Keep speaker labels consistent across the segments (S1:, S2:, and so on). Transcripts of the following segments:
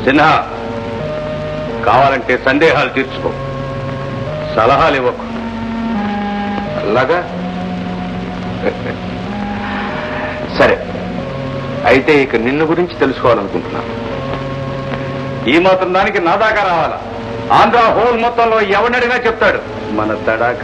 S1: సిన్హా కావాలంటే సందేహాలు తీర్చుకో సలహాలు ఇవ్వకు అలాగా సరే అయితే ఇక నిన్ను గురించి తెలుసుకోవాలనుకుంటున్నాను ఈ మాత్రం దానికి నా దాకా రావాలా ఆంధ్ర హోల్ మొత్తంలో ఎవరినడిగా చెప్తాడు మన తడాక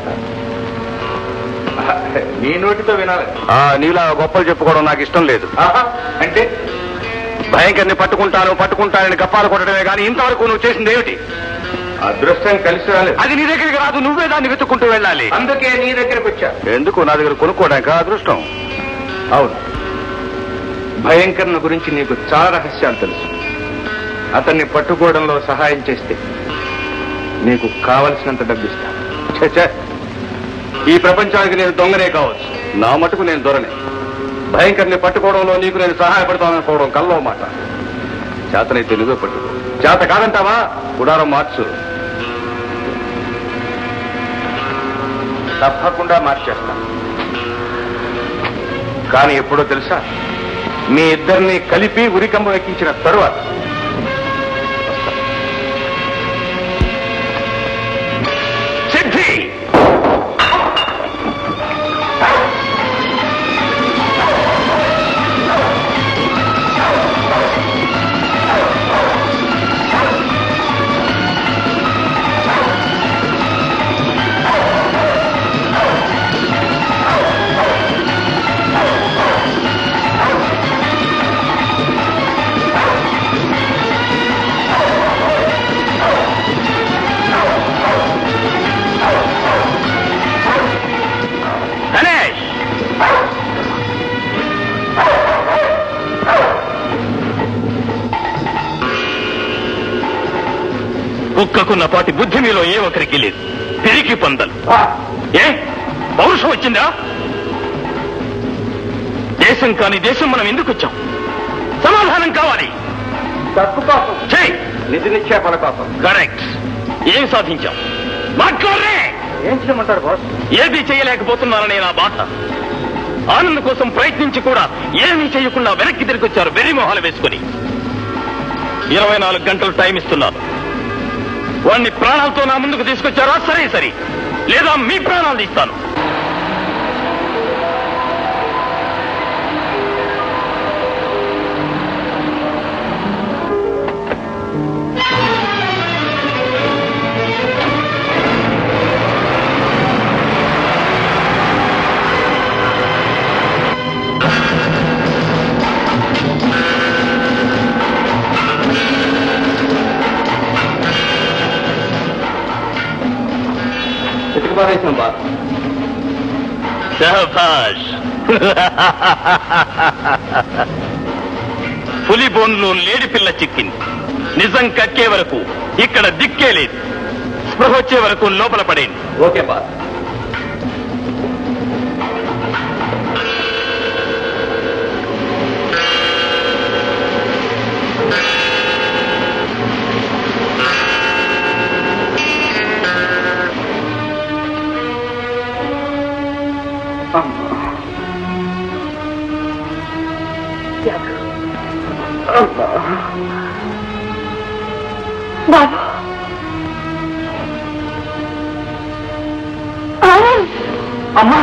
S1: నీ నోటితో వినాలి నీలా గొప్పలు చెప్పుకోవడం నాకు ఇష్టం లేదు అంటే భయంకర్ని పట్టుకుంటాను పట్టుకుంటానని గప్పాలు కొట్టడమే కానీ ఇంతవరకు నువ్వు చేసింది ఏమిటి అదృష్టం కలిసి రాలేదు అది నీ దగ్గరికి రాదు నువ్వే దాన్ని వెతుక్కుంటూ వెళ్ళాలి అందుకే నీ దగ్గరకు వచ్చా ఎందుకు నా దగ్గర కొనుక్కోవడానికి అదృష్టం అవును భయంకరణ గురించి నీకు చాలా రహస్యాలు తెలుసు అతన్ని పట్టుకోవడంలో సహాయం చేస్తే నీకు కావలసినంత డబ్బిస్తాను ఛే, ఛే. ఈ ప్రపంచానికి నేను దొంగనే కావచ్చు నా మటుకు నేను దొరనే భయంకర్ని పట్టుకోవడంలో నీకు నేను సహాయపడతాననుకోవడం కల్లో మాట చేతనైతే నువ్వే పట్టుకో చేత కాదంటావా గుడారం మార్చు తప్పకుండా మార్చేస్తాను కానీ ఎప్పుడో తెలుసా మీ ఇద్దరిని కలిపి ఉరికంబం ఎక్కించిన తరువాత సిద్ధి గణేష్
S2: కుక్కకున్న పాటి బుద్ధి మీలో ఏ ఒక్కరికి లేదు పెరికి పొందలు ఏ పౌరుషం వచ్చిందా దేశం కాని దేశం మనం ఎందుకు వచ్చాం సమాధానం కావాలి
S1: డబ్బు కోసం
S2: చెయ్
S1: నిధి నిక్షేపణ కోసం
S2: కరెక్ట్ ఏం సాధించాం మాట్లాడరే
S1: ఏం చేయమంటారు బాస్
S2: ఏది చేయలేకపోతున్నారనే నా బాధ ఆనంద్ కోసం ప్రయత్నించి కూడా ఏమీ చేయకుండా వెనక్కి తిరిగి వచ్చారు వెర్రి మొహాలు వేసుకుని ఇరవై నాలుగు గంటలు టైం ఇస్తున్నాను వాణ్ణి ప్రాణాలతో నా ముందుకు తీసుకొచ్చారా సరే సరే లేదా మీ ప్రాణాలు తీస్తాను
S1: ఎత్తుకు పారేసిన బాస్
S2: శహబాష్ పులి బోన్లో లేడి పిల్ల చిక్కింది నిజం కక్కే వరకు ఇక్కడ దిక్కే లేదు స్పృహ వచ్చే వరకు లోపల పడేయండి
S1: ఓకే బాస్
S3: బాబు
S1: అమ్మా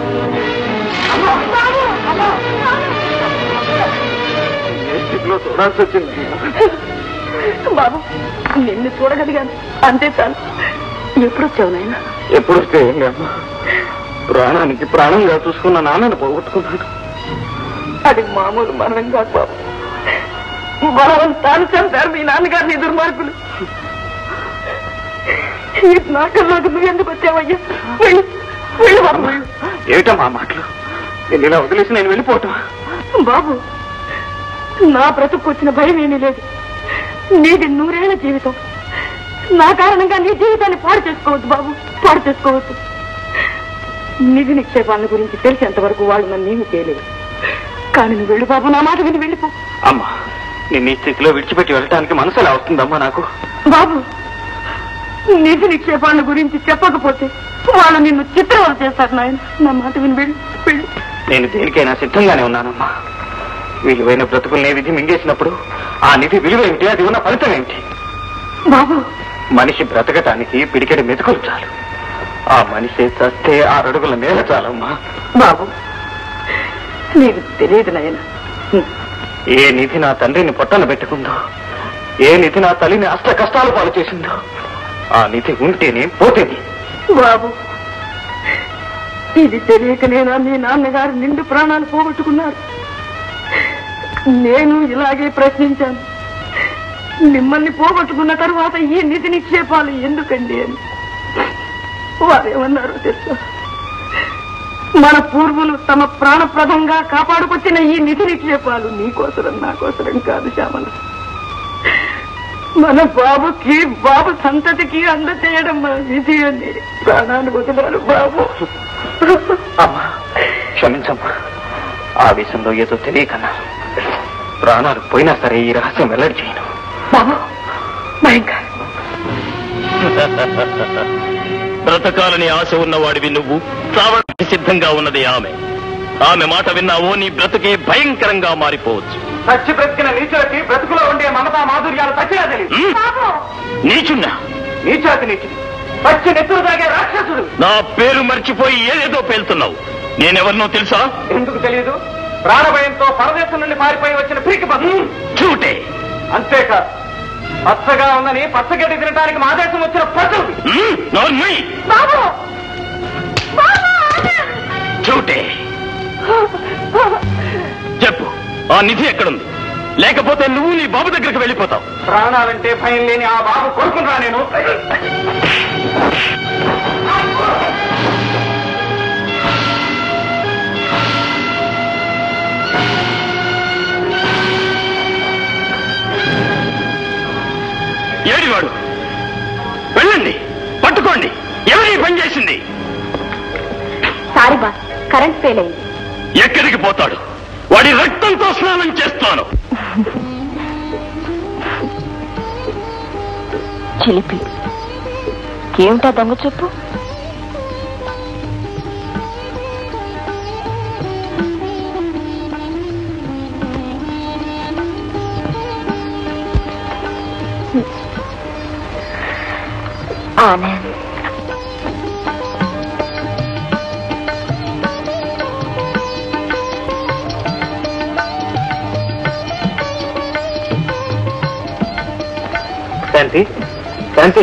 S1: ఏ స్థితిలో చూడాల్సి వచ్చింది
S3: బాబు నిన్ను చూడగలిగాను అంతే చాలు ఎప్పుడు వచ్చావు నాయన
S1: ఎప్పుడు వస్తే ఏంటి అమ్మా ప్రాణానికి ప్రాణంగా చూసుకున్న నాన్నను పోగొట్టుకున్నాడు
S3: అది మామూలు మరణం కాదు బాబు బలవంతాలు చంపారు మీ నాన్నగారిని దుర్మార్గులు ఈ నాకల్లోకి నువ్వు ఎందుకు వచ్చావయ్యా వెళ్ళు వెళ్ళు బాబు
S1: ఏమిటమ్మా మాటలు నేను ఇలా వదిలేసి నేను వెళ్ళిపోవటం
S3: బాబు నా బ్రతుకు వచ్చిన భయం ఏమీ లేదు నీది నూరేళ్ల జీవితం నా కారణంగా నీ జీవితాన్ని పాడు చేసుకోవద్దు బాబు పాడు చేసుకోవద్దు నిధి నిక్షేపాల గురించి తెలిసేంత వరకు వాళ్ళు నన్ను ఏమీ చేయలేదు కానీ నువ్వు వెళ్ళు బాబు నా మాట విని వెళ్ళిపో
S1: అమ్మా నిన్ను ఈ స్థితిలో విడిచిపెట్టి వెళ్ళటానికి మనసు ఎలా వస్తుందమ్మా నాకు
S3: బాబు నిధి నిక్షేపాల గురించి చెప్పకపోతే వాళ్ళు నిన్ను చిత్రవద చేస్తారు నాయన నా మాట విని వెళ్ళు వెళ్ళు
S1: నేను దేనికైనా సిద్ధంగానే ఉన్నానమ్మా విలువైన బ్రతుకుల్ని విధి మింగేసినప్పుడు ఆ నిధి విలువ ఏమిటి అది ఉన్న ఫలితం ఏమిటి
S3: బాబు
S1: మనిషి బ్రతకటానికి పిడికెడు మెతుకులు చాలు ఆ మనిషి చస్తే ఆరడుగుల నేల చాలమ్మా
S3: బాబు నీకు తెలియదు నాయన
S1: ఏ నిధి నా తండ్రిని పొట్టన పెట్టుకుందో ఏ నిధి నా తల్లిని అష్ట కష్టాలు పాలు చేసిందో ఆ నిధి ఉంటేనే పోతేనే
S3: బాబు ఇది తెలియకనేనా మీ నాన్నగారు నిండు ప్రాణాలు పోగొట్టుకున్నారు నేను ఇలాగే ప్రశ్నించాను మిమ్మల్ని పోగొట్టుకున్న తర్వాత ఈ నిధి నిక్షేపాలు ఎందుకండి అని వారేమన్నారు తెలుసా మన పూర్వులు తమ ప్రాణప్రదంగా కాపాడుకొచ్చిన ఈ నిధి నిక్షేపాలు నీకోసరం నాకోసరం కాదు శ్యామల మన బాబుకి బాబు సంతతికి అందచేయడం మన విధి అని ప్రాణాలు వదిలారు బాబు
S1: అమ్మా క్షమించమ్మా ఆ విషయంలో ఏదో తెలియకన్నా ప్రాణాలు పోయినా సరే ఈ రహస్యం వెల్లడి చేయను
S3: బాబు భయంకర్
S2: బ్రతకాలని ఆశ ఉన్నవాడివి నువ్వు చావడానికి సిద్ధంగా ఉన్నది ఆమె ఆమె మాట విన్నావో నీ బ్రతుకే భయంకరంగా మారిపోవచ్చు
S1: చచ్చి బ్రతికిన నీచులకి బ్రతుకులో ఉండే మమతా మాధుర్యాలు చచ్చినా తెలియదు
S2: ఉమ్? నీచున్నా
S1: నీచాతి నీచుడు పచ్చి నెత్తురు తాగే రాక్షసుడు
S2: నా పేరు మర్చిపోయి ఏదేదో పేలుతున్నావు నేనెవరినో తెలుసా
S1: ఎందుకు తెలియదు ప్రాణభయంతో పరదేశం నుండి పారిపోయి వచ్చిన పిరికి బస్సు
S2: చూటే
S1: అంతేకాదు పచ్చగా ఉందని పచ్చగడ్డి తినడానికి మా దేశం వచ్చిన పశువు
S2: ఉమ్? నోర్మయ్.
S3: బాబు
S2: చూటే చెప్పు ఆ నిధి ఎక్కడుంది లేకపోతే నువ్వు నీ బాబు దగ్గరికి వెళ్ళిపోతావు
S1: ప్రాణాలంటే భయం లేని ఆ బాబు కోరుకుంటా నేను
S2: ఏడివాడు వెళ్ళండి పట్టుకోండి ఎవరి ఈ పని చేసింది
S3: సారీ బాస్ కరెంట్ ఫెయిల్ అయింది
S2: ఎక్కడికి పోతాడు వాడి రక్తంతో స్నానం చేస్తాను
S3: చిలిపి ఏమిటా దొంగ చెప్పు ఆనంద్
S1: శాంతి శాంతి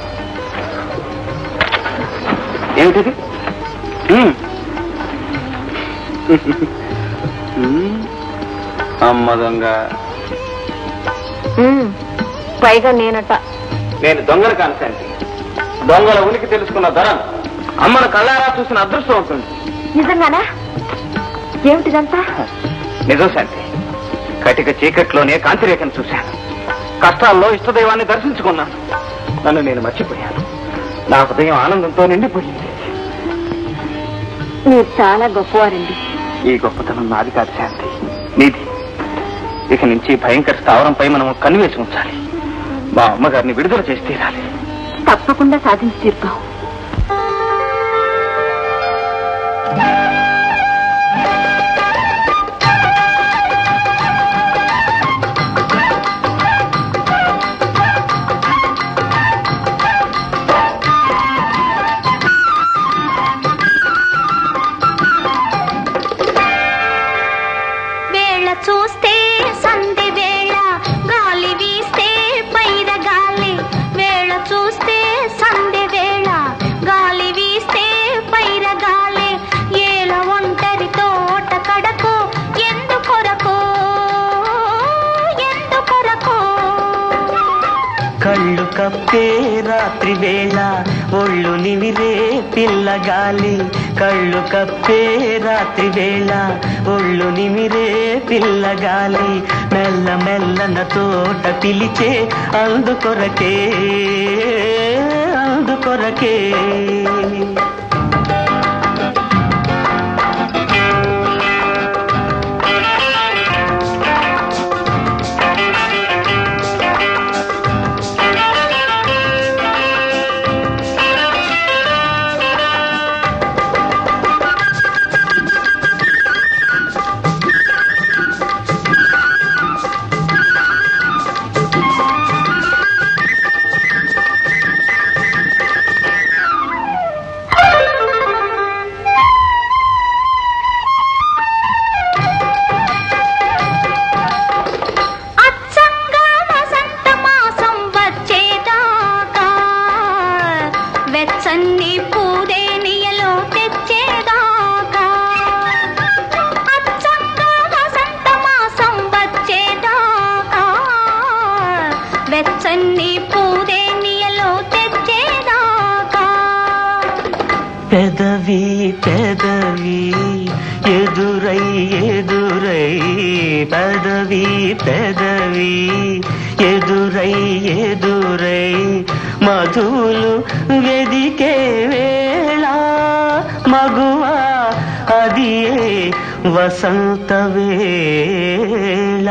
S1: ఏమిటిది ఉమ్. ఉమ్. అమ్మ దొంగ
S3: పైగా నేనట
S1: నేను దొంగలు కాను శాంతి దొంగల ఉనికి తెలుసుకున్న ధరం అమ్మను కళ్ళారా చూసిన అదృష్టం అవుతుంది
S3: నిజంగానా ఏమిటిదంతా
S1: నిజం శాంతి కటిక చీకట్లోనే కాంతిరేఖను చూశాను కష్టాల్లో ఇష్టదైవాన్ని దర్శించుకున్నాను నన్ను నేను మర్చిపోయాను నా హృదయం ఆనందంతో నిండిపోయింది
S3: మీరు చాలా గొప్పవారండి
S1: ఈ గొప్పతనం నాది కాదు శాంతి నీది ఇక నుంచి భయంకర స్థావరంపై మనం కన్నువేసి ఉంచాలి మా అమ్మగారిని విడుదల చేసి తీరాలి
S3: తప్పకుండా సాధించి తీరుతాం
S4: వేళ చూస్తే సంధి వేళ గాలి వీస్తే పైర గాలి వేళ చూస్తే సంధి వేళ గాలి వీస్తే పైర గాలి ఏల ఒంటరి తోట కడకు ఎందుకొరకు ఎందుకొరకు
S5: కళ్ళు కప్పే రాత్రి వేళ ఒళ్ళు నిమిరే పిల్లగాలి కళ్ళు కప్పే రాత్రి వేళ ఒళ్ళు నిమిరే పిల్లగాలి మెల్ల మెల్లన తోట పిలిచే అందుకొరకే అందుకొరకే పెదవి ఎదురై ఎదురై పెదవి పెదవి ఎదురై ఎదురై మధులు వెదికే వేళ మగువా అది వసంత వేళ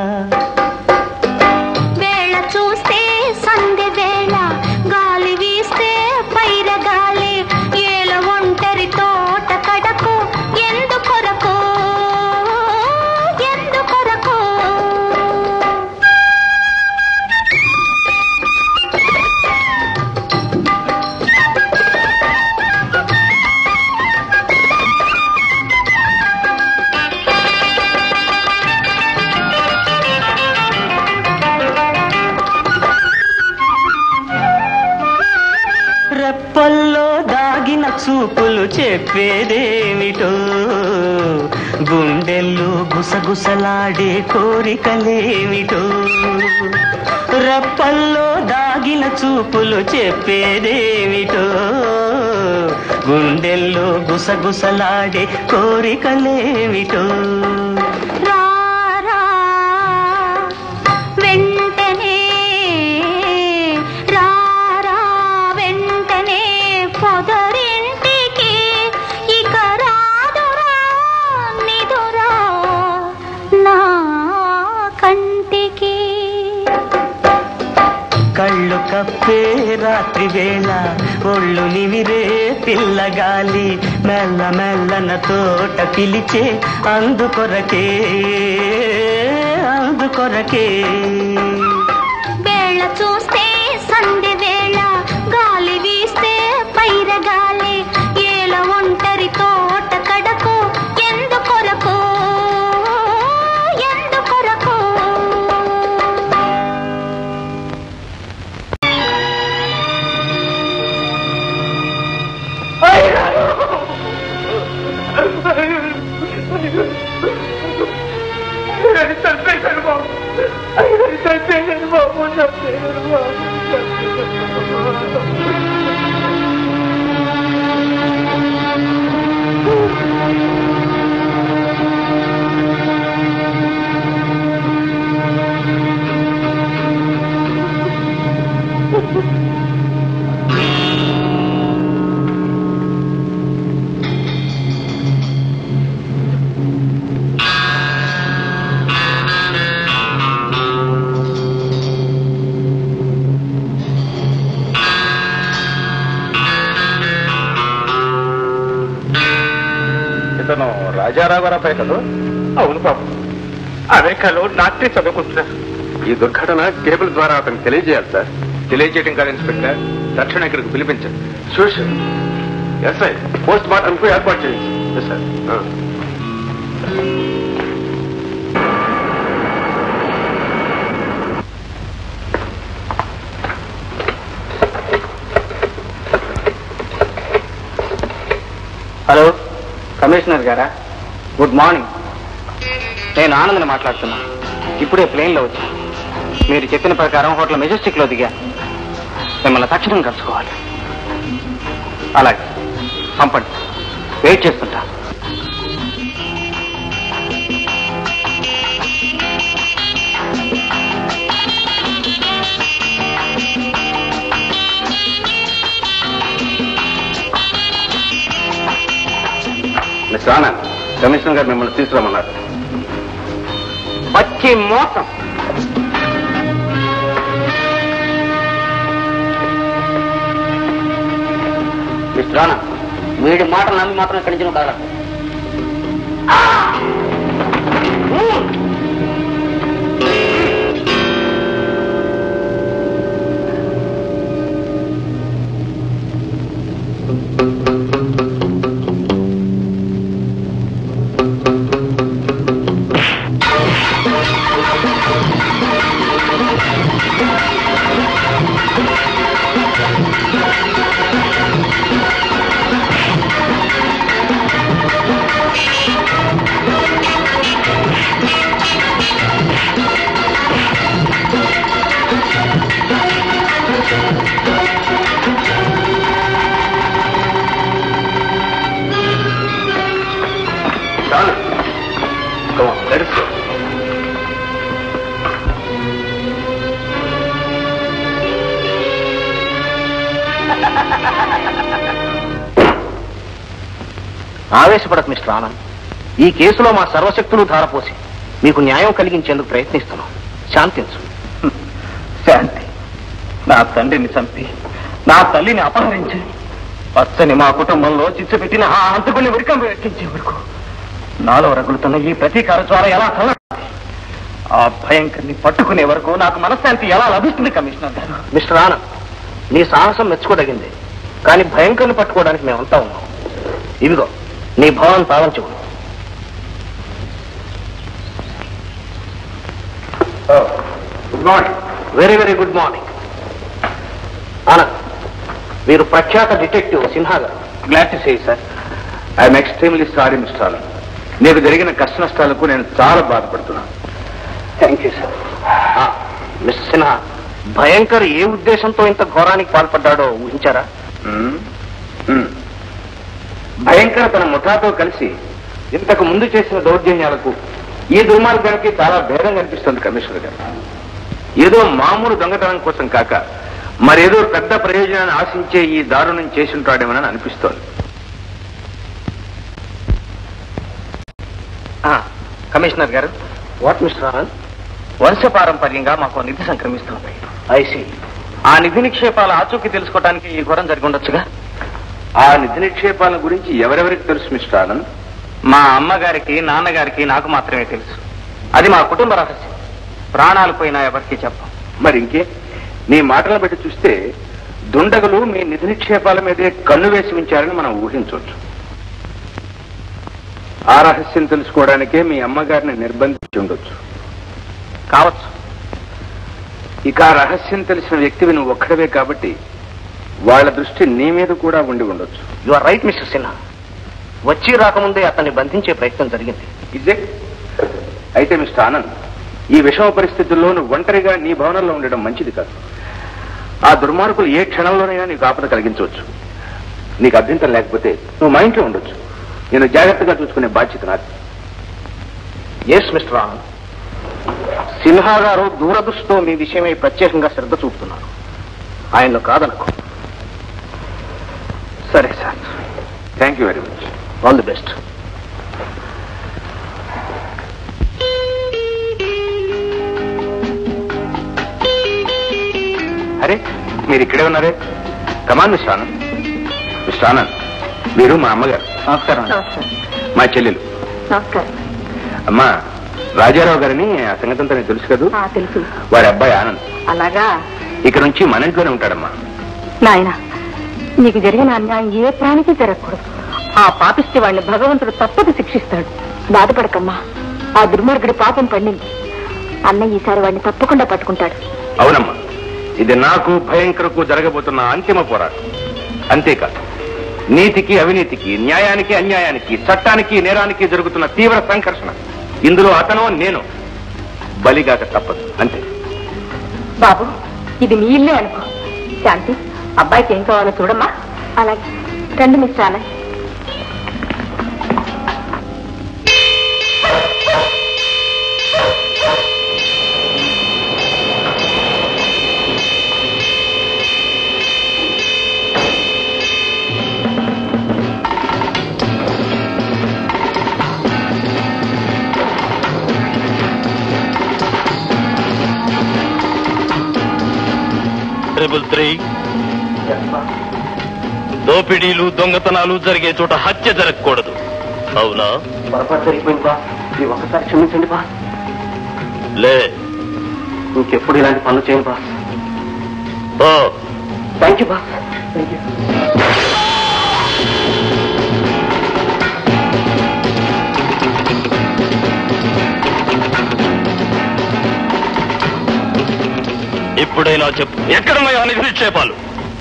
S4: వేళ చూస్తే సందె వేళ గాలి వీస్తే పైర గాలి ఏల ఒంటరి తోట కడకు ఎందుకొరకు ఎందుకొరకు
S5: రెప్పల్లో దాగిన చూపులు చెప్పేదేమిటో గుండెల్లో గుసగుసలాడే కోరికలేమిటో రెప్పల్లో దాగిన చూపులు చెప్పేదేమిటో గుండెల్లో గుసగుసలాడే కోరికలేమిటో
S4: రారా వెంటనే రారా వెంటనే పొదరింటికి ఇక రాదురా నిదురా నా కంటికి
S5: కళ్ళు కప్పే రాత్రి వేళ ఒళ్ళు నివిరే పిల్లగాలి మెల్ల మెల్లన తోట పిలిచే అందుకొరకే అందుకొరకే
S4: వేళ చూస్తే సందె వేళ గాలి వీస్తే పైర గాలి ఏల ఒంటరి తోట కడకు ఎందుకొరకు ఎందుకొరకు
S1: ఇతను రాజారావు గారు అబ్బాయి కదా
S6: అవును బాబు అమెరికాలో నాట్య చదువుకుంటున్నారు
S1: ఈ దుర్ఘటన కేబుల్ ద్వారా అతనికి తెలియజేయాలి సార్ తెలియజేయడం కాదు ఇన్స్పెక్టర్ తక్షణ ఇక్కడికి పిలిపించండి sure sir yes sir post మార్టంకు ఏర్పాటు చేయండి ఎస్ సార్
S7: హలో కమిషనర్ గారా గుడ్ మార్నింగ్ నేను ఆనందని మాట్లాడుతున్నా ఇప్పుడే ప్లేన్లో వచ్చా మీరు చెప్పిన ప్రకారం హోటల్ మెజెస్టిక్లో దిగా మిమ్మల్ని తక్షణం కలుసుకోవాలి అలాగే పంపండి వెయిట్ చేస్తుంటా
S1: మిస్టర్ ఆనంద్ కమిషనర్ గారు మిమ్మల్ని తీసుకురమ్మన్నారు
S7: వచ్చి మోసం మిస్టర్ రానా వీడి మాటలు నమ్మి మాత్రం ఇక్కడి నుంచి నువ్వు కదలకు
S4: ఆ
S1: చాలు Come on, let us go.
S7: ఆవేశపడకు మిస్టర్ ఆనంద్ ఈ కేసులో మా సర్వశక్తులు ధారపోసి మీకు న్యాయం కలిగించేందుకు ప్రయత్నిస్తున్నాం శాంతించు
S2: శాంతి నా తండ్రిని చంపి నా తల్లిని అపహరించి పచ్చని మా కుటుంబంలో చిచ్చు పెట్టిన ఆ అంతకుని ఉరికం ఎక్కించే వరకు నాలో రగులుతున్న ఈ ప్రతీకార జ్వాల ఎలా చల్ల ఆ భయంకర్ని పట్టుకునే వరకు నాకు మనశ్శాంతి ఎలా లభిస్తుంది కమిషనర్ గారు
S7: మిస్టర్ ఆనంద్ నీ సాహసం మెచ్చుకోదగింది కానీ భయంకర్ని పట్టుకోవడానికి మేమంతా ఉన్నాం ఇదిగో నీ భావం తాళం చెవు
S1: good morning
S7: very very good morning Anand మీరు ప్రఖ్యాత detective Sinha garu
S1: glad to say sir I'm extremely sorry mister Anand నీకు జరిగిన కష్ట నష్టాలకు నేను చాలా బాధపడుతున్నాను
S7: thank you sir mister Sinha Bhayankar ఏ ఉద్దేశంతో ఇంత ఘోరానికి పాల్పడ్డాడో ఊహించారా
S1: మ్మ్. మ్మ్. భయంకర తన ముఠాతో కలిసి ఇంతకు ముందు చేసిన దౌర్జన్యాలకు ఈ దుర్మార్గానికి చాలా భేదం కనిపిస్తుంది కమిషనర్ గారు ఏదో మామూలు దొంగతనం కోసం కాక మరేదో పెద్ద ప్రయోజనాన్ని ఆశించే ఈ దారుణం చేసి ఉంటాడేమోనని అనిపిస్తోంది
S2: కమిషనర్ గారు
S7: వాట్ మిస్టర్ ఆనంద్
S2: వంశపారంపర్యంగా మాకు నిధి సంక్రమిస్తుంది
S7: ఐసీ
S2: ఆ నిధి నిక్షేపాల ఆచూకీ తెలుసుకోవడానికి ఈ ఘోరం జరిగి ఉండొచ్చుగా
S1: ఆ నిధి నిక్షేపాల గురించి ఎవరెవరికి తెలుసు మిస్టర్ ఆనంద్
S2: మా అమ్మగారికి నాన్నగారికి నాకు మాత్రమే తెలుసు అది మా కుటుంబ రహస్యం ప్రాణాలు పోయినా ఎవరికి చెప్పం
S1: మరి ఇంకే నీ మాటలను బట్టి చూస్తే దుండగులు మీ నిధి నిక్షేపాల మీదే కన్ను వేసి ఉంచారని మనం ఊహించవచ్చు ఆ రహస్యం తెలుసుకోవడానికే మీ అమ్మగారిని నిర్బంధించి ఉండొచ్చు
S2: కావచ్చు
S1: ఇక ఆ రహస్యం తెలిసిన వ్యక్తివి నువ్వు ఒక్కడవే కాబట్టి వాళ్ళ దృష్టి నీ మీద కూడా ఉండి ఉండొచ్చు
S7: you are right mister Sinha వచ్చి రాకముందే అతన్ని బంధించే ప్రయత్నం జరిగింది
S1: ఇదే అయితే మిస్టర్ ఆనంద్ ఈ విషమ పరిస్థితుల్లో నువ్వు ఒంటరిగా నీ భవనంలో ఉండడం మంచిది కాదు ఆ దుర్మార్గులు ఏ క్షణంలోనైనా నీకు ఆపద కలిగించవచ్చు నీకు అభ్యంతరం లేకపోతే నువ్వు మా ఇంట్లో ఉండొచ్చు నేను జాగ్రత్తగా చూసుకునే బాధ్యత నాకు
S7: ఎస్ మిస్టర్ ఆనంద్ సిన్హా గారు దూరదృష్టితో మీ విషయమై ప్రత్యేకంగా శ్రద్ధ చూపుతున్నారు ఆయనలో కాదనకు
S1: సరే sir thank you very much
S7: all the best
S1: అరే మీరు ఇక్కడే ఉన్నారే come on mister Anand mister Anand మీరు మా అమ్మగారు
S2: నమస్కారం
S3: నమస్కారం
S1: మా చెల్లెలు
S3: నమస్కారం
S1: అమ్మా రాజారావు గారిని ఆ సంగతి అంతా నీకు తెలుసు కదూ
S3: ఆ, తెలుసు
S1: వారి అబ్బాయి ఆనంద్
S3: అలాగా
S1: ఇక నుంచి మన ఇంట్లోనే ఉంటాడమ్మా
S3: నాయన నీకు జరిగిన అన్యాయం ఏ ప్రాణికి జరగకూడదు ఆ పాపిస్తే వాడిని భగవంతుడు తప్పక శిక్షిస్తాడు బాధపడకమ్మా ఆ దుర్మార్గుడి పాపం పండింది అన్న ఈసారి వాడిని తప్పకుండా పట్టుకుంటాడు
S1: అవునమ్మా ఇది నాకు భయంకరకు జరగబోతున్న అంతిమ పోరాటం అంతేకాదు నీతికి అవినీతికి న్యాయానికి అన్యాయానికి చట్టానికి నేరానికి జరుగుతున్న తీవ్ర సంఘర్షణ ఇందులో అతను నేను బలిగాక తప్పదు అంతే
S3: బాబు ఇది మీ ఇల్లే అనుకో శాంతి అబ్బాయికి ఏం కావాలో చూడమ్మా అలాగే రండి మిస్టర్ ఆనంద్
S2: ట్రిపుల్ త్రీ దోపిడీలు దొంగతనాలు జరిగే చోట హత్య జరగకూడదు అవునా
S7: పొరపాటు జరిగిపోయింది బా ఇది ఒకసారి క్షమించండి బా
S2: లే
S7: ఇంకెప్పుడు ఇలాంటి పనులు చేయను boss
S2: oh
S7: thank you boss thank you
S2: ఇప్పుడైనా చెప్పు ఎక్కడున్నాయో నిధి నిక్షేపాలు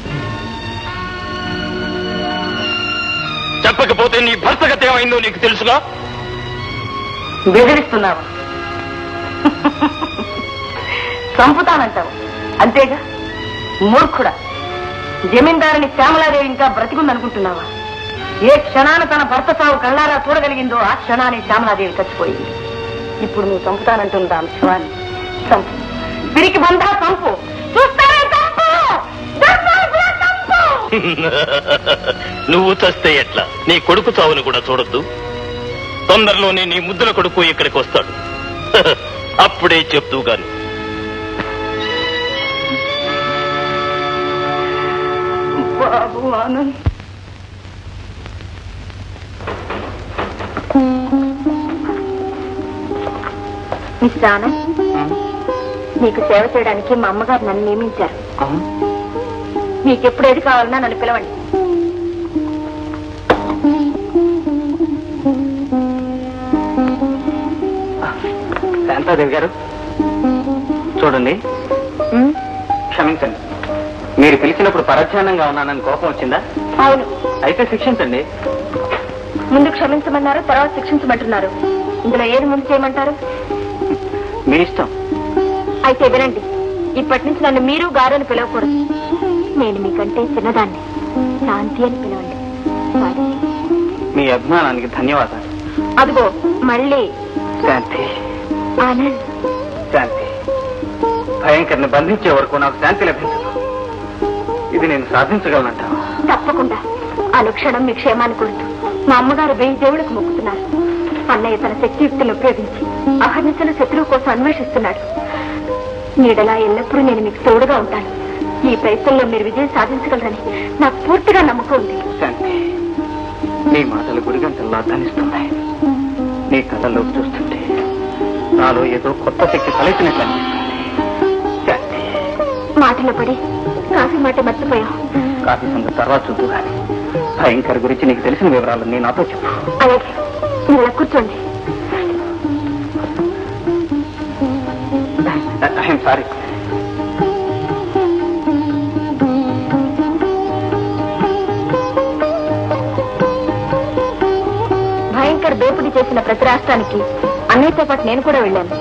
S2: చెప్పకపోతే నీ భర్త గతి ఏమైందో నీకు తెలుసుగా
S3: బెదిరిస్తున్నావు చంపుతానంటావు అంతేగా మూర్ఖుడా జమీందారుని శ్యామలాదేవి ఇంకా బ్రతికుందనుకుంటున్నావా ఏ క్షణాన తన భర్త సాగు కళ్ళారా చూడగలిగిందో ఆ క్షణాన్ని శ్యామలాదేవి చచ్చిపోయింది ఇప్పుడు నువ్వు చంపుతానంటుందా శివాన్ని చంపు పిరికి బంధా చంపు చూస్తానే చంపు దుర్మార్గుడా, చంపు!
S2: నువ్వు చస్తే ఎట్లా నీ కొడుకు చావును కూడా చూడొద్దు తొందరలోనే నీ ముద్దుల కొడుకు ఇక్కడికి వస్తాడు అప్పుడే చెప్తూ గాని
S3: బాబు ఆనంద్ మిస్టర్ ఆనంద్ నీకు సేవ చేయడానికి మా అమ్మగారు నన్ను నియమించారు మీకు ఎప్పుడు ఏది కావాలన్నా నన్ను పిలవండి
S7: శాంతాదేవి గారు చూడండి
S3: ఉమ్,
S7: క్షమించండి మీరు పిలిచినప్పుడు పరధ్యానంగా ఉన్నానని కోపం వచ్చిందా
S3: అవును
S7: అయితే శిక్షించండి
S3: ముందు క్షమించమన్నారు తర్వాత శిక్షించమంటున్నారు ఇందులో ఏది ముందు చేయమంటారు
S7: మీ ఇష్టం
S3: అయితే వినండి ఇప్పటి నుంచి నన్ను మీరు గారు అని పిలవకూడదు నేను మీకంటే చిన్నదాన్ని శాంతి అని పిలవండి సారీ.
S7: మీ అభిమానానికి ధన్యవాదాలు
S3: అదిగో మళ్ళీ
S7: శాంతి
S3: ఆనంద్
S7: శాంతి భయంకర్ని బంధించే వరకు నాకు శాంతి లభించదు ఇది నేను సాధించగలనంట
S3: తప్పకుండా అనుక్షణం మీ క్షేమాన్ని కొడుతూ మా అమ్మగారు వెయ్యి దేవుడికి మొక్కుతున్నారు అన్నయ్య తన శక్తియుక్తులను ఉపయోగించి అహర్నిశలు శత్రువు కోసం అన్వేషిస్తున్నాడు నీడలా ఎల్లప్పుడూ నేను మీకు తోడుగా ఉంటాను ఈ ప్రయత్నంలో మీరు విజయం సాధించగలరని నాకు పూర్తిగా నమ్మకం ఉంది
S7: శాంతి నీ మాటలు గుడిగంటల్లో ధనిస్తున్నాయి నీ కథల్లో చూస్తుంటే నాలో ఏదో కొత్త శక్తి తలెత్తినట్లు అనిపిస్తుంది శాంతి
S3: మాటలో పడి కాఫీ మాట మర్చిపోయాం
S7: కాఫీ సంగతి తర్వాత చూద్దు కానీ భయంకర్ గురించి నీకు తెలిసిన వివరాలు నేను నాతో చెప్పు
S3: అలాగే మీరు ఇలా కూర్చోండి
S7: ఐఎమ్ సారీ
S3: భయంకర్ దోపిడీ చేసిన ప్రతి రాష్ట్రానికి అన్నయ్యతో పాటు నేను కూడా వెళ్ళాను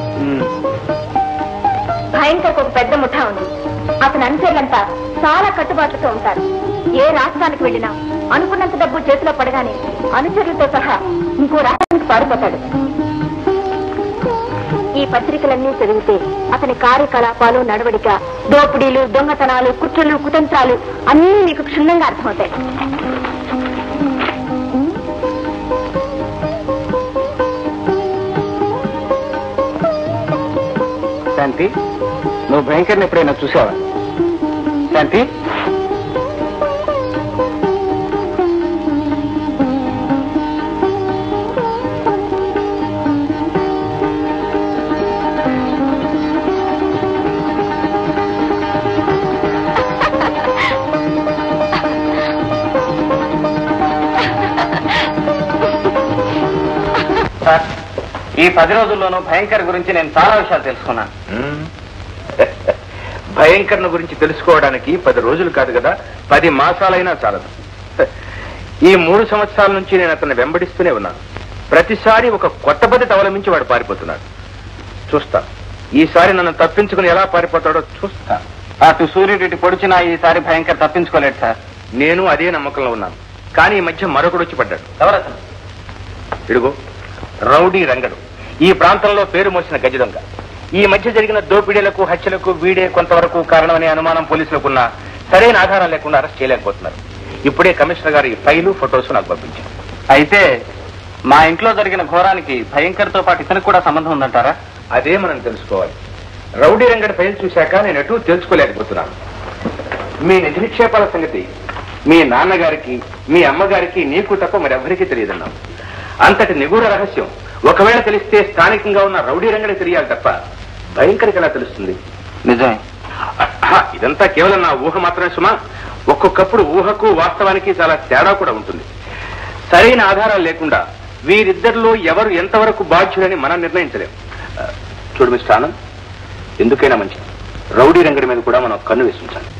S3: భయంకర్ ఒక పెద్ద ముఠా ఉంది అతని అనుచరులంతా చాలా కట్టుబాట్లతో ఉంటారు ఏ రాష్ట్రానికి వెళ్ళినా అనుకున్నంత డబ్బు చేతిలో పడగానే అనుచరులతో సహా ఇంకో రాష్ట్రానికి పారిపోతాడు ఈ పత్రికలన్నీ చదివితే అతని కార్యకలాపాలు నడవడిక దోపిడీలు దొంగతనాలు కుట్రలు కుతంత్రాలు అన్నీ మీకు క్షుణ్ణంగా అర్థమవుతాయి
S7: శాంతి నువ్వు భయంకర్ని ఎప్పుడైనా చూసావా శాంతి సార్ ఈ పది రోజుల్లోనూ భయంకర్ గురించి నేను చాలా విషయాలు తెలుసుకున్నాను
S1: భయంకరణ గురించి తెలుసుకోవడానికి పది రోజులు కాదు కదా పది మాసాలైనా చాలదు ఈ మూడు సంవత్సరాల నుంచి నేను అతన్ని వెంబడిస్తూనే ఉన్నాను ప్రతిసారి ఒక కొత్త పద్ధతి అవలంబించి వాడు పారిపోతున్నాడు చూస్తా ఈసారి నన్ను తప్పించుకుని ఎలా పారిపోతాడో చూస్తా
S7: అటు సూర్యుడి పొడిచినా ఈసారి భయంకర్ తప్పించుకోలేడు సార్
S1: నేను అదే నమ్మకంలో ఉన్నాను కానీ ఈ మధ్య మరొకడు వచ్చి పడ్డాడు
S7: ఎవరతను
S1: ఇడుగో రౌడీ రంగడు ఈ ప్రాంతంలో పేరు మోసిన గజ దొంగ ఈ మధ్య జరిగిన దోపిడీలకు హత్యలకు వీడే కొంతవరకు కారణమనే అనుమానం పోలీసులకున్నా సరైన ఆధారం లేకుండా అరెస్ట్ చేయలేకపోతున్నారు ఇప్పుడే కమిషనర్ గారు ఈ ఫైలు ఫొటోస్ నాకు పంపించారు
S7: అయితే మా ఇంట్లో జరిగిన ఘోరానికి భయంకర్తో పాటు ఇతనికి కూడా సంబంధం ఉందంటారా
S1: అదే మనం తెలుసుకోవాలి రౌడీ రంగడి ఫైల్ చూశాక నేను ఎటు తెలుసుకోలేకపోతున్నాను మీ నిధి నిక్షేపాల సంగతి మీ నాన్నగారికి మీ అమ్మగారికి నీకు తప్ప మరెవ్వరికీ తెలియదన్నాం అంతటి నిగూఢ రహస్యం ఒకవేళ తెలిస్తే స్థానికంగా ఉన్న రౌడీ రంగడి తెలియాలి తప్ప భయంకరికి ఎలా తెలుస్తుంది
S7: నిజమే
S1: ఆహా, ఇదంతా కేవలం నా ఊహ మాత్రమే సుమా ఒక్కొక్కప్పుడు ఊహకు వాస్తవానికి చాలా తేడా కూడా ఉంటుంది సరైన ఆధారాలు లేకుండా వీరిద్దరిలో ఎవరు ఎంతవరకు బాధ్యులని మనం నిర్ణయించలేం ఆ, చూడు మిస్టర్ ఆనంద్ ఎందుకైనా మంచిది రౌడీ రంగడి మీద కూడా మనం కన్ను వేసి ఉంచాలి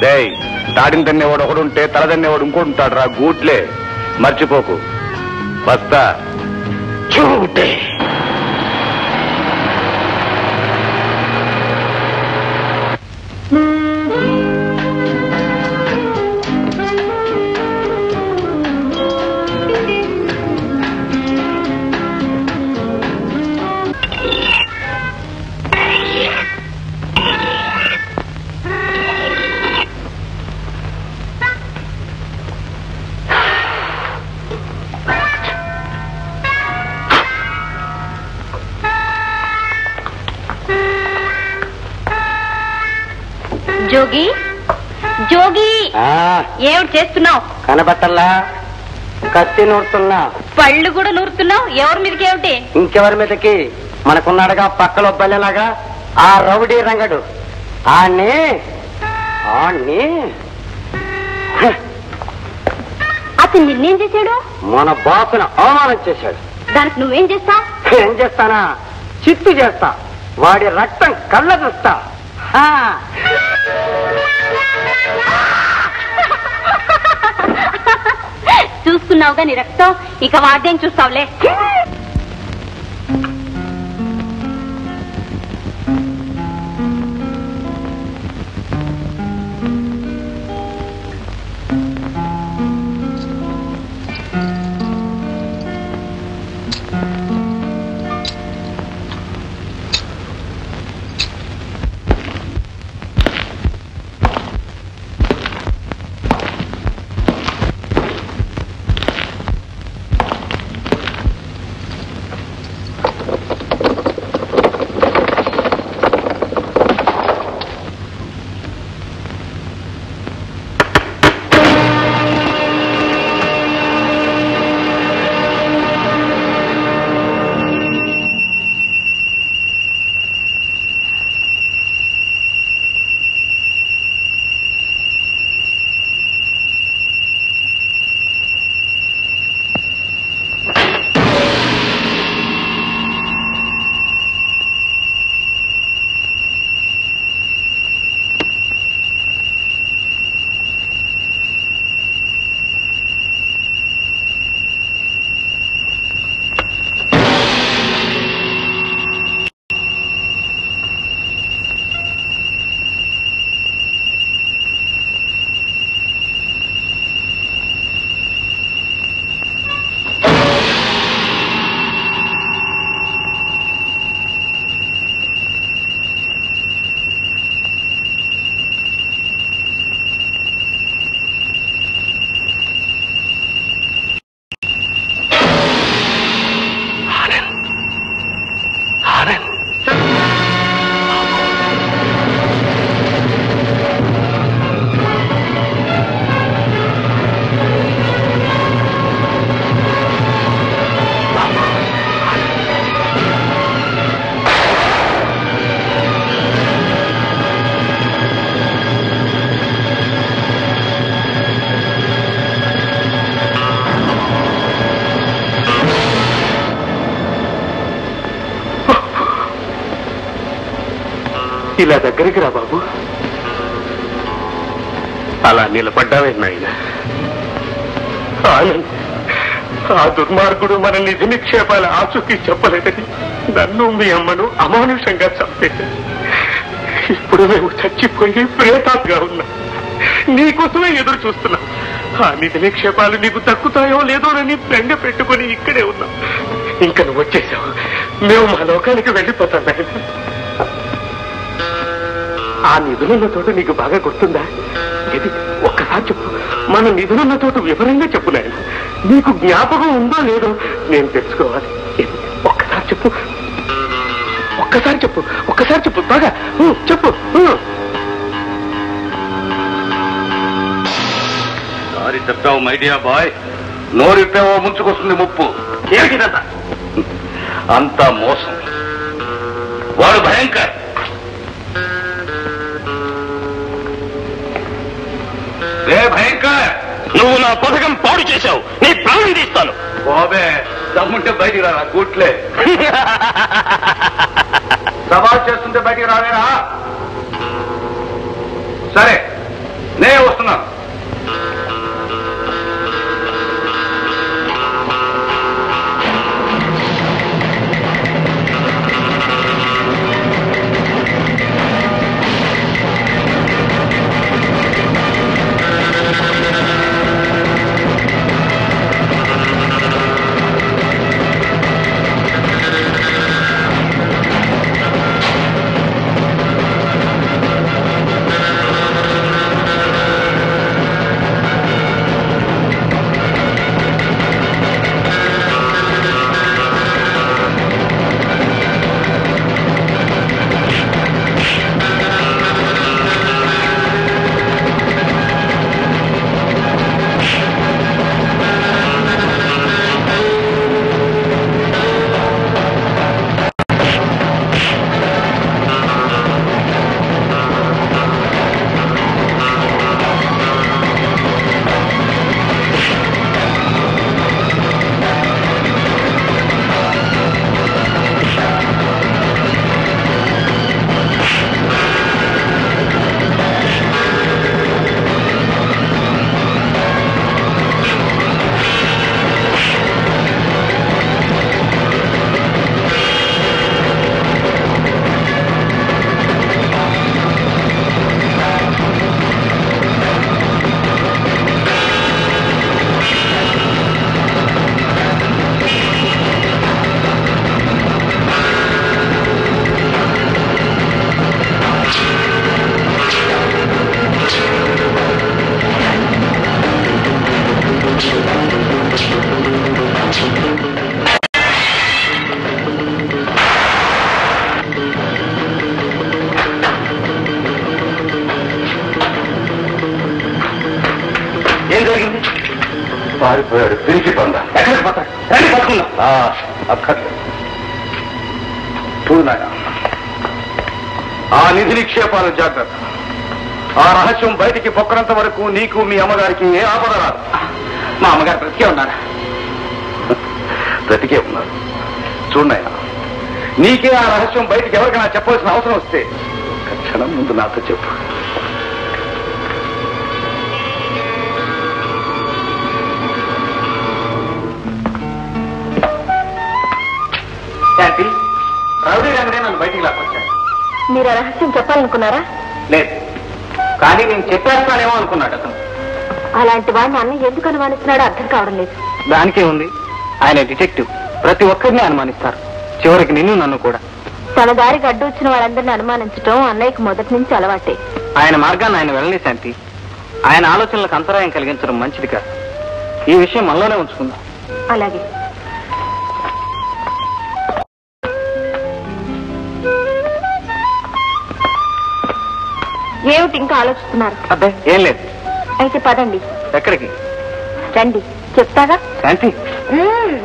S1: డేయ్ తాడిని తన్నేవాడు ఒకడుంటే తల తన్నేవాడు ఇంకోటి ఉంటాడు రా గూట్లే మర్చిపోకు వస్తా చూటే
S3: జోగి జోగి ఏమిటి చేస్తున్నావు
S5: కనబట్టల్లా కత్తి నూరుతున్నా
S3: పళ్ళు కూడా నూరుతున్నావు ఎవరి మీదకి ఏమిటి
S5: ఇంకెవరి మీదకి మనకున్నాడుగా పక్కలో బల్లెలాగా ఆ రౌడీ రంగడు ఆణ్ణి ఆణ్ణి
S3: అతను నిన్నేం చేశాడు
S5: మన బాసును అవమానం చేశాడు
S3: దానికి నువ్వేం చేస్తావు
S5: ఏం చేస్తానా చిత్తు చేస్తా వాడి రక్తం కళ్ళ చూస్తా హా.
S3: చూసుకున్నావుగా నీ రక్తం ఇక వాద్యం చూస్తావులే
S1: ఇలా దగ్గరికి రా బాబు అలా నిలబడ్డావే నాయన ఆనంద్ ఆ దుర్మార్గుడు మన నిధి నిక్షేపాల ఆచూకీ చెప్పలేదని నన్ను మీ అమ్మను అమానుషంగా చంపేశాడు ఇప్పుడు మేము చచ్చిపోయి ప్రేతాత్గా ఉన్నాం నీకోసమే ఎదురు చూస్తున్నాం ఆ నిధి నిక్షేపాలు నీకు దక్కుతాయో లేదోనని బెంగ పెట్టుకుని ఇక్కడే ఉన్నాం ఇంకా నువ్వు వచ్చేసావు మేము మా లోకానికి వెళ్ళిపోతాం నాయన ఆ నిధులున్న చోటు నీకు బాగా గుర్తుందా ఇది ఒక్కసారి చెప్పు మన నిధులున్న చోటు వివరంగా చెప్పు నాయన నీకు జ్ఞాపకం ఉందో లేదో నేను తెలుసుకోవాలి ఇది ఒక్కసారి చెప్పు ఒక్కసారి చెప్పు ఒక్కసారి చెప్పు బాగా ఊ, చెప్పు ఊ.
S8: సారీ చెప్తావు మైడియా బాయ్ నోరిప్పావో ముంచుకొస్తుంది ముప్పు
S1: ఏమిటిదంతా
S8: అంతా మోసం వాడు భయంకర్ రే భయంకర్
S2: నువ్వు నా పథకం పాడు చేశావు నీ ప్రాణం తీస్తాను
S8: బాబే దమ్ముంటే బయటికి రా గుట్లే సవాల్ చేస్తుంటే బయటికి రావేరా సరే
S1: పారిపోయాడు పిరికి పంద
S7: ఎక్కడికి పోతాడు రండి పట్టుకుందాం
S1: అక్కర్లేదు చూడు నాయన ఆ నిధి నిక్షేపాలు జాగ్రత్త ఆ రహస్యం బయటికి పొక్కనంత వరకు నీకు మీ అమ్మగారికి ఏ ఆపద రాదు
S7: మా అమ్మగారు బ్రతికే ఉన్నారా
S1: బ్రతికే ఉన్నారు చూడు నాయన నీకే ఆ రహస్యం బయటికి ఎవరికైనా చెప్పవలసిన అవసరం వస్తే ఒక్క క్షణం ముందు నాతో చెప్పు
S7: శాంతి రౌడీ రంగనే నన్ను బయటికి లాక్కొచ్చాను
S3: మీరు ఆ రహస్యం చెప్పాలనుకున్నారా
S7: లేదు కానీ నేను చెప్పేస్తానేమో అనుకున్నాడు అతను
S3: అలాంటి వాడిని అన్న ఎందుకు అనుమానిస్తున్నాడో అర్థం కావడం లేదు
S7: దానికే ఉంది ఆయన డిటెక్టివ్ ప్రతి ఒక్కరిని అనుమానిస్తారు చివరికి నిన్ను నన్ను కూడా
S3: తన దారికి అడ్డు వచ్చిన వాళ్ళందరినీ అనుమానించడం అన్నయ్యకి మొదటి నుంచి అలవాటే
S7: ఆయన మార్గాన్ని ఆయన వెళ్ళని శాంతి ఆయన ఆలోచనలకు అంతరాయం కలిగించడం మంచిది కాదు ఈ విషయం మనలోనే ఉంచుకుందాం
S3: అలాగే ఏమిటి ఇంకా ఆలోచిస్తున్నారు
S7: అబ్బే ఏం లేదు
S3: అయితే పదండి
S7: ఎక్కడికి
S3: రండి చెప్తాగా
S7: శాంతి
S3: మ్మ్.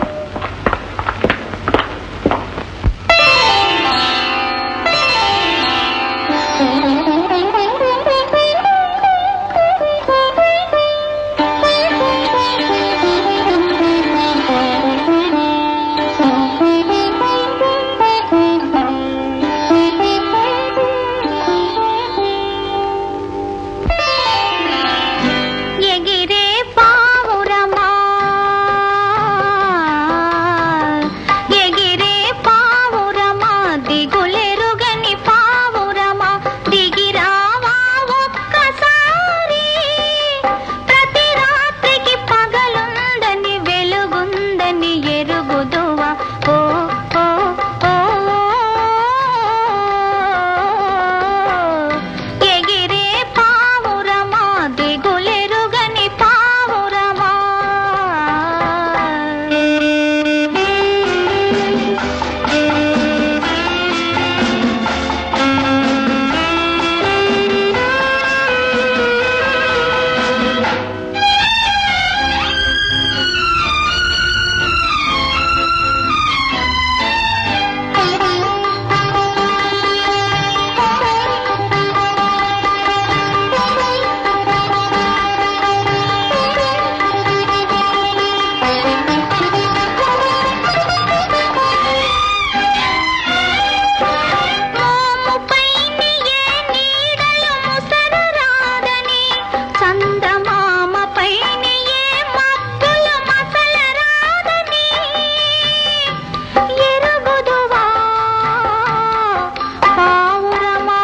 S4: ఎగిరే పావురమా ఎగిరే పావురమా దిగులెరుగని పావురమా దిగిరావా ఒక్కసారి ప్రతి రాత్రికి పగలుందని వెలుగుందని ఎరుగుదువా ఓ ఓ ఓ ఎగిరే పావురమా దిగులెరుగని పావురమా మోముపైని ఏ నీడలు ముసరరాదని చందమామపైని ఏ మబ్బులు మసలరాదని ఎరుగుదువా పావురమా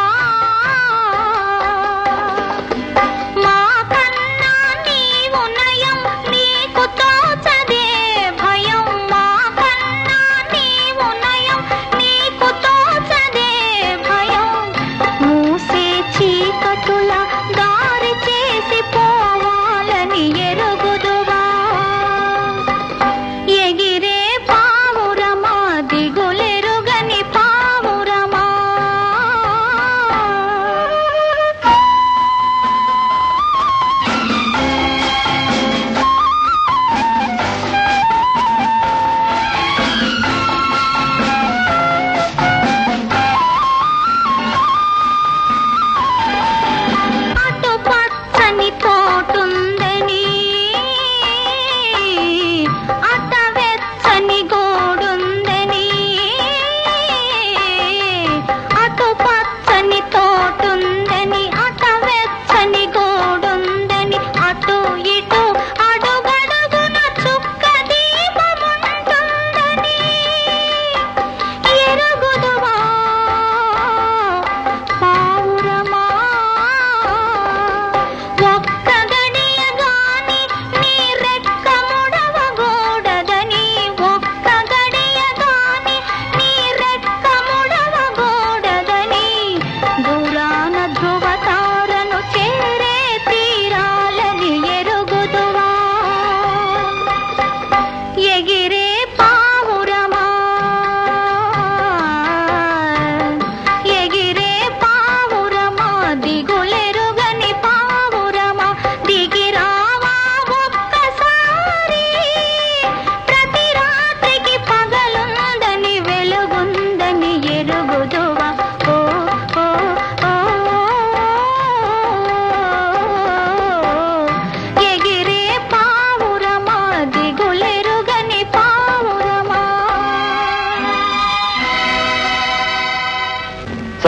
S4: మా కన్నా నీవు నయం నీకు తోచదే భయం మా కన్నా నీవు నయం నీకు తోచదే భయం మూసే చీకటుల దారి చేసి పోవాలని ఎరుగుదువా ఎగిరే పావురమా దిగులెరుగని పావురమా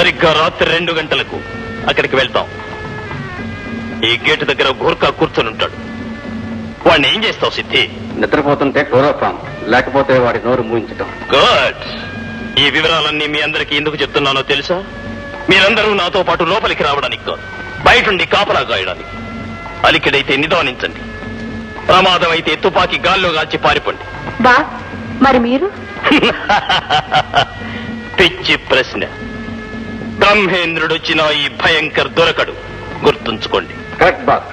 S2: సరిగ్గా రాత్రి రెండు గంటలకు అక్కడికి వెళ్తాం ఈ గేటు దగ్గర గోర్ఖా కూర్చొని ఉంటాడు వాడిని ఏం చేస్తావు సిద్ధి
S1: నిద్రపోతుంటే క్లోరోఫామ్ లేకపోతే వాడి నోరు మూయించటం
S2: గుడ్ ఈ వివరాలన్నీ మీ అందరికీ ఎందుకు చెప్తున్నానో తెలుసా మీరందరూ నాతో పాటు లోపలికి రావడానికి కాదు బయటుండి కాపలా గాయడానికి అలికిడైతే నిదానించండి ప్రమాదం అయితే తుపాకీ గాల్లో గాల్చి పారిపోండి
S3: బా మరి మీరు
S2: పిచ్చి ప్రశ్న బ్రహ్మేంద్రుడొచ్చిన ఈ భయంకర్ దొరకడు గుర్తుంచుకోండి
S1: కరెక్ట్ బాస్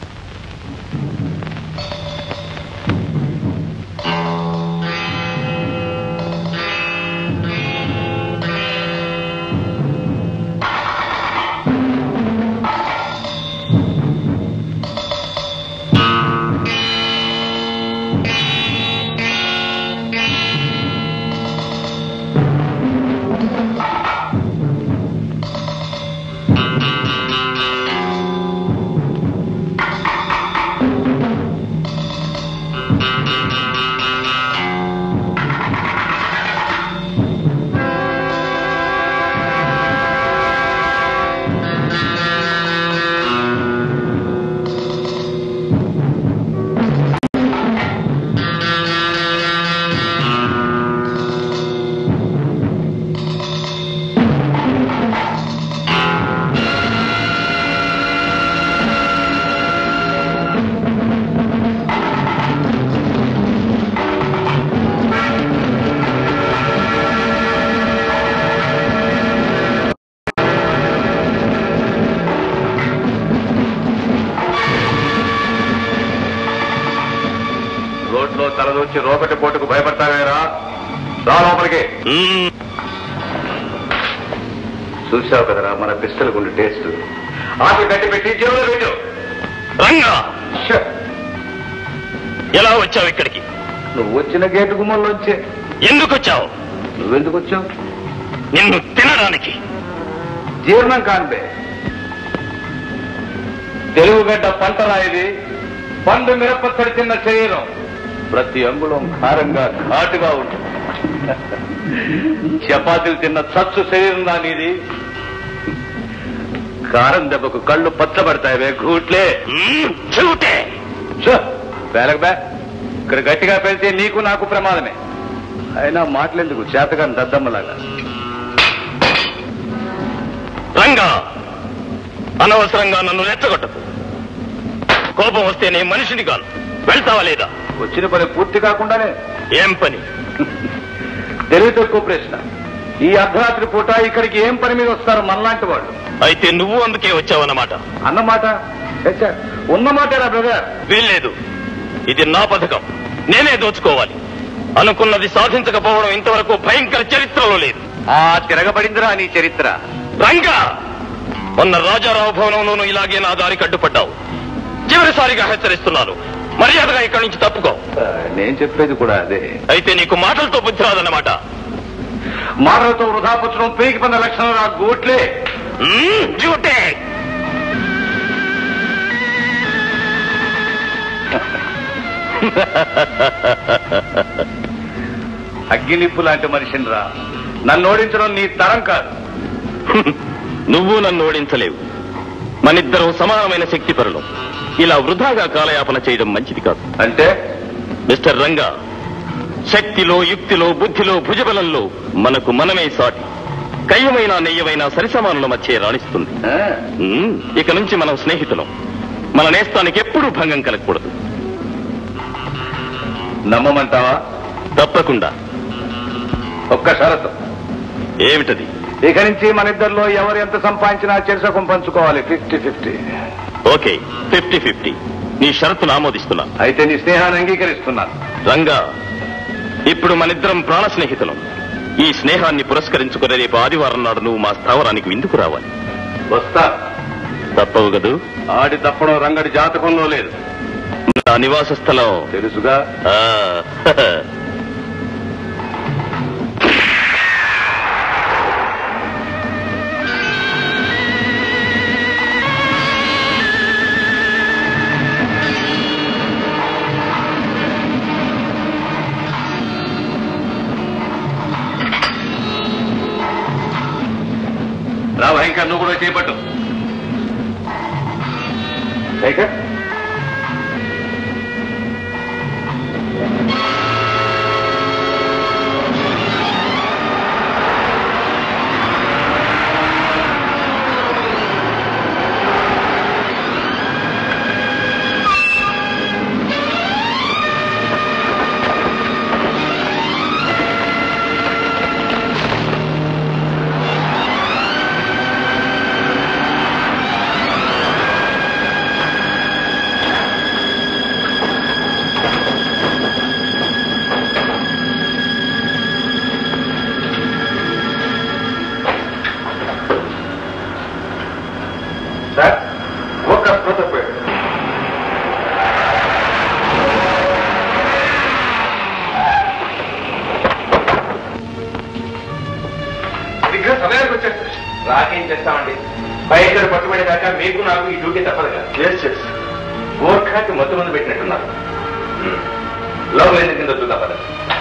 S1: రోడ్లో తలదూచి రోకటి పోటుకు భయపడతావేరా రా లోపలికి
S2: మ్మ్.
S1: చూసావు కదరా మన పిస్టల్ గుండె టేస్ట్ ఆకు గట్టి పెట్టి జేబులో పెట్టు
S2: రంగా
S1: ష్.
S2: ఎలా వచ్చావు ఇక్కడికి
S1: నువ్వు వచ్చిన గేటు గుమ్మంలోంచే
S2: ఎందుకు వచ్చావు
S1: నువ్వెందుకు వచ్చావు
S2: నిన్ను తినడానికి
S1: జీర్ణం కానిపే తెలుగుగడ్డ పంటరా ఇది పండు మిరపచ్చడి తిన్న శరీరం ప్రతి అంగుళం కారంగా ఘాటుగా ఉంటుంది చపాతీలు తిన్న చచ్చు శరీరం దాని ఇది కారం దెబ్బకు కళ్ళు పచ్చబడతాయి గూట్లే
S2: మ్మ్. చూటే
S1: వేలక బే ఇక్కడ గట్టిగా పెడితే నీకు నాకు ప్రమాదమే అయినా మాటలెందుకు చేతగాని దద్దమ్మలాగా
S2: రంగా అనవసరంగా నన్ను రెచ్చగొట్టకు కోపం వస్తే నేను మనిషిని కాను వెళ్తావా లేదా
S1: వచ్చిన పని పూర్తి కాకుండానే
S2: ఏం పని
S1: తెలివి తక్కువ ప్రశ్న ఈ అర్ధరాత్రి పూట ఇక్కడికి ఏం పని మీద వస్తారు మనలాంటి వాళ్ళు
S2: అయితే నువ్వు అందుకే వచ్చావన్నమాట
S1: అన్నమాట ఛే, ఉన్నమాటేరా బ్రదర్
S2: వీల్లేదు ఇది నా పథకం నేనే దోచుకోవాలి అనుకున్నది సాధించకపోవడం ఇంతవరకు భయంకర చరిత్రలో లేదు
S1: ఆ తిరగబడిందిరా నీ చరిత్ర
S2: రంగా మొన్న రాజారావు భవనంలోనూ ఇలాగే నా దారి కట్టుపడ్డావు చివరిసారిగా హెచ్చరిస్తున్నాను మర్యాదగా ఇక్కడి నుంచి తప్పుకో
S1: ఆ, నేను చెప్పేది కూడా అదే
S2: అయితే నీకు మాటలతో బుద్ధి రాదన్నమాట
S1: మాటలతో వృధా పుచ్చడం పీకి పొంద లక్షణం రా గూట్లే
S2: మ్మ్, జూటే
S1: అగ్గినిప్పు లాంటి మనిషిని రా నన్ను ఓడించడం నీ తరం కాదు
S2: నువ్వు నన్ను ఓడించలేవు మనిద్దరం సమానమైన శక్తి పరులం ఇలా వృధాగా కాలయాపన చేయడం మంచిది కాదు
S1: అంటే
S2: మిస్టర్ రంగా శక్తిలో యుక్తిలో బుద్ధిలో భుజబలంలో మనకు మనమే సాటి కయ్యమైన నెయ్యమైన సరిసమానుల మధ్య రాణిస్తుంది
S1: ఆ,
S2: మ్మ్, ఇక నుంచి మనం స్నేహితులం మన నేస్తానికి ఎప్పుడూ భంగం కలగకూడదు
S1: నమ్మమంటావా
S2: తప్పకుండా
S1: ఒక్క షరతు
S2: ఏమిటది
S1: ఇక నుంచి మన ఇద్దరిలో ఎవరు ఎంత సంపాదించినా చెరుసకం పంచుకోవాలి fifty fifty
S2: okay fifty fifty నీ షరతును ఆమోదిస్తున్నాను
S1: అయితే నీ స్నేహాన్ని అంగీకరిస్తున్నాను
S2: రంగా ఇప్పుడు మనిద్దరం ప్రాణ స్నేహితులం ఈ స్నేహాన్ని పురస్కరించుకునే రేపు ఆదివారం నాడు నువ్వు మా స్థావరానికి విందుకు రావాలి
S1: వస్తా
S2: తప్పవు కదూ
S1: ఆడి తప్పడం రంగడి జాతకంలో లేదు
S2: నా నివాస స్థలం
S1: తెలుసుగా
S2: ఆ,
S1: టైగర్ సార్ ఒక స్పృహ పోయాడు సరిగ్గా సమయానికి వచ్చారు రాకేం చేస్తామండి బయట పట్టుబడేదాకా మీకు నాకు ఈ డ్యూటీ తప్పదు కదా ఎస్ ఎస్ గోర్ఖాకి మొత్తం మంది పెట్టినట్టున్నారు హ్మ్. లోపల ఎందుకు కింద చూద్దాం పద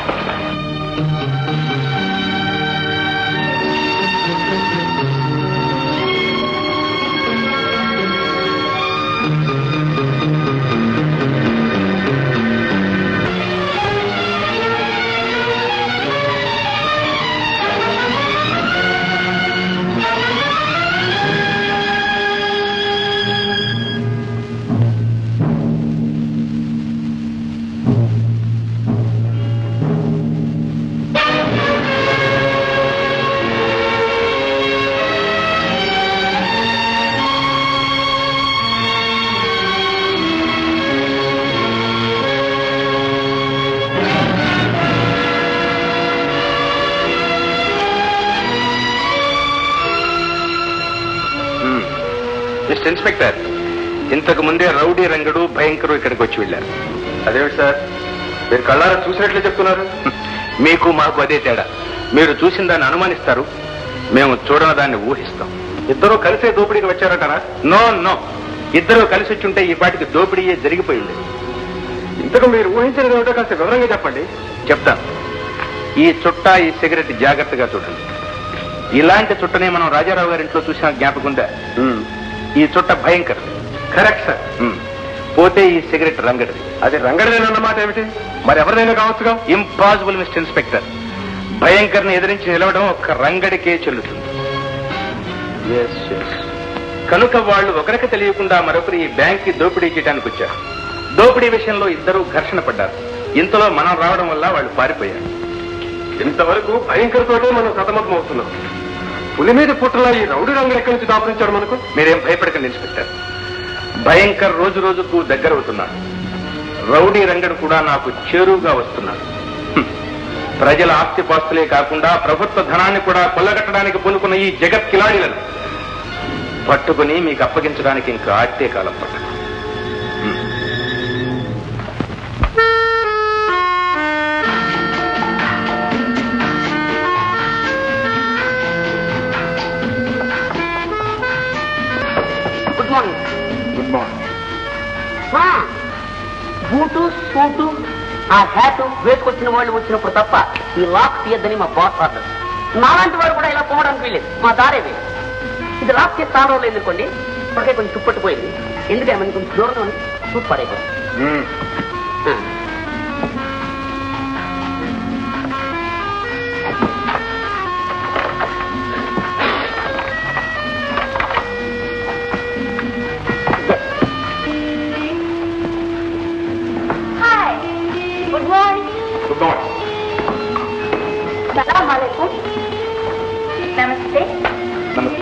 S1: మిస్టర్ ఇన్స్పెక్టర్ ఇంతకు ముందే రౌడీ రంగడు భయంకరు ఇక్కడికి వచ్చి వెళ్ళారు అదేమిటి సార్ మీరు కళ్ళారా చూసినట్లే చెప్తున్నారు మీకు మాకు అదే తేడా మీరు చూసిన దాన్ని అనుమానిస్తారు మేము చూడని దాన్ని ఊహిస్తాం ఇద్దరు కలిసే దోపిడీకి వచ్చారటరా నో నో ఇద్దరు కలిసి వచ్చి ఉంటే ఈ పాటికి దోపిడీయే జరిగిపోయింది ఇంతకు మీరు ఊహించినది ఏమిటో కాస్త వివరంగా చెప్పండి చెప్తాను ఈ చుట్ట ఈ సిగరెట్ జాగ్రత్తగా చూడండి ఇలాంటి చుట్టనే మనం రాజారావు గారి ఇంట్లో చూసిన జ్ఞాపకం ఉందా ఈ చుట్ట భయంకర కరెక్ట్ సార్ పోతే ఈ సిగరెట్ రంగడిది అది రంగడిదేనన్నమాట ఏమిటి మరి ఎవరిదైనా కావచ్చుగా ఇంపాసిబుల్ మిస్టర్ ఇన్స్పెక్టర్ భయంకర్ని ఎదిరించి నిలవడం ఒక్క రంగడికే చెల్లుతుంది కనుక వాళ్ళు ఒకరికి తెలియకుండా మరొకరు ఈ బ్యాంక్ కి దోపిడీ చేయడానికి వచ్చారు దోపిడీ విషయంలో ఇద్దరు ఘర్షణ పడ్డారు ఇంతలో మనం రావడం వల్ల వాళ్ళు పారిపోయారు ఇంతవరకు భయంకరతోటే మనం సతమతం అవుతున్నాం పులి మీద పుట్టలా ఈ రౌడీ రంగులు ఎక్కడి నుంచి దాపరించాడు మనకు మీరేం భయపడకండి ఇన్స్పెక్టర్ భయంకర్ రోజు రోజుకు దగ్గర అవుతున్నాడు రౌడీ రంగడు కూడా నాకు చేరువుగా వస్తున్నాడు హ్మ్. ప్రజల ఆస్తిపాస్తులే కాకుండా ప్రభుత్వ ధనాన్ని కూడా కొల్లగట్టడానికి పూనుకున్న ఈ జగత్ కిలాడీలను పట్టుకుని మీకు అప్పగించడానికి ఇంకా ఆట్టే కాలం పట్టదు హ్మ్.
S5: Good morning
S1: good morning
S5: boot suit ఆ హ్యాట్ వేసుకొచ్చిన వాళ్ళు వచ్చినప్పుడు తప్ప ఈ లాక్ తీయద్దని మా బాస్ ఆర్డర్ నాలాంటి వారు కూడా ఇలా పోవడానికి వీలేదు మా దారే వేరు ఇది లాక్ చేసి తాను రోజులు ఎందుకోండి ఇప్పటికే కొంచెం చుప్పట్టుపోయింది ఎందుకంటే మనకి కొంచెం దూరంగా ఉంది చూసి పడైపోయింది
S3: hi good morning
S1: good morning
S3: సలాం అలైకుం నమస్తే
S1: నమస్తే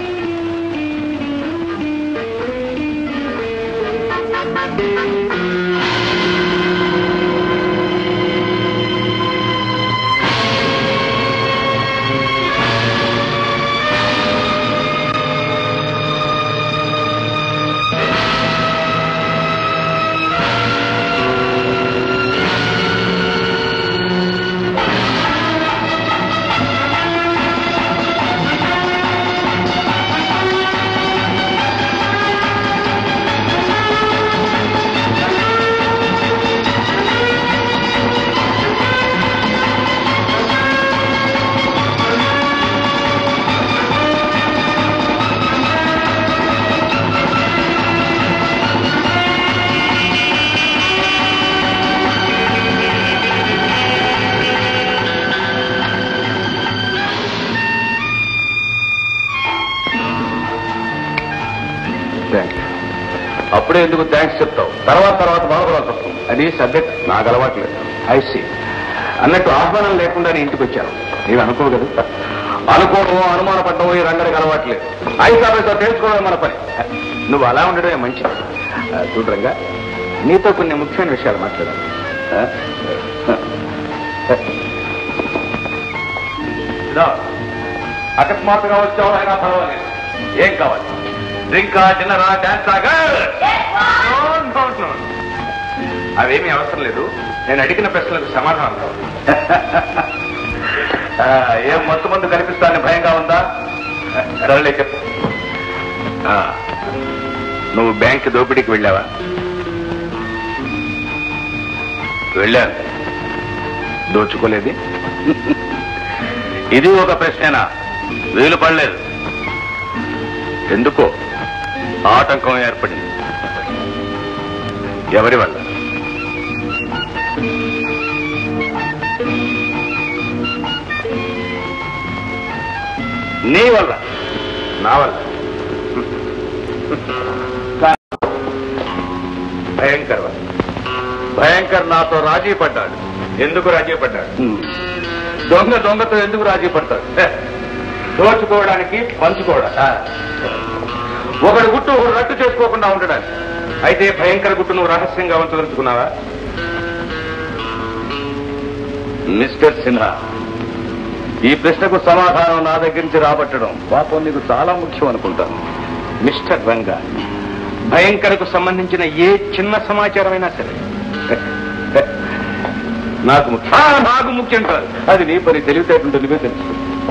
S1: థ్యాంక్ అప్పుడే ఎందుకు థ్యాంక్స్ చెప్తావు తర్వాత తర్వాత బాధపడాల్సి వస్తుంది అది సబ్జెక్ట్ నాకు అలవాట్లేదు ఐసి అన్నట్టు ఆహ్వానం లేకుండా నీ ఇంటికి వచ్చాను నీవు అనుకో కదా అనుకోవడం అనుమానపడడం ఈ రంగడికి అలవాట్లేదు ఐదు ఆఫీసర్ తెలుసుకోవడం మన పని నువ్వు అలా ఉండడమే మంచిది ఆ, చూడు రంగా నీతో కొన్ని ముఖ్యమైన విషయాలు మాట్లాడాలి ఆ? ఇదా, అకస్మాత్తుగా వచ్చావు అయినా పర్వాలేదు ఏం కావాలి డ్రింకా డిన్నరా డాన్సా అవేమీ అవసరం లేదు నేను అడిగిన ప్రశ్నలకు సమాధానం కావాలి ఆ, ఏం మొత్తం మందు కనిపిస్తానని భయంగా ఉందా సరేలే చెప్పు ఆ, నువ్వు బ్యాంక్ దోపిడీకి వెళ్ళావా వెళ్ళాను దోచుకోలేదు ఇది ఒక ప్రశ్నేనా వీలు పడలేదు ఎందుకో ఆటంకం ఏర్పడింది ఎవరి వల్ల నీ వల్ల నా వల్ల భయంకర్ వల్ల భయంకర్ నాతో రాజీ పడ్డాడు ఎందుకు రాజీ పడ్డాడు దొంగ దొంగతో ఎందుకు రాజీ పడతాడు హే, దోచుకోవడానికి పంచుకోవడం ఒకడు గుట్టు ఒకడు రట్టు చేసుకోకుండా ఉండడానికి అయితే భయంకర గుట్టు నువ్వు రహస్యంగా ఉంచదలుచుకున్నావా మిస్టర్ సిన్హా ఈ ప్రశ్నకు సమాధానం నా దగ్గర నుంచి రాబట్టడం పాపం నీకు చాలా ముఖ్యం అనుకుంటాను మిస్టర్ రంగా భయంకరకు సంబంధించిన ఏ చిన్న సమాచారమైనా సరే నాకు ముఖ్యం ఆ, నాకు ముఖ్యం కాదు అది నీ పని తెలివితేటంటే నువ్వే తెలుసు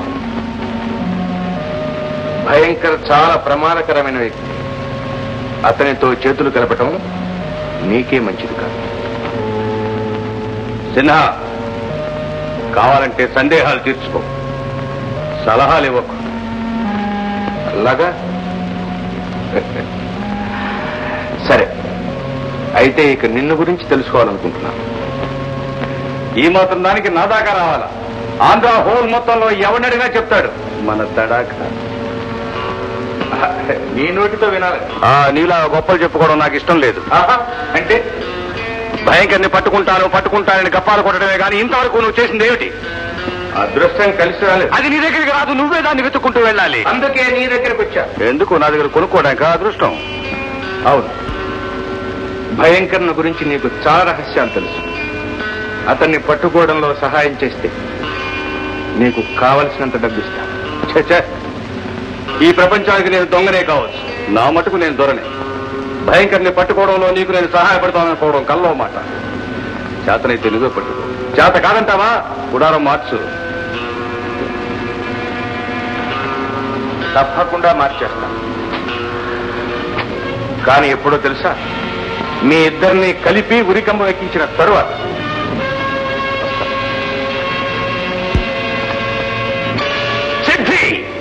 S1: భయంకర్ చాలా ప్రమాదకరమైన వ్యక్తి అతనితో చేతులు కలపటం నీకే మంచిది కాదు సిన్హా కావాలంటే సందేహాలు తీర్చుకో సలహాలు ఇవ్వకు అలాగా సరే అయితే ఇక నిన్ను గురించి తెలుసుకోవాలనుకుంటున్నాను ఈ మాత్రం దానికి నా దాకా రావాలా ఆంధ్ర హోల్ మొత్తంలో ఎవడడినా చెప్తాడు మన తడాక నీ నోటితో వినాలి నీలా గొప్పలు చెప్పుకోవడం నాకు ఇష్టం లేదు అంటే భయంకర్ని పట్టుకుంటాను పట్టుకుంటానని గప్పాలు కొట్టడమే కానీ ఇంతవరకు నువ్వు చేసింది ఏమిటి అదృష్టం కలిసి రాలేదు అది నీ దగ్గరికి రాదు నువ్వే దాన్ని వెతుక్కుంటూ వెళ్ళాలి అందుకే నీ దగ్గరకు వచ్చా ఎందుకు నా దగ్గర కొనుక్కోవడానికి అదృష్టం అవును భయంకరణ గురించి నీకు చాలా రహస్యాలు తెలుసు అతన్ని పట్టుకోవడంలో సహాయం చేస్తే నీకు కావలసినంత డబ్బిస్తా ఛే, ఛే. ఈ ప్రపంచానికి నేను దొంగనే కావచ్చు నా మటుకు నేను దొరనే భయంకర్ని పట్టుకోవడంలో నీకు నేను సహాయపడతాననుకోవడం కల్లో మాట చేతనైతే నువ్వే పట్టుకో చేత కాదంటావా గుడారం మార్చు తప్పకుండా మార్చేస్తా కానీ ఎప్పుడో తెలుసా మీ ఇద్దరిని కలిపి ఉరికంబం ఎక్కించిన తరువాత సిద్ధి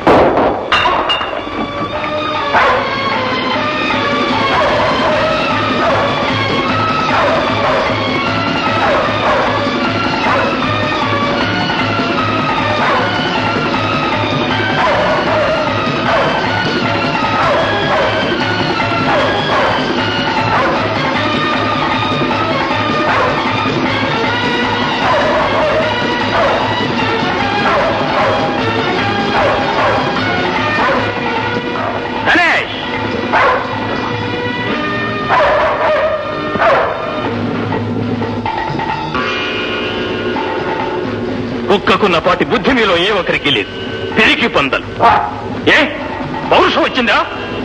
S1: గణేష్ కుక్కకున్న పాటి బుద్ధి మీలో ఏ ఒక్కరికి లేదు పిరికి పందలు ఏ పౌరుషం వచ్చిందా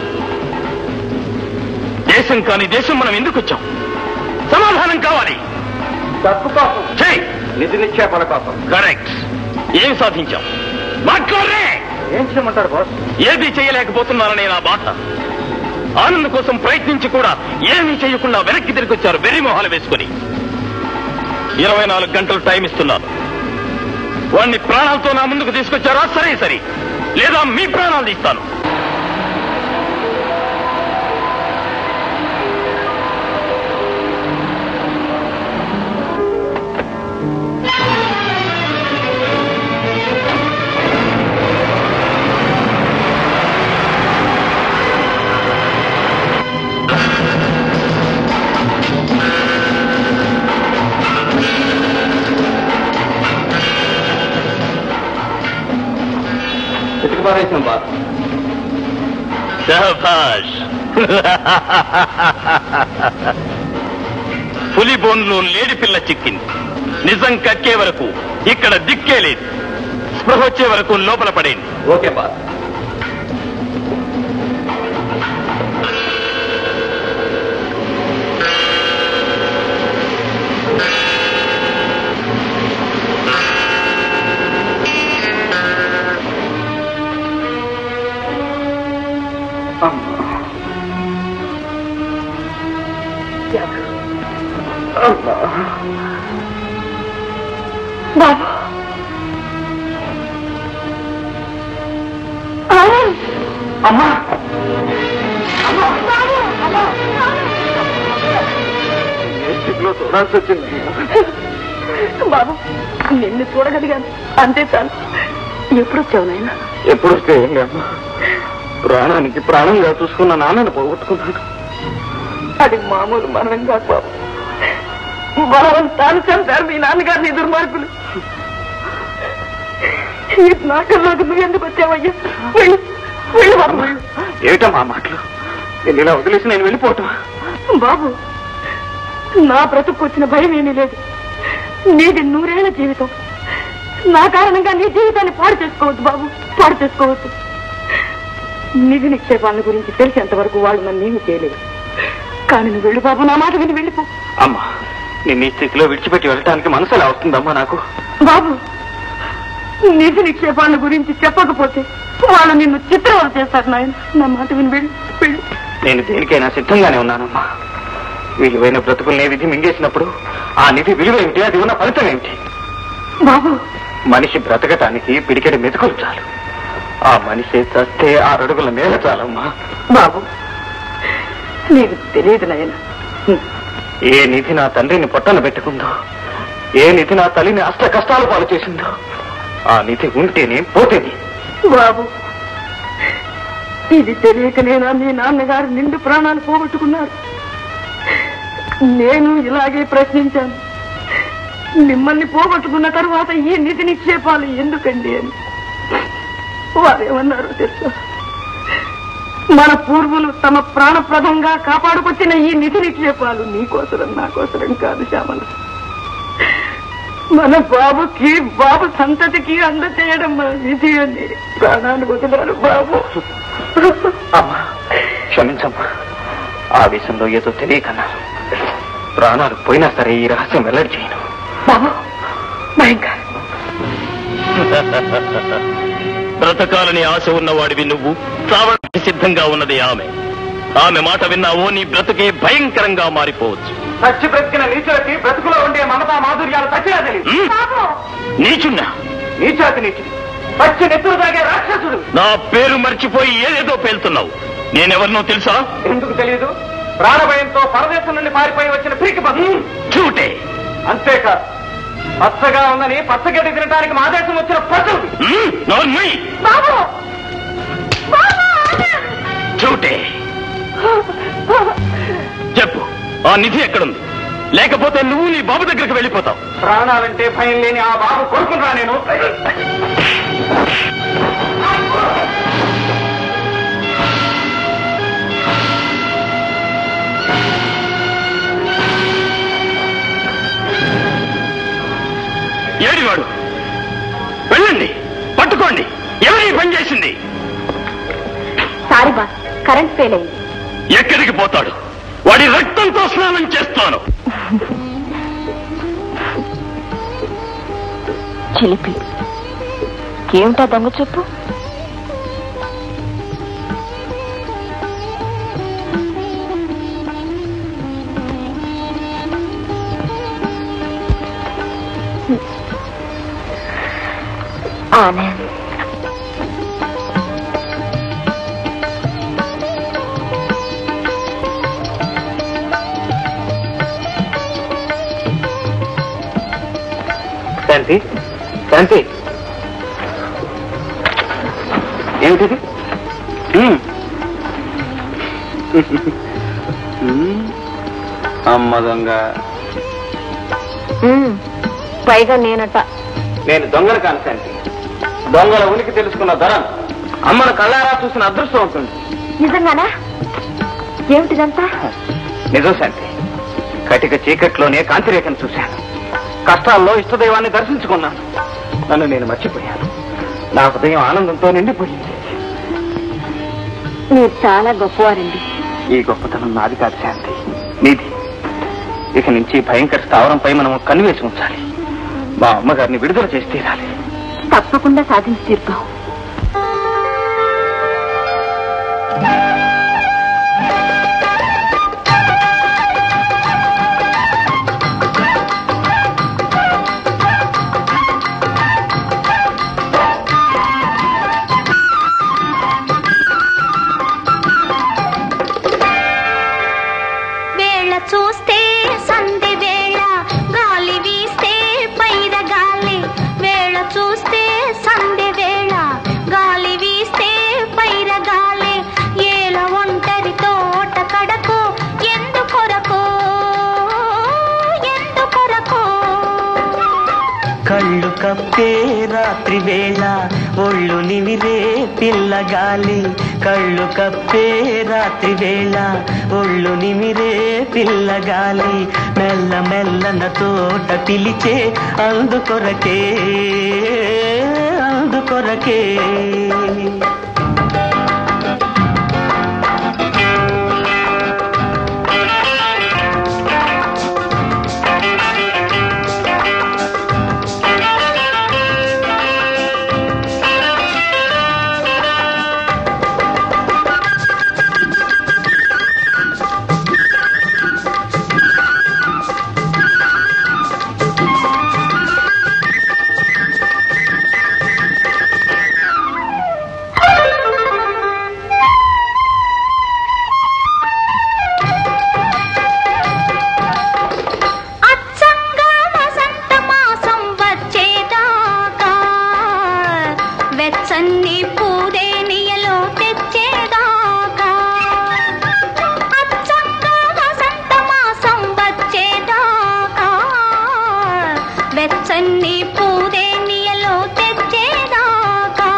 S1: దేశం కాని దేశం మనం ఎందుకు వచ్చాం సమాధానం కావాలి
S7: డబ్బు కోసం
S1: చెయ్
S7: నిధి నిక్షేపణ కోసం
S1: కరెక్ట్ ఏం సాధించాం మాట్లాడరే
S7: ఏం చేయమంటారు బాస్
S1: ఏది చేయలేకపోతున్నాననే నా బాధ ఆనంద్ కోసం ప్రయత్నించి కూడా ఏమీ చేయకుండా వెనక్కి తిరిగి వచ్చారు వెర్రి మొహాలు వేసుకుని ఇరవై నాలుగు గంటలు టైం ఇస్తున్నాను వాణ్ణి ప్రాణాలతో నా ముందుకు తీసుకొచ్చారా సరే సరే లేదా మీ ప్రాణాలు తీస్తాను పారేసిన బాధ
S2: శభాష్ పులి బోన్లో లేడి పిల్ల చిక్కింది నిజం కక్కే వరకు ఇక్కడ దిక్కే లేదు స్పృహ వచ్చే వరకు లోపల పడేయండి
S1: ఓకే బాస్
S3: బాబు
S1: అమ్మా స్థితిలో చూడాల్సి వచ్చింది
S3: బాబు నిన్ను చూడగలిగాను అంతే చాలు ఎప్పుడు వచ్చావు నాయన
S1: ఎప్పుడు వస్తే ఏం లేమ్మా ప్రాణానికి ప్రాణంగా చూసుకున్న నాన్నను పోగొట్టుకున్నాను
S3: అది మామూలు మరణం కాదు బాబు బలవంతాన్ని చంపారు మీ నాన్నగారిని దుర్మార్గులు ఈ నాకల్లోకి నువ్వు ఎందుకు వచ్చావయ్యా వెళ్ళు వెళ్ళు బాబు వెళ్ళు.
S1: ఏమిటమ్మా ఆ మాటలు నేను ఇలా వదిలేసి నేను వెళ్ళిపోవటం
S3: బాబు నా బ్రతుకు వచ్చిన భయం ఏమీ లేదు నీది నూరేళ్ల జీవితం నా కారణంగా నీ జీవితాన్ని పాడు చేసుకోవద్దు బాబు పాడు చేసుకోవద్దు నిధి నిక్షేపాల గురించి తెలిసేంత వరకు వాళ్ళు నన్ను ఏమీ చేయలేదు కానీ నువ్వు వెళ్ళు బాబు నా మాట విని వెళ్ళిపో
S1: అమ్మా నిన్ను ఈ స్థితిలో విడిచిపెట్టి వెళ్ళటానికి మనసు ఎలా వస్తుందమ్మా నాకు
S3: బాబు నిధి నిక్షేపాల గురించి చెప్పకపోతే వాళ్ళు నిన్ను చిత్రవద చేస్తారు నాయన నా మాట విని వెళ్ళు వెళ్ళు
S1: నేను దేనికైనా సిద్ధంగానే ఉన్నానమ్మా విలువైన బ్రతుకుల్ని విధి మింగేసినప్పుడు ఆ నిధి విలువ ఏమిటి అది ఉన్న ఫలితం ఏమిటి
S3: బాబు
S1: మనిషి బ్రతకటానికి పిడికెడి మెతుకులు చాలు ఆ మనిషి చస్తే ఆ అడుగుల నేల చాలమ్మా
S3: బాబు నీకు తెలియదు నాయన
S1: ఏ నిధి నా తండ్రిని పొట్టన పెట్టుకుందో ఏ నిధి నా తల్లిని అష్ట కష్టాలు పాలు చేసిందో ఆ నిధి ఉంటేనే పోతేనే
S3: బాబు ఇది తెలియకనేనా మీ నాన్నగారు నిండు ప్రాణాలు పోగొట్టుకున్నారు నేను ఇలాగే ప్రశ్నించాను మిమ్మల్ని పోగొట్టుకున్న తరువాత ఈ నిధి నిక్షేపాలు ఎందుకండి అని వారేమన్నారు తెలుసా మన పూర్వులు తమ ప్రాణప్రదంగా కాపాడుకొచ్చిన ఈ నిధి నిక్షేపాలు నీకోసరం నాకోసరం కాదు శ్యామల మన బాబుకి బాబు సంతతికి అందచేయడం మన విధి అని ప్రాణాలు వదిలారు బాబు
S1: అమ్మా క్షమించమ్మా ఆవేశంలో ఏదో తెలియకన్నాను ప్రాణాలు పోయినా సరే ఈ రహస్యం వెల్లడి చేయను
S3: బాబు భయంకర
S2: బ్రతకాలని ఆశ ఉన్నవాడివి నువ్వు చావడానికి సిద్ధంగా ఉన్నది ఆమె ఆమె మాట విన్నావో నీ బ్రతుకే భయంకరంగా మారిపోవచ్చు
S1: చచ్చి బ్రతికిన నీచులకి బ్రతుకులో ఉండే మమతా మాధుర్యాలు చచ్చినా తెలియదు
S2: ఉమ్? నీచున్నా
S1: నీచాతి నీచుడు పచ్చి నెత్తురు తాగే రాక్షసుడు
S2: నా పేరు మర్చిపోయి ఏదేదో పేలుతున్నావు నేనెవరినో తెలుసా
S1: ఎందుకు తెలియదు ప్రాణభయంతో పరదేశం నుండి పారిపోయి వచ్చిన పీకి పదు
S2: చూటే
S1: అంతేకాదు పచ్చగా ఉందని పచ్చగడ్డి తినడానికి మా దేశం వచ్చిన పశువు
S2: ఉమ్? నోర్మై
S3: బాబు
S2: చూటే చెప్పు ఆ నిధి ఎక్కడుంది లేకపోతే నువ్వు నీ బాబు దగ్గరికి వెళ్ళిపోతావు
S1: ప్రాణాలంటే భయం లేని ఆ బాబు కొడుకురా నేను
S2: ఏడివాడు వెళ్ళండి పట్టుకోండి ఎవరి పని చేసింది
S3: సారీ బాస్ కరెంట్ ఫెయిల్ అయింది
S2: ఎక్కడికి పోతాడు వాడి రక్తంతో స్నానం చేస్తాను
S3: చిలిపి ఏమిటా దొంగ చెప్పు ఆనంద్
S1: శాంతి శాంతి ఏమిటిది ఉమ్. ఉమ్. అమ్మ దొంగ
S3: పైగా నేనట
S1: నేను దొంగలు కాను శాంతి దొంగల ఉనికి తెలుసుకున్న ధరం
S2: అమ్మను కళ్ళారా చూసిన అదృష్టం అవుతుంది
S3: నిజంగానా ఏమిటిదంతా
S7: నిజం శాంతి కటిక చీకట్లోనే కాంతిరేఖను చూశాను కష్టాల్లో ఇష్టదైవాన్ని దర్శించుకున్నాను నన్ను నేను మర్చిపోయాను నా హృదయం ఆనందంతో నిండిపోయింది
S3: మీరు చాలా గొప్పవారండి
S7: ఈ గొప్పతనం నాది కాదు శాంతి నీది ఇక నుంచి భయంకర స్థావరంపై మనం కన్నువేసి ఉంచాలి మా అమ్మగారిని విడుదల చేసి తీరాలి
S3: తప్పకుండా సాధించి తీరుతాం
S4: వేళ చూస్తే సంధి వేళ గాలి వీస్తే పైర గాలి వేళ చూస్తే సంధి వేళ గాలి వీస్తే పైర గాలి ఏల ఒంటరి తోట కడకు ఎందుకొరకు ఎందుకొరకు
S9: కళ్ళు కప్పే రాత్రి వేళ ఒళ్ళు నిమిరే పిల్లగాలి కళ్ళు కప్పే రాత్రి వేళ ఒళ్ళు నిమిరే పిల్లగాలి మెల్ల మెల్లన తోట పిలిచే అందుకొరకే అందుకొరకే
S4: అచ్చంగా వసంత మాసం వచ్చేదాకా వెచ్చని పూదేనియలో తెచ్చేదాకా అచ్చంగా వసంత మాసం వచ్చేదాకా వెచ్చని పూదేనియలో తెచ్చేదాకా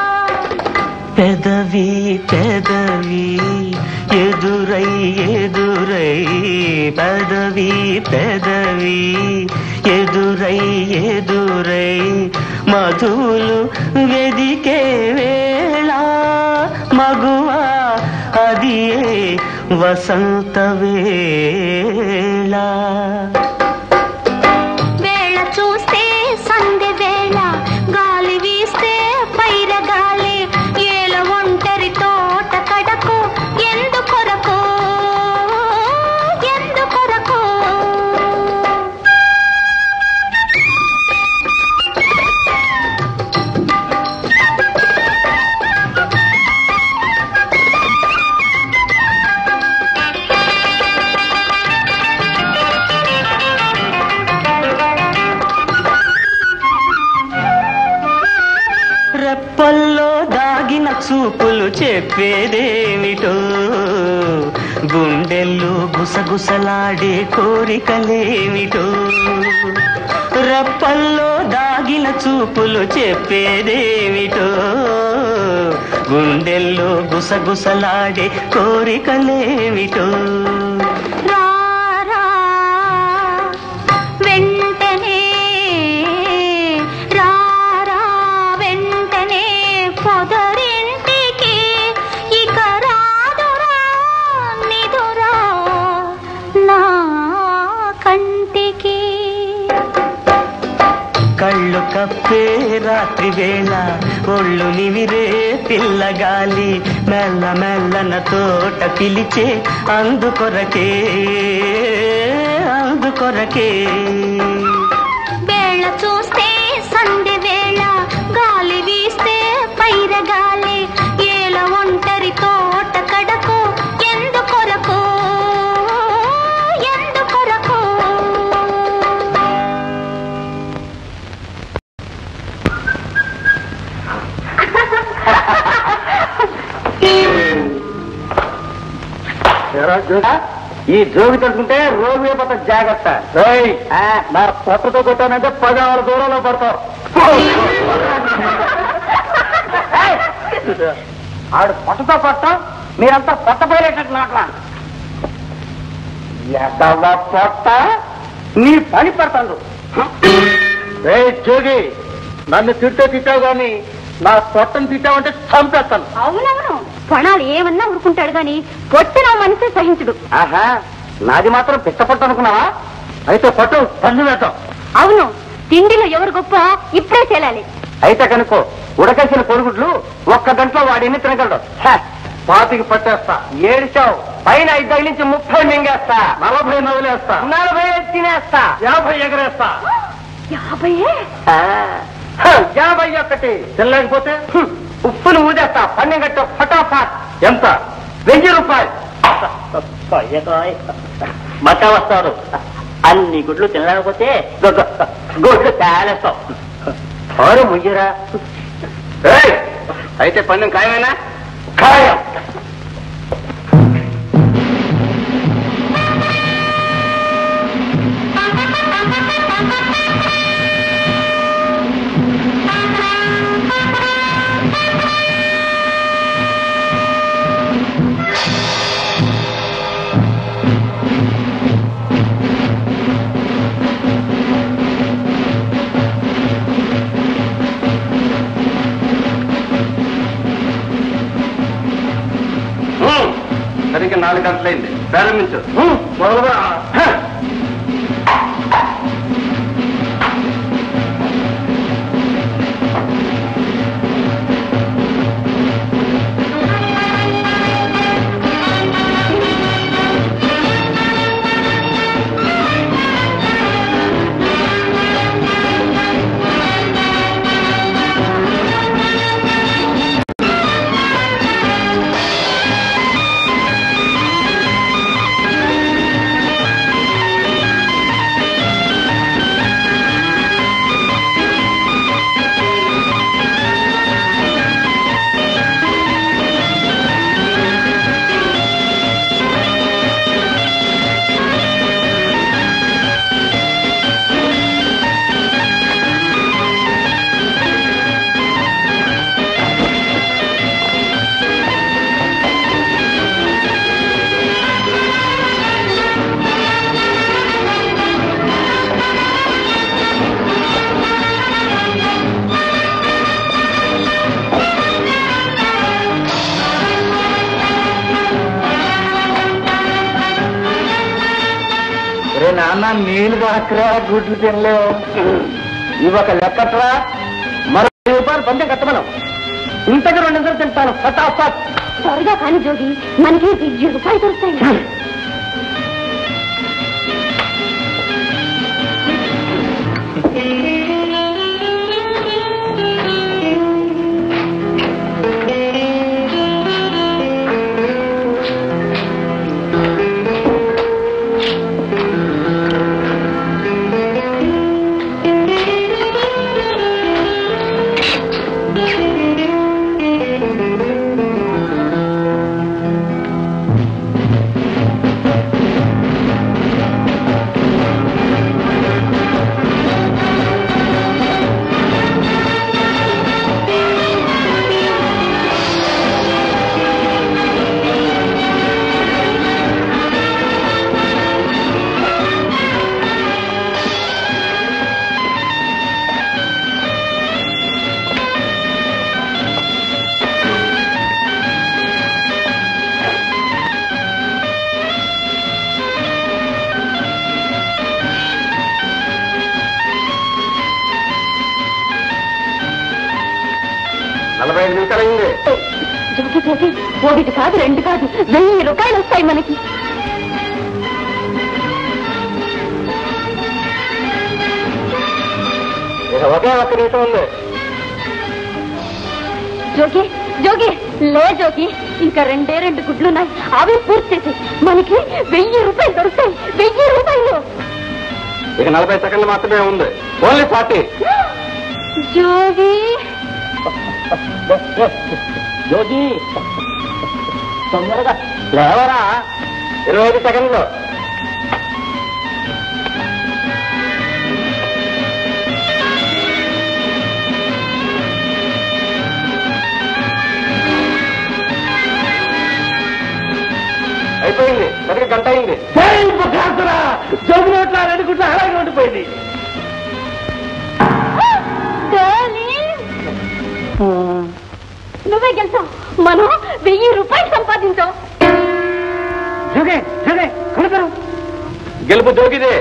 S9: పెదవి పెదవి ఎదురై ఎదురై పెదవి పెదవి ఎదురై ఎదురై మధులు వెదికే వేళ మగువా అది వసంత వేళ
S4: వేళ చూస్తే సంధ్య వేళ గాలి వీస్తే పైర గాలి ఏల ఒంటరి తోట కడకు ఎందుకొరకు ఎందుకొరకు
S9: రెప్పల్లో దాగిన చూపులు చెప్పేదేమిటో గుండెల్లో గుసగుసలాడే కోరికలేమిటో రెప్పల్లో దాగిన చూపులు చెప్పేదేమిటో గుండెల్లో గుసగుసలాడే కోరికలేమిటో
S4: రారా వెంటనే రారా వెంటనే పొదరింటికి ఇక రాదురా నిదురా నా కంటికి
S9: కళ్ళు కప్పే రాత్రి వేళ ఒళ్ళు నివిరే పిల్లగాలి మెల్ల మెల్లన తోట పిలిచే అందుకొరకే అందుకొరకే
S4: వేళ చూస్తే సంధి వేళ గాలి వీస్తే పైర గాలి ఏల ఒంటరి తోట కడకు ఎందుకొరకు ఎందుకొరకు
S7: ఈ జోగి తట్టుకుంటే రోగి అయిపోతా జాగ్రత్త రోయ్, ఆ, నా పొట్టతో కొట్టానంటే పది ఆరు దూరంలో పడతావు ఏయ్,
S5: ఆడు పొట్టతో పొట్ట మీరంతా పొట్ట పోయేటట్టు నాట్లా ఎదవ పొట్ట నీ పని పడతాడు జోగి నన్ను తిట్టే తిట్టావు గాని నా పొట్టను తిట్టావంటే చంపేస్తాను
S3: అవునవును కొణాలు ఏమన్నా ఊరుకుంటాడు గాని పొట్టిన మనిషి సహించుడు
S5: ఆహా నాది మాత్రం పిట్ట పొట్ట అనుకున్నావా అయితే పొట్ట పన్ను వేద్దాం
S3: అవును తిండిలో ఎవరు గొప్ప ఇప్పుడే తేలాలి
S5: అయితే కనుకో ఉడకేసిన కొడుగుడ్లు ఒక్క గంటలో వాడి ఎన్ని తినగలడు హ, పాతికి పట్టేస్తా ఏడిచావు పైన ఐదు నుంచి ముప్పై మింగేస్తా నలభై నవ్వులేస్తా నలభై ఐదు తినేస్తా యాభై ఎగరేస్తా
S3: యాభై
S5: ఆ, హ, యాభై ఒకటి తినలేకపోతే హ్మ్, ఉప్పును ఊదేస్తా పన్నెం గట్ట ఫటాఫాట్ ఎంత వెయ్యి రూపాయలు బట్ట వస్తారు అన్ని గుడ్లు తినలేకపోతే గుడ్లు తేలేస్తావు ఎవరు ముయ్యరా
S1: ఏయ్! అయితే పందెం ఖాయమేనా
S5: ఖాయం
S1: ఉమ్. సరిగ్గా నాలుగు గంటలైంది ప్రారంభించు
S5: మొదలుగా రే నాన్న నీళ్ళు కాకరా గుడ్లు తినలేవు ఇవి ఒక లెక్కట్రా మరో వెయ్యి రూపాయలు పందెం కట్టమనం ఇంతకు రెండు వందలు తింటాను ఫటాఫట్
S3: త్వరగా కానీ జోగి మనకి వెయ్యి రూపాయలు దొరుకుతాయి
S1: నలభై ఐదు నిమిషాలు అయింది
S3: జోగి జోగి ఒకటి కాదు రెండు కాదు వెయ్యి రూపాయలు వస్తాయి మనకి
S5: ఇక ఒకే ఒక్క నిమిషం ఉంది
S3: జోగి జోగి లే జోగి ఇంకా రెండే రెండు గుడ్లున్నాయి అవి పూర్తి చేసి మనకి వెయ్యి రూపాయలు దొరుకుతాయి వెయ్యి రూపాయలు
S1: ఇక నలభై సెకండ్లు మాత్రమే ఉంది ఓన్లీ ఫార్టీ
S3: జోగి
S5: యోగి తొందరగా లేవరా
S1: ఇరవై ఐదు సెకండ్లు
S7: అయిపోయింది సరిగ్గా గంట అయింది
S6: జోబు నోట్ల రెండు గుడ్లు అలాగే ఉండిపోయింది
S3: నువ్వే గెలిచావు మనం వెయ్యి రూపాయలు సంపాదించాం
S7: జోగే జోగే కడతారు గెలుపు జోగిదే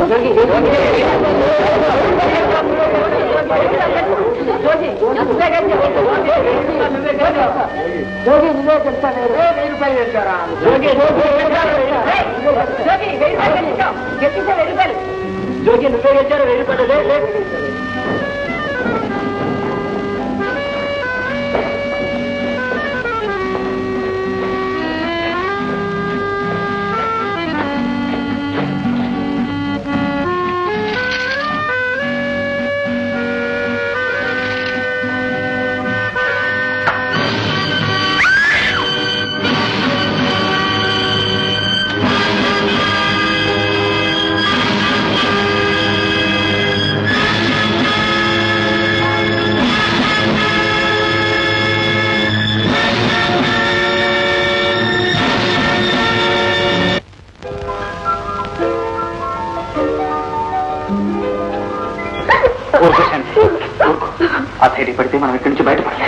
S6: జోగి నువ్వే గెలిచారు వెయ్యి రూపాయలు లే, లే.
S7: ఊరుకోశాను ఊరుకో ఆ ధైర్య పడితే మనం ఇక్కడి నుంచి బయటపడలే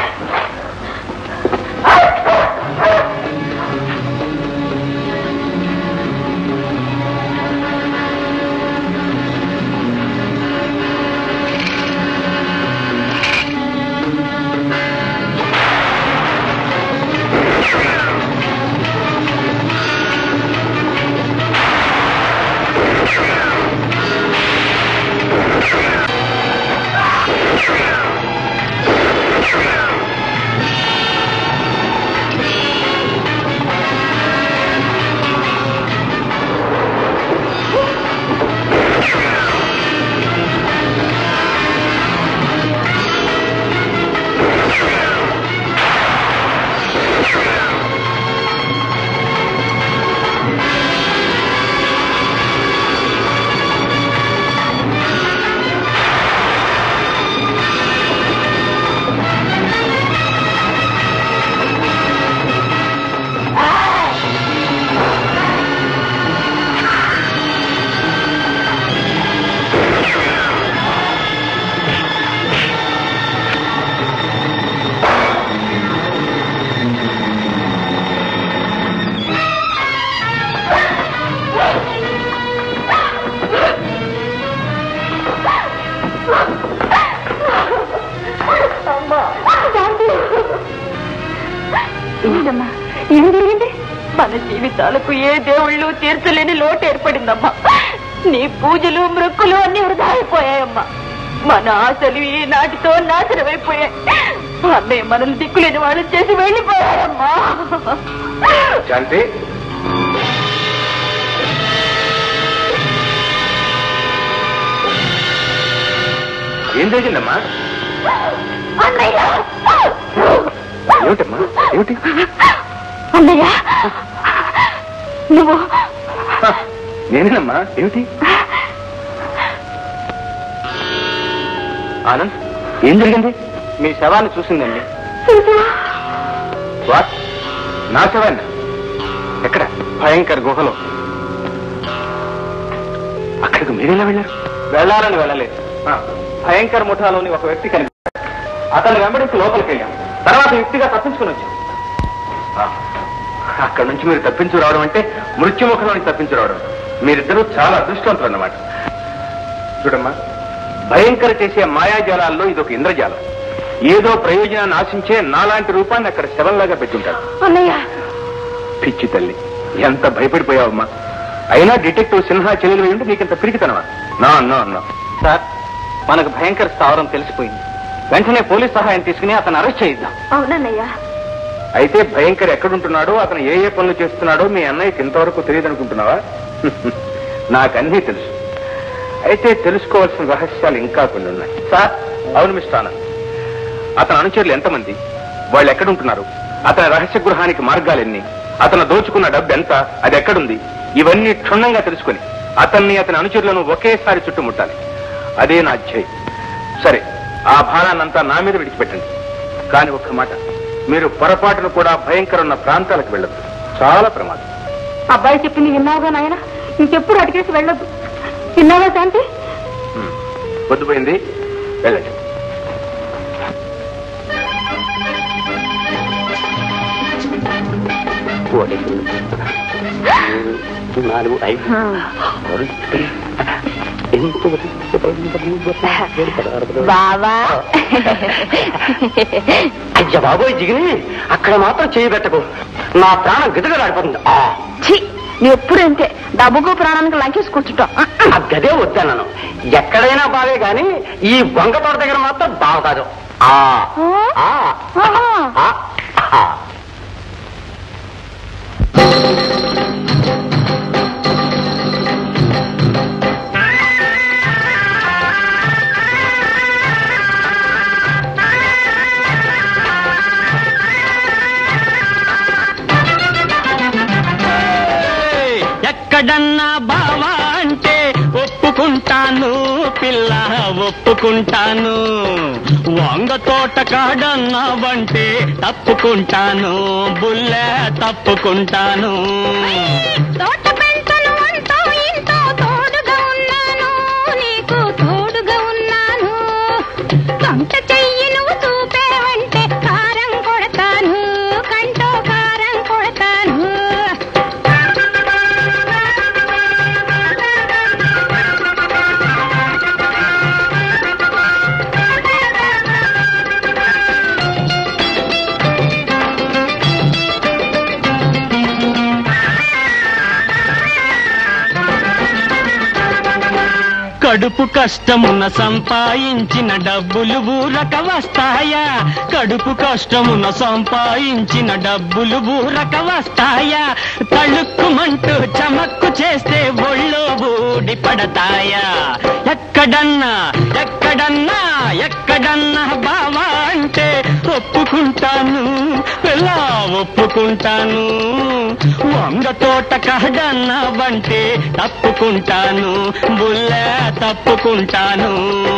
S3: ఏంటమ్మా ఏం జరిగింది మన జీవితాలకు ఏ దేవుళ్ళు తీర్చలేని లోటు ఏర్పడిందమ్మా నీ పూజలు మృక్కులు అన్ని వృధా అయిపోయాయమ్మా మన ఆశలు ఈ నాటితో నాశనమైపోయాయి అన్నయ్య మనల్ని దిక్కులేని వాళ్ళు చేసి వెళ్ళిపోయారమ్మా
S1: శాంతి ఏం జరిగిందమ్మా
S3: అన్నయ్య
S1: ఏమిటమ్మా ఏమిటి
S3: అన్నయ్య నువ్వు
S1: నేనేనమ్మా ఏమిటి ఆనంద్ ఏం జరిగింది
S7: మీ శవాన్ని చూసిందండి
S1: వాట్ నా శవాన్ని ఎక్కడ
S7: భయంకర్ గుహలో
S1: అక్కడికి మీరెలా వెళ్ళారు
S7: వెళ్ళాలని వెళ్ళలేదు ఆ, భయంకర్ ముఠాలోని ఒక వ్యక్తి కనిపించాడు అతను వెంబడించి లోపలికి వెళ్ళాం తర్వాత యుక్తిగా తప్పించుకుని వచ్చాం
S1: అక్కడ నుంచి మీరు తప్పించు రావడం అంటే మృత్యుముఖం నుంచి తప్పించు రావడం మీరిద్దరూ చాలా అదృష్టవంతులు అన్నమాట చూడమ్మా భయంకర చేసే మాయాజాలాల్లో ఇదొక ఇంద్రజాలం ఏదో ప్రయోజనాన్ని ఆశించే నాలాంటి రూపాన్ని అక్కడ శవంలాగా పెట్టుంటాడు
S3: అన్నయ్య
S1: పిచ్చి తల్లి ఎంత భయపడిపోయావమ్మా అయినా డిటెక్టివ్ సిన్హా చెల్లెలు ఉంటే నీకింత పిరికితనవా నా అన్నా అన్నా
S7: సార్ మనకు భయంకర్ స్థావరం తెలిసిపోయింది వెంటనే పోలీస్ సహాయం తీసుకుని అతను అరెస్ట్ చేయిద్దాం
S3: అవునన్నయ్య
S1: అయితే భయంకర్ ఎక్కడుంటున్నాడో అతను ఏ ఏ పనులు చేస్తున్నాడో మీ అన్నయ్యకి ఇంతవరకు తెలియదు అనుకుంటున్నావా నాకన్నీ తెలుసు అయితే తెలుసుకోవాల్సిన రహస్యాలు ఇంకా కొన్ని ఉన్నాయి సార్ అవును మిస్టర్ ఆనంద్ అతని అనుచరులు ఎంతమంది వాళ్ళు ఎక్కడుంటున్నారు అతని రహస్య గృహానికి మార్గాలు ఎన్ని అతను దోచుకున్న డబ్బు ఎంత అది ఎక్కడుంది ఇవన్నీ క్షుణ్ణంగా తెలుసుకుని అతన్ని అతని అనుచరులను ఒకేసారి చుట్టుముట్టాలి అదే నా ధ్యేయం సరే ఆ భారాన్నంతా నా మీద విడిచిపెట్టండి కానీ ఒక్క మాట మీరు పొరపాటును కూడా భయంకర ఉన్న ప్రాంతాలకు వెళ్ళదు చాలా ప్రమాదం
S3: అబ్బాయి చెప్పింది విన్నావుగా నాయన ఇంకెప్పుడు అడిగేసి వెళ్ళొద్దు విన్నావా శాంతి
S1: పొద్దుపోయింది వెళ్ళండి
S5: నాలుగు ఐదు
S3: బావా
S5: అయ్య బాబోయ్ జిగిని అక్కడ మాత్రం చేయి పెట్టకు నా ప్రాణం గిటగలాడిపోతుంది ఆ,
S3: ఛీ నువ్వు ఎప్పుడు అంతే డబ్బుకు ప్రాణానికి లంకేసి కూర్చుంటావు
S5: ఆ గదే వద్దన్నాను ఎక్కడైనా బావే గాని ఈ వంగ తోట దగ్గర మాత్రం బావ కాదు ఆ, ఆ, ఆ, ఆ.
S9: ఎక్కడన్నా బావా అంటే ఒప్పుకుంటాను పిల్ల ఒప్పుకుంటాను వంగ తోట కాడన్నావంటే తప్పుకుంటాను బుల్ల తప్పుకుంటాను
S4: తోట పెంటలు అంటూ ఇంతో తోడుగా ఉన్నాను నీకు తోడుగా ఉన్నాను కంట చెయ్యి నువ్వు చూపేవంటే కారం కొడతాను కంటో కారం కొడతాను
S9: కడుపు కష్టమున సంపాదించిన డబ్బులు ఊరక వస్తాయా కడుపు కష్టమున సంపాదించిన డబ్బులు ఊరక వస్తాయా తళుక్కుమంటూ చమక్కు చేస్తే ఒళ్ళో ఊడి పడతాయా ఎక్కడన్నా ఎక్కడన్నా ఎక్కడన్నా బావా అంటే ఒప్పుకుంటాను ఎలా ఒప్పుకుంటాను వంగ తోట కాడన్నావంటే తప్పుకుంటాను బుల్ల తప్పుకుంటాను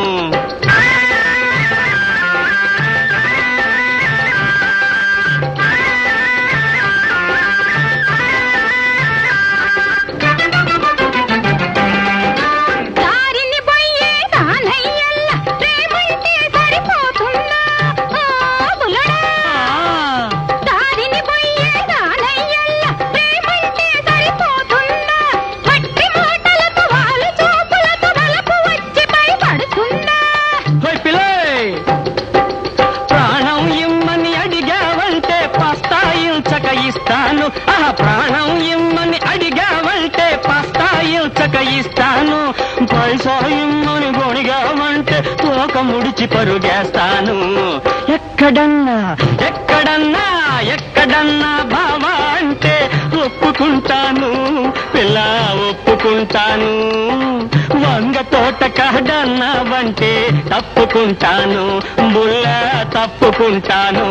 S4: దారిని పోయే దానయ్యల్ల ప్రేమంటే సరిపోతుందా ఓ బుల్లడా దారిని పోయే దానయ్యల్ల ప్రేమంటే సరిపోతుందా మట్టి మాటలతో వాళ్ళ చూపులతో వలపు వచ్చి భయపడుతుందా
S9: ఓయ్ పిల్లోయ్! ప్రాణం ఇమ్మని అడిగావంటే పస్తాయించక ఇస్తాను ఆ ప్రాణం ఇమ్మని అడిగావంటే పస్తాయించక ఇస్తాను పైసా ఇమ్మని గొడిగావంటే తోక ముడిచి పరుగేస్తాను ఎక్కడన్నా ఎక్కడన్నా ఎక్కడన్నా బావా అంటే ఒప్పుకుంటాను పిల్ల ఒప్పుకుంటాను వంగ తోట కాడన్నావంటే తప్పుకుంటాను బుల్ల తప్పుకుంటాను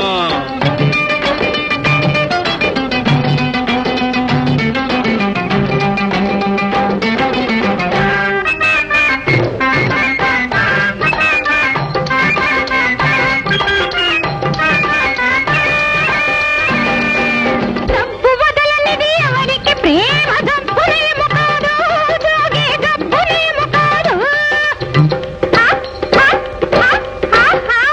S4: డబ్బు వదలనిది ఎవరికి ప్రేమ డబ్బునేమో కాదు జోగే డబ్బునేమో కాదు ఆ, ఆ, ఆ, ఆ, ఆ.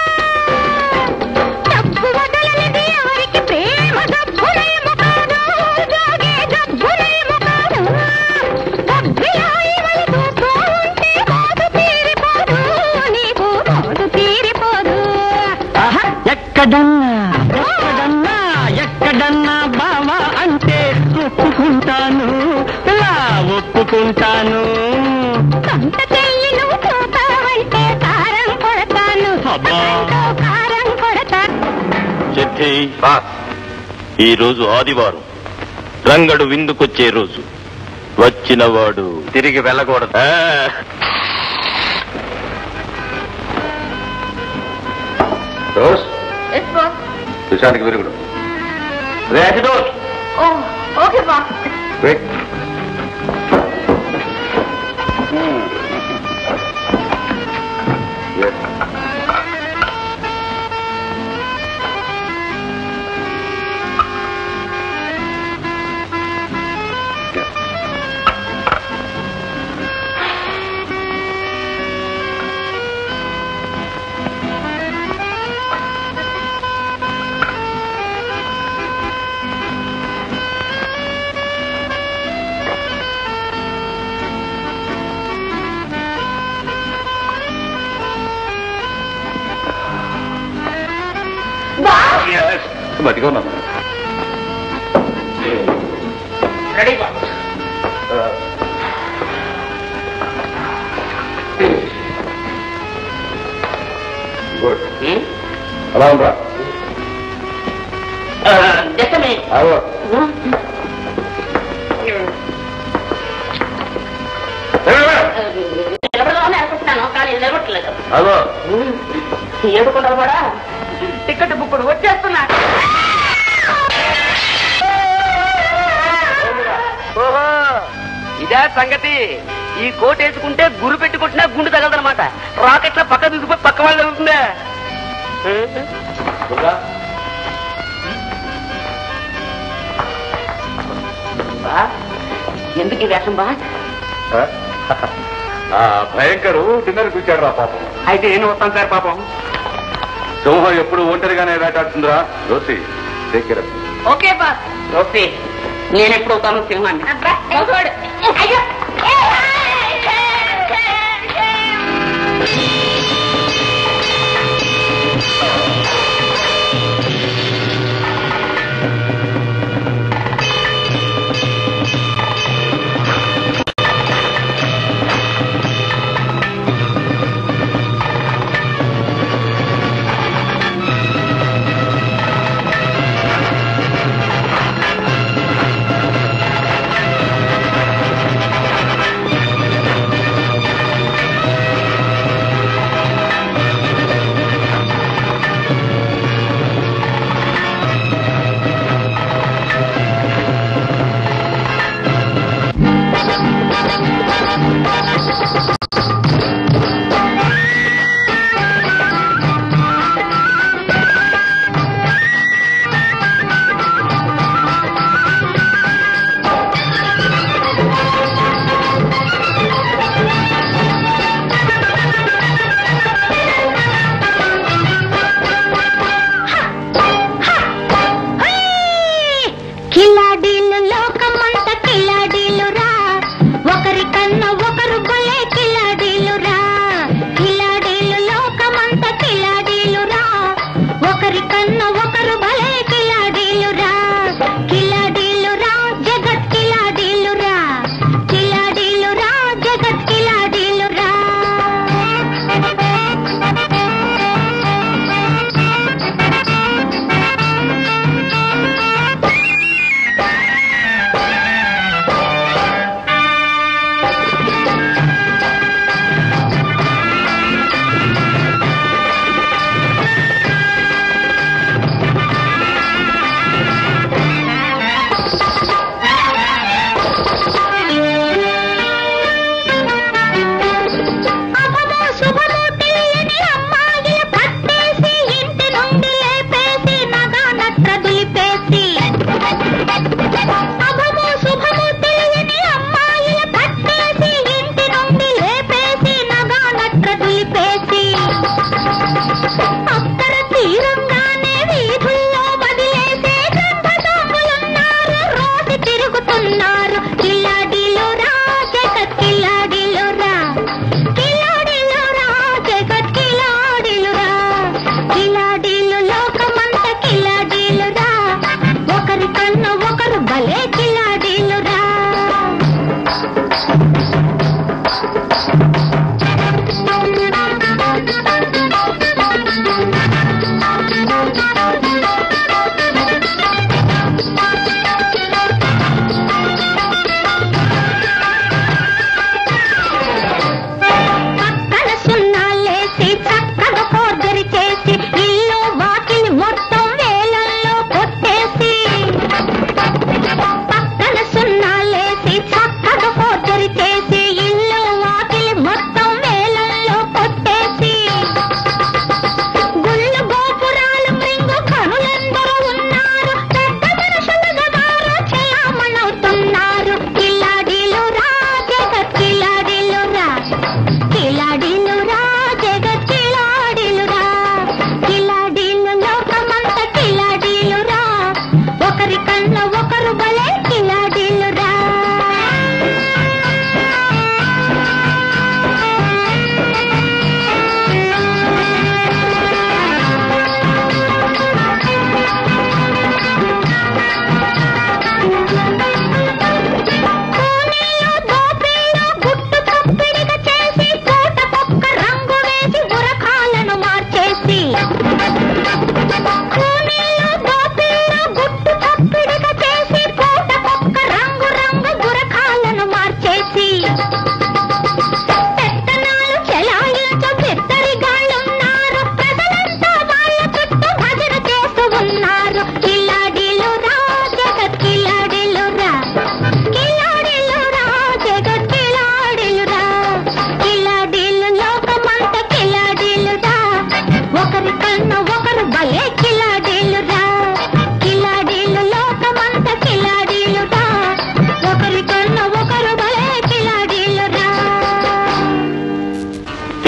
S4: డబ్బు వదలనిది ఎవరికి ప్రేమ డబ్బునేమో కాదు జోగే డబ్బునేమో కాదు డబ్బిలా ఇవలి చూస్తూ ఉంటే మోదు తీరిపోదు నీకు మోదు తీరిపోదు
S9: ఆహా, ఎక్కడన్నా ఎక్కడన్నా ఎక్కడన్నా బావా అంటే ఒప్పుకుంటాను ఇలా ఒప్పుకుంటాను
S4: కంట చెయ్యి నువ్వు చూపావంటే కారం కొడతాను
S2: అబ్బా.
S4: కంటో కారం కొడతాను
S2: చెట్టి
S1: బాస్
S2: ఈ రోజు ఆదివారం రంగడు విందుకొచ్చే రోజు వచ్చినవాడు
S1: తిరిగి వెళ్ళకూడదు
S2: ఆ,
S1: రోజ్ సుశాంత్కి విరుగుడు రేఖ డోస్
S3: ఓకే బా
S1: వెయిట్ బతిగా ఉన్నాను
S5: రెడీ బాబు
S1: గుడ్ అలా ఉందా
S5: జస్ట్ మినిట్
S1: అదో
S5: నిలబడగానే అనుకుంటున్నాను కానీ నిలబట్టలేదు
S1: అదో
S5: ఏడుకుంటారు కూడా టికెట్ బుక్కుడు వచ్చేస్తున్నా ఓహో ఇదే సంగతి ఈ కోట్ వేసుకుంటే గురు పెట్టి కొట్టినా గుండు తగలదనమాట రాకెట్ల పక్క తీసుకుపోయి పక్క వాళ్ళు తగులుతుందే బా, ఎందుకు ఈ వేషం బా
S1: ఆ భయంకరు డిన్నర్ కూర్చాడు రా పాపం
S5: అయితే నేను వస్తాను సార్ పాపం
S1: సింహం ఎప్పుడు ఒంటరిగానే వేటాడుతుందిరా రోసి దగ్గర
S5: ఓకే బా ఓకే నేను ఎప్పుడు అవుతాను సింహాన్ని
S4: అయ్యో
S1: ఆ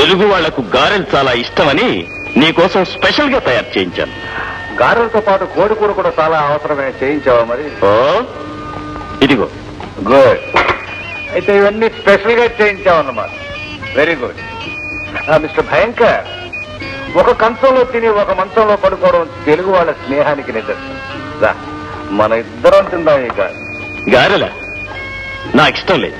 S2: తెలుగు వాళ్లకు గారెలు చాలా ఇష్టమని నీకోసం స్పెషల్ గా తయారు చేయించాను
S1: గారెలతో పాటు కోడి కూర కూడా చాలా అవసరమే చేయించావా మరి
S2: ఓ ఇదిగో
S1: గుడ్ అయితే ఇవన్నీ స్పెషల్ గా చేయించావన్నమాట వెరీ గుడ్ మిస్టర్ భయంకర్ ఒక కంచంలో తిని ఒక మంచంలో పడుకోవడం తెలుగు వాళ్ళ స్నేహానికి నిదర్శనం రా, మన ఇద్దరం తిందాం ఇక
S2: గారెలా నాకు ఇష్టం లేదు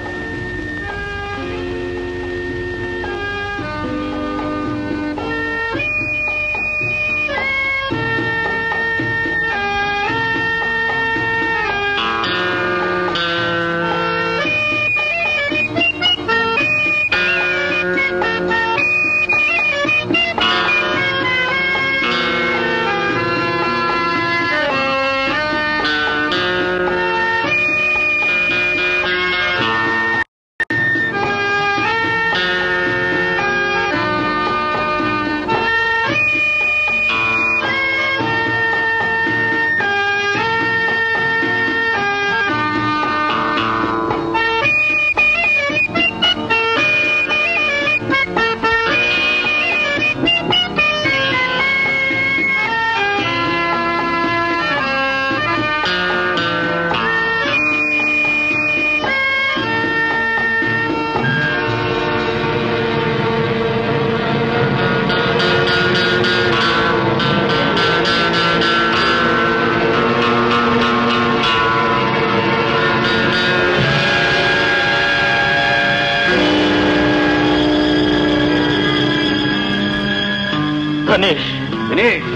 S2: గణేష్
S1: వినీష్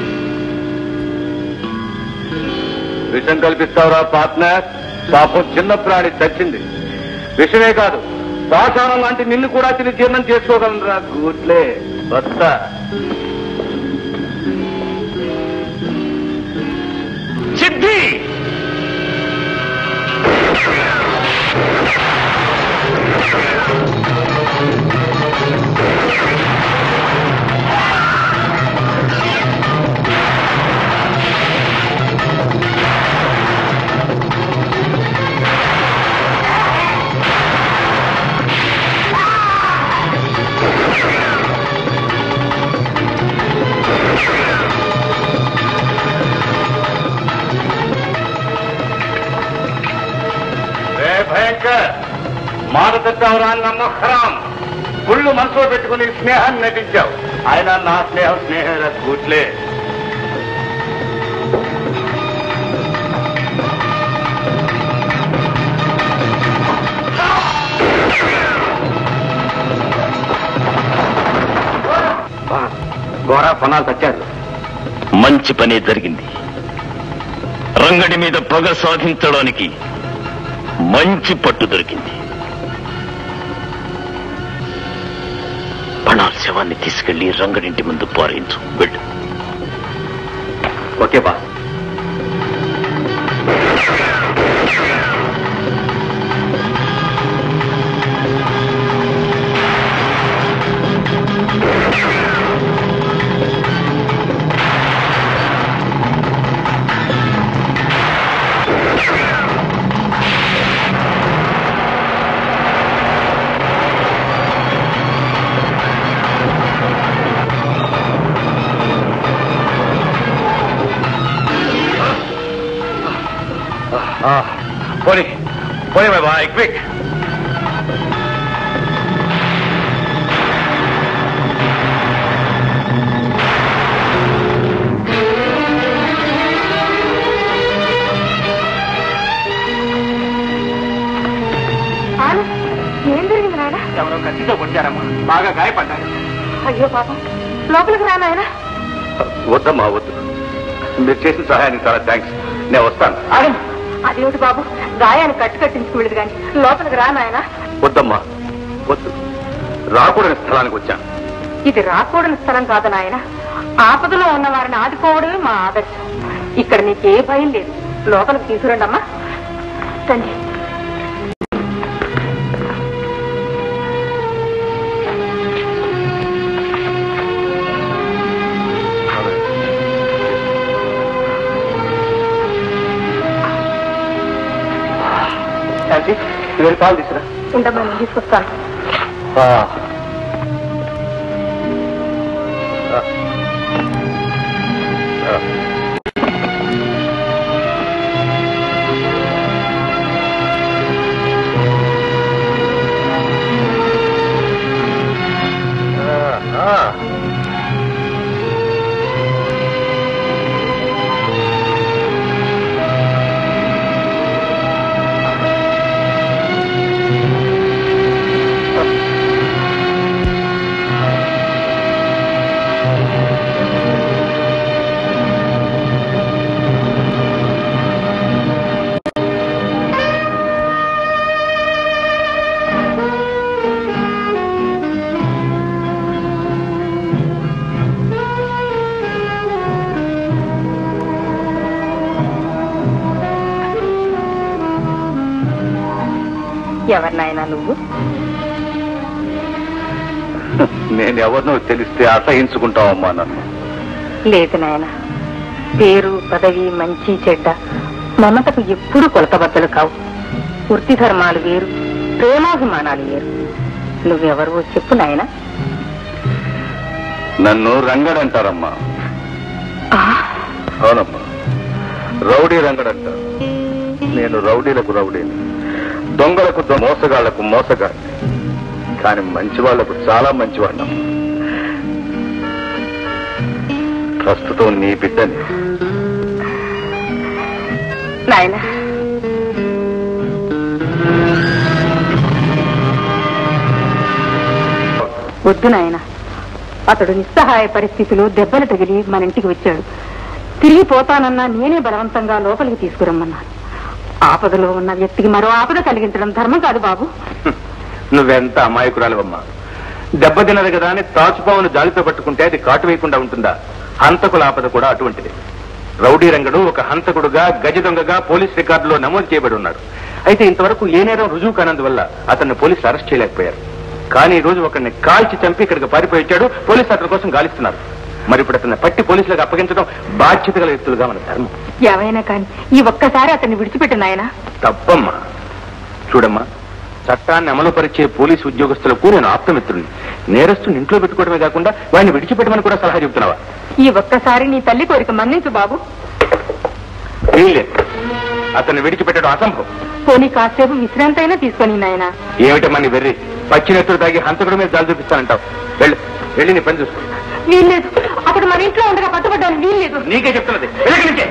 S1: విషం కల్పిస్తావురా పార్ట్నర్ పాపం చిన్న ప్రాణి చచ్చింది విషమే కాదు పాషాణం లాంటి నిన్ను కూడా తిని జీర్ణం చేసుకోగలరా గూట్లే వస్తా
S2: సిద్ధి
S1: రే భయంకర్ మాట తప్పావురా నమ్మహరాం గుళ్ళు మనసులో పెట్టుకుని స్నేహాన్ని నటించావు ఆయన నా స్నేహం స్నేహం గూట్లే ఘోర పనాలు తెచ్చారు
S2: మంచి పనే జరిగింది రంగడి మీద పగ సాధించడానికి మంచి పట్టు దొరికింది పణాల్ శవాన్ని తీసుకెళ్లి రంగడింటి ముందు పారేయించు వెళ్ళు
S1: ఓకే బా పోనీ పోనీ మై బాయ్ క్విక్
S3: ఆనంద్, ఏం జరిగింది నాయన
S7: ఎవరో కత్తితో కొట్టారమ్మా బాగా గాయపడ్డారు
S3: అయ్యో పాపం లోపలికి రా నాయన
S1: వద్దమ్మా వద్దు మీరు చేసిన సహాయానికి చాలా థ్యాంక్స్ నేను వస్తాను
S3: ఆగండి అదేమిటి బాబు గాయాన్ని కట్టు కట్టించుకోలేదు కానీ లోపలికి రా నాయన
S1: వద్దమ్మా వద్దు రాకూడని స్థలానికి వచ్చాను
S3: ఇది రాకూడని స్థలం కాదు నాయన ఆపదలో ఉన్న వారిని ఆదుకోవడమే మా ఆదర్శం ఇక్కడ నీకే భయం లేదు లోపలికి తీసుకురండి అమ్మా తండ్రి
S7: శాంతి ఇవన్నీ పాలు తీసుకురా
S3: ఉండమ్మా నేను తీసుకొస్తాను ఎవరినైనా నువ్వు
S1: నేను ఎవరినో తెలిస్తే అసహించుకుంటావమ్మా నన్ను
S3: లేదు నాయన పేరు పదవి మంచి చెడ్డ మమతకు ఎప్పుడూ కొలతబద్దలు కావు వృత్తి ధర్మాలు వేరు ప్రేమాభిమానాలు వేరు నువ్వెవరు చెప్పు నాయన
S1: నన్ను రంగడంటారమ్మా అవునమ్మా రౌడీ రంగడంటారు నేను రౌడీలకు రౌడీని దొంగలకు దొ- మోసగాళ్లకు మోసగాడిని కానీ మంచి వాళ్లకు చాలా మంచివాడినమ్మా ప్రస్తుతం నీ బిడ్డని
S3: నాయన వద్దు నాయన అతడు నిస్సహాయ పరిస్థితిలో దెబ్బలు తగిలి మన ఇంటికి వచ్చాడు తిరిగి పోతానన్నా నేనే బలవంతంగా లోపలికి తీసుకురమ్మన్నాను ఆపదలో ఉన్న వ్యక్తికి మరో ఆపద కలిగించడం ధర్మం కాదు బాబు
S7: నువ్వెంత అమాయకురాలవమ్మా దెబ్బతిన్నది కదా అని తాచుపావును జాలితో పట్టుకుంటే అది కాటు వేయకుండా ఉంటుందా హంతకుల ఆపద కూడా అటువంటిది రౌడీ రంగడు ఒక హంతకుడుగా గజ దొంగగా పోలీస్ రికార్డులో నమోదు చేయబడి ఉన్నాడు అయితే ఇంతవరకు ఏ నేరం రుజువు కానందువల్ల అతన్ని పోలీసులు అరెస్ట్ చేయలేకపోయారు కానీ ఈ రోజు ఒకరిని కాల్చి చంపి ఇక్కడికి పారిపోయి వచ్చాడు పోలీసులు అతని కోసం గాలిస్తున్నారు మరి ఇప్పుడు అతన్ని పట్టి పోలీసులకు అప్పగించడం బాధ్యత గల వ్యక్తులుగా మన ధర్మం
S3: ఏమైనా కానీ ఈ ఒక్కసారి అతన్ని విడిచిపెట్టు నాయనా
S7: తప్పమ్మా చూడమ్మా చట్టాన్ని అమలుపరిచే పోలీసు ఉద్యోగస్తులకు నేను ఆప్తమిత్రుడిని నేరస్తుని ఇంట్లో పెట్టుకోవడమే కాకుండా వాడిని విడిచిపెట్టమని కూడా సలహా చెబుతున్నావా
S3: ఈ ఒక్కసారి నీ తల్లి కోరిక మన్నించు బాబు
S7: వీల్లేదు అతన్ని విడిచిపెట్టడం అసంభవం
S3: పోనీ కాసేపు విశ్రాంతైనా తీసుకొని నాయనా
S7: ఏమిటమ్మా నీ వెర్రి పచ్చినెత్తుడు తాగి హంతకుడి మీద జాలి చూపిస్తానంటావు వెళ్ళు వెళ్ళి నీ పని చూసుకో
S3: వీల్లేదు అతడు మన ఇంట్లో ఉండగా పట్టుబడ్డానికి వీల్లేదు
S7: నీకే చెప్తున్నది వెళ్ళి నుంచే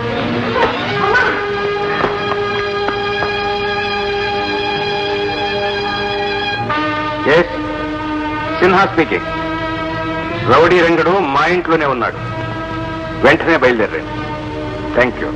S7: yes Sinha speaking rowdy Rangadu మా ఇంట్లోనే ఉన్నాడు వెంటనే బయలుదేరండి థ్యాంక్ యూ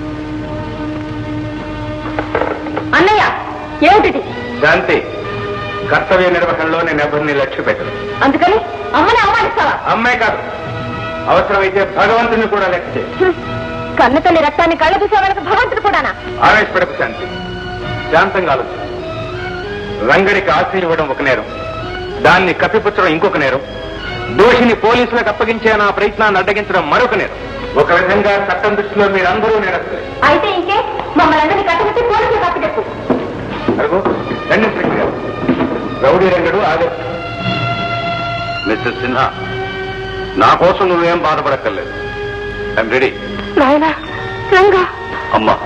S3: అన్నయ్య ఏమిటి
S7: శాంతి కర్తవ్య నిర్వహణలో నేను ఎవరిని లక్ష్య పెట్టను
S3: అందుకని అమ్మని అవమానిస్తావా
S7: అమ్మాయి కాదు అవసరమైతే భగవంతుని కూడా లెక్క చేయి
S3: కన్న తల్లి రక్తాన్ని కళ్ళ చూసేవాళ్ళకి భగవంతుడు కూడానా
S7: ఆవేశపడకు శాంతి శాంతంగా ఆలోచించు రంగడికి ఆశ ఇవ్వడం ఒక నేరం దాన్ని కప్పిపుచ్చడం ఇంకొక నేరం దోషిని పోలీసులకు అప్పగించే నా ప్రయత్నాన్ని అడ్డగించడం మరొక నేరం ఒక విధంగా చట్టం దృష్టిలో మీరందరూ నేరస్తులే
S3: అయితే ఇంకే మమ్మల్ని అందరినీ కట్టుబట్టి పోలీసులు కప్పచెప్పు
S7: అరుగు రండి ఇన్స్పెక్టర్ గారు. రౌడీ రంగడు ఆగస్టు
S1: మిస్టర్ సిన్హా నా కోసం నువ్వేం బాధపడక్కర్లేదు ఐఎమ్ రెడీ
S3: నాయనా రంగా
S1: అమ్మా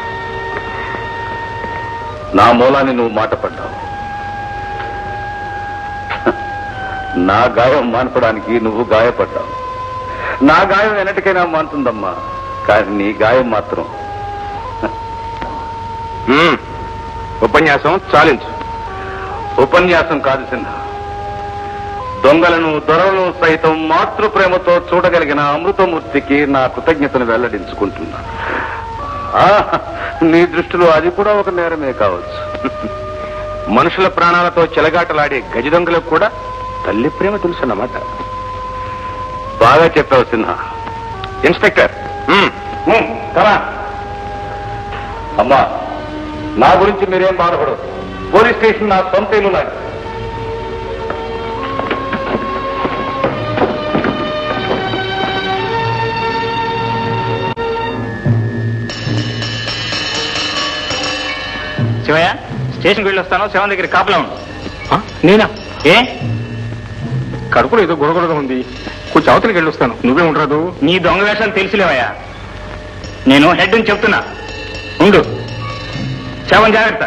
S1: నా మూలాన్ని నువ్వు మాట పడ్డావు నా గాయం మాన్పడానికి నువ్వు గాయపడ్డావు నా గాయం ఎన్నటికైనా మానుతుందమ్మా కానీ నీ గాయం మాత్రం
S7: మ్మ్. ఉపన్యాసం చాలించు
S1: ఉపన్యాసం కాదు సిన్హా దొంగలను దొరలను సైతం మాతృ ప్రేమతో చూడగలిగిన అమృతమూర్తికి నా కృతజ్ఞతను వెల్లడించుకుంటున్నా ఆ, నీ దృష్టిలో అది కూడా ఒక నేరమే కావచ్చు
S7: మనుషుల ప్రాణాలతో చెలగాటలాడే గజ దొంగలకు కూడా తల్లి ప్రేమ తెలుసన్నమాట
S1: బాగా చెప్పావు సిన్హా
S7: ఇన్స్పెక్టర్ మ్మ్.
S1: ఉమ్, కమా అమ్మా నా గురించి మీరేం బాధపడదు పోలీస్ స్టేషన్ నా సొంత ఇల్లు లాంటిది.
S2: శివయ్య స్టేషన్కి వెళ్ళి వస్తాను శివం దగ్గర కాపలా ఉండు
S7: ఆ, నేనా
S2: ఏ
S7: కడుపులో ఏదో గొడగొడగా ఉంది కొంచెం అవతలికి వెళ్ళొస్తాను నువ్వే ఉండరాదు
S2: నీ దొంగ వేషాలు తెలిసిలేవయ్యా నేను హెడ్ అని చెప్తున్నా ఉండు శవం జాగ్రత్త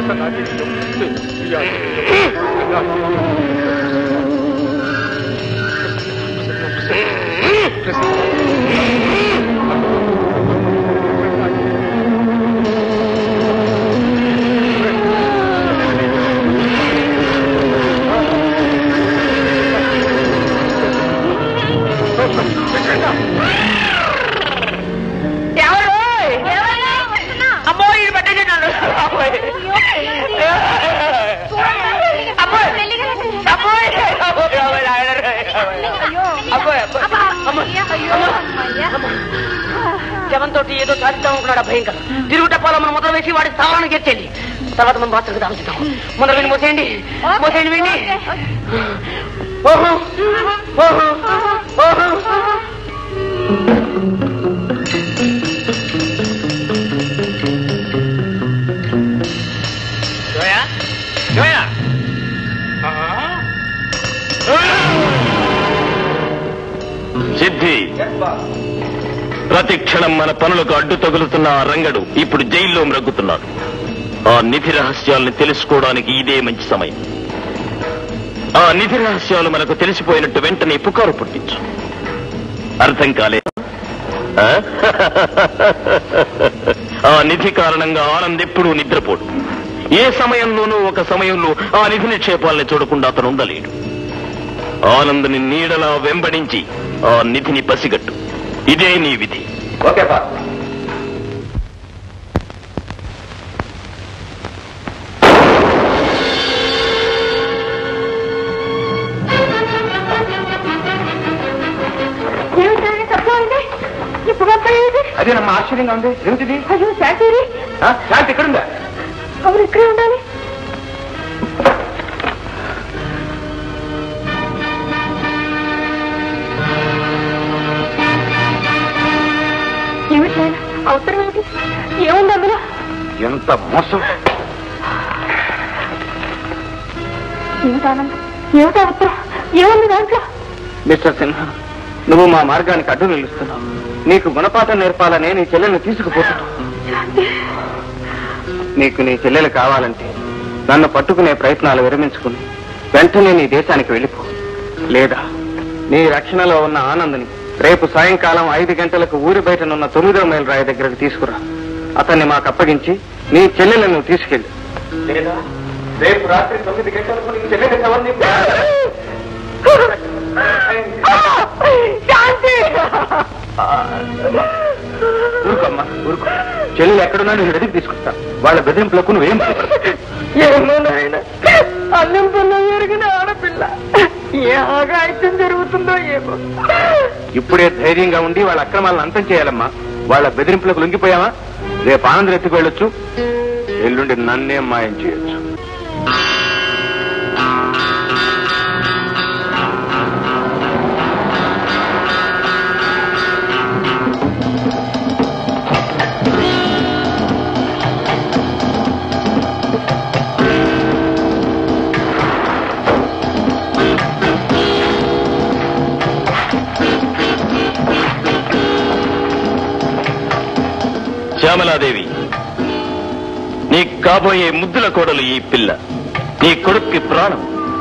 S5: ఎవరు అమ్మో ఇది పట్టేసాడు అమ్మాయి శవంతో ఏదో సాధిద్దాం అనుకున్నాడు ఆ భయంకర్ తిరుగుటప్పాలో మనం మొదలు వేసి వాడి స్థానానికి ఎత్తండి తర్వాత మనం బాత్రూమ్కి దాల్చుతాం మొదలు వెళ్ళి మోసేయండి మోసేయండి వెండి ఓహో ఓహో ఓహో
S2: జోయా జోయా సిద్ధి ప్రతి క్షణం మన పనులకు అడ్డు తగులుతున్న ఆ రంగడు ఇప్పుడు జైల్లో మ్రగ్గుతున్నాడు ఆ నిధి రహస్యాల్ని తెలుసుకోవడానికి ఇదే మంచి సమయం ఆ నిధి రహస్యాలు మనకు తెలిసిపోయినట్టు వెంటనే పుకారు పుట్టించు అర్థం కాలేదు ఆ? ఆ నిధి కారణంగా ఆనంద్ ఎప్పుడూ నిద్రపోడు ఏ సమయంలోనూ ఒక సమయంలో ఆ నిధి నిక్షేపాలని చూడకుండా అతను ఉండలేడు ఆనందని నీడలా వెంబడించి ఆ నిధిని పసిగట్టు ఇదే నీ విధి
S7: ఓకే బా
S3: ఏమిటండి తప్పైంది ఇప్పుడు అబ్బాయి
S7: అదేనమ్మా ఆశ్చర్యంగా ఉంది ఏమిటిది
S3: అయ్యో శాంతిరి
S7: ఆ, శాంతి ఎక్కడుందా
S3: అవును ఇక్కడే ఉండాలి ఏమిటి నాయన అవసరం ఏమిటి ఏముంది అందులో
S7: ఎంత మోసం
S3: ఏమిటి ఆనందం ఏమిటి అవసరం ఏముంది దాంట్లో
S7: మిస్టర్ సిన్హా నువ్వు మా మార్గానికి అడ్డు నిలుస్తున్నావు నీకు గుణపాఠం నేర్పాలనే నీ చెల్లెల్ని తీసుకుపోతున్నావు నీకు నీ చెల్లెలు కావాలంటే నన్ను పట్టుకునే ప్రయత్నాలు విరమించుకుని వెంటనే నీ దేశానికి వెళ్ళిపో లేదా నీ రక్షణలో ఉన్న ఆనందని రేపు సాయంకాలం ఐదు గంటలకు ఊరి బయటనున్న తొమ్మిదో మైల్ రాయి దగ్గరకు తీసుకురా అతన్ని మాకు అప్పగించి నీ చెల్లెలను నువ్వు తీసుకెళ్ళు లేదా రేపు రాత్రి తొమ్మిది గంటలకు నీ చెల్లెలు ఎవరిని
S3: శాంతి
S7: ఊరుకోమ్మా ఊరుకో చెల్లెలు ఎక్కడున్నా నేను ఎదిగి తీసుకొస్తా వాళ్ళ బెదిరింపులకు నువ్వేం చేయకు.
S3: ఏమో నాయన అన్నం పుల్ల ఎరిగిన ఆడపిల్ల ఏ ఆగాయిత్యం జరుగుతుందో ఏమో
S7: ఇప్పుడే ధైర్యంగా ఉండి వాళ్ళ అక్రమాలను అంతం చేయాలమ్మా వాళ్ళ బెదిరింపులకు లొంగిపోయావా రేపు ఆనందం ఎత్తుకు వెళ్ళొచ్చు ఎల్లుండి నన్నే మాయం చేయొచ్చు
S2: శ్యామలాదేవి నీ కాబోయే ముద్దుల కోడలు ఈ పిల్ల నీ కొడుక్కి ప్రాణం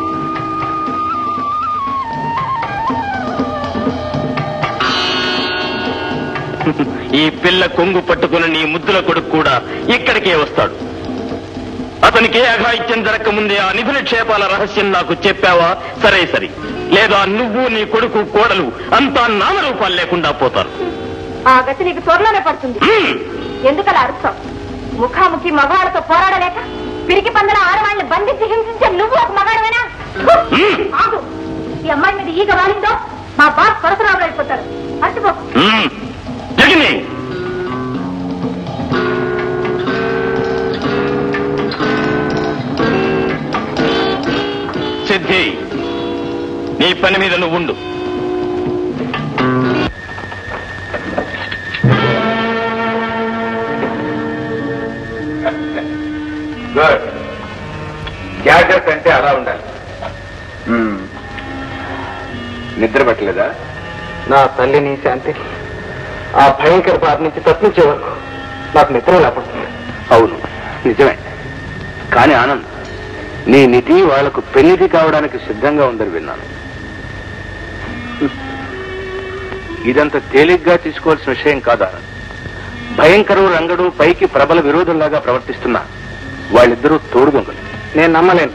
S2: ఈ పిల్ల కొంగు పట్టుకుని నీ ముద్దుల కొడుకు కూడా ఇక్కడికే వస్తాడు అతనికి ఏ అఘాయిత్యం జరగకముందే ఆ నిధుల క్షేపాల రహస్యం నాకు చెప్పావా సరే సరే లేదా నువ్వు నీ కొడుకు కోడలు అంతా నామరూపాలు లేకుండా పోతారు
S3: ఆ గతి నీకు త్వరలోనే పడుతుంది ఎందుకలా అరుస్తావు ముఖాముఖి మగవాళ్ళతో పోరాడలేక పిరికి పందల ఆడవాళ్ళని బంధించి హింసించే నువ్వు ఒక మగాడవేనా ఆగు ఈ అమ్మాయి మీద ఈగ వాలిందో మా బాస్ పరశురాములు అయిపోతారు మర్చిపో
S2: మ్మ్. జగిని సిద్ధి నీ పని మీద నువ్వు ఉండు
S7: గుడ్ జాగ్రత్త అంటే అలా ఉండాలి మ్మ్. నిద్ర పట్టలేదా నా తల్లిని శాంతి ఆ భయంకర బాధ నుంచి తప్పించే వరకు నాకు నిద్ర లేకపోతుంది అవును నిజమే కానీ ఆనంద్ నీ నిధి వాళ్లకు పెన్నిధి కావడానికి సిద్ధంగా ఉందని విన్నాను ఇదంత తేలిగ్గా తీసుకోవాల్సిన విషయం కాదా భయంకరు రంగడు పైకి ప్రబల విరోధుల్లాగా ప్రవర్తిస్తున్నా వాళ్ళిద్దరూ తోడు దొంగలు
S6: నేను నమ్మలేను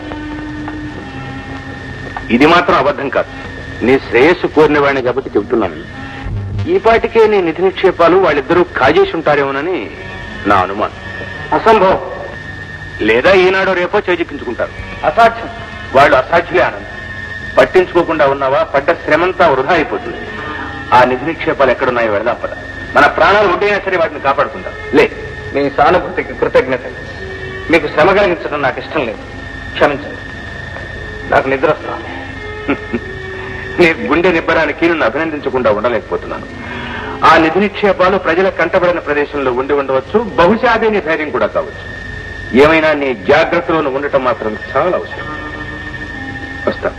S7: ఇది మాత్రం అబద్ధం కాదు నీ శ్రేయస్సు కోరిన వాడిని కాబట్టి చెబుతున్నాను ఈ పాటికే నీ నిధి నిక్షేపాలు వాళ్ళిద్దరూ కాజేసి ఉంటారేమోనని నా అనుమానం
S6: అసంభవం
S7: లేదా ఈనాడో రేపో చేజిక్కించుకుంటారు
S6: అసాధ్యం
S7: వాళ్ళు అసాధ్యులే ఆనంద్ పట్టించుకోకుండా ఉన్నావా పడ్డ శ్రమంతా వృధా అయిపోతుంది ఆ నిధి నిక్షేపాలు ఎక్కడున్నాయో వెళదాం పద మన ప్రాణాలు ఉంటేనే సరే వాటిని కాపాడుకుందాం లే
S6: మీ సానుభూతికి కృతజ్ఞత మీకు శ్రమ కలిగించడం నాకు ఇష్టం లేదు క్షమించండి నాకు నిద్ర వస్తుంది
S7: నీ గుండె నిబ్బరానికి నిన్ను అభినందించకుండా ఉండలేకపోతున్నాను ఆ నిధి నిక్షేపాలు ప్రజల కంటబడిన ప్రదేశంలో ఉండి ఉండవచ్చు బహుశా అదే నీ ధైర్యం కూడా కావచ్చు ఏమైనా నీ జాగ్రత్తలో ఉండటం మాత్రం చాలా అవసరం వస్తా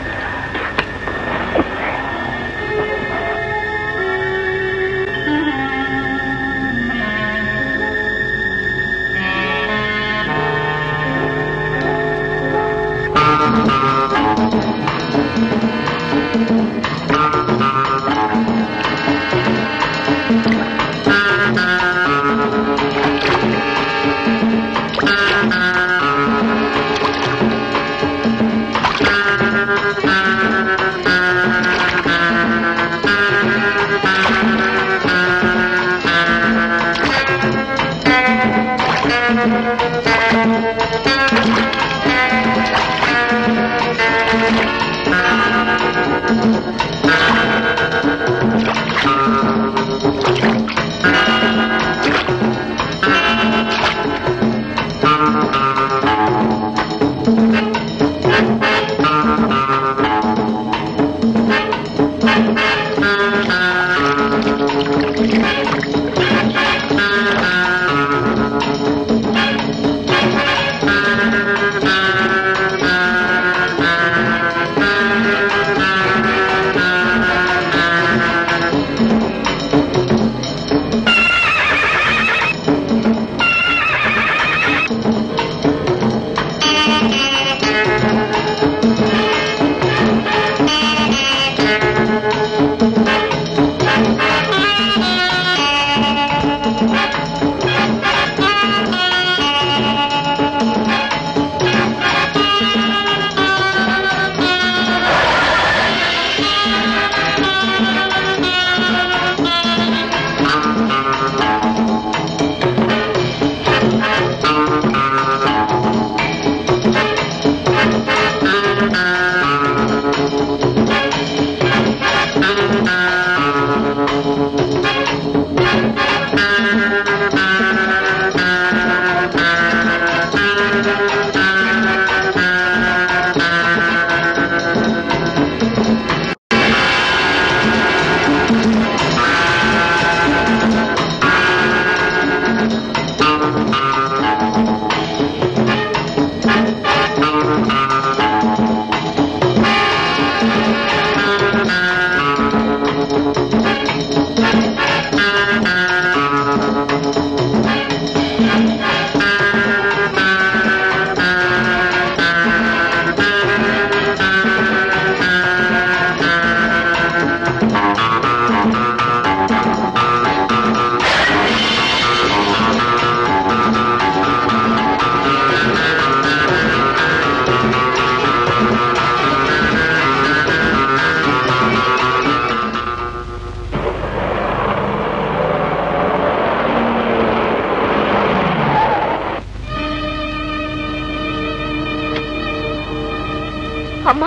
S3: అమ్మా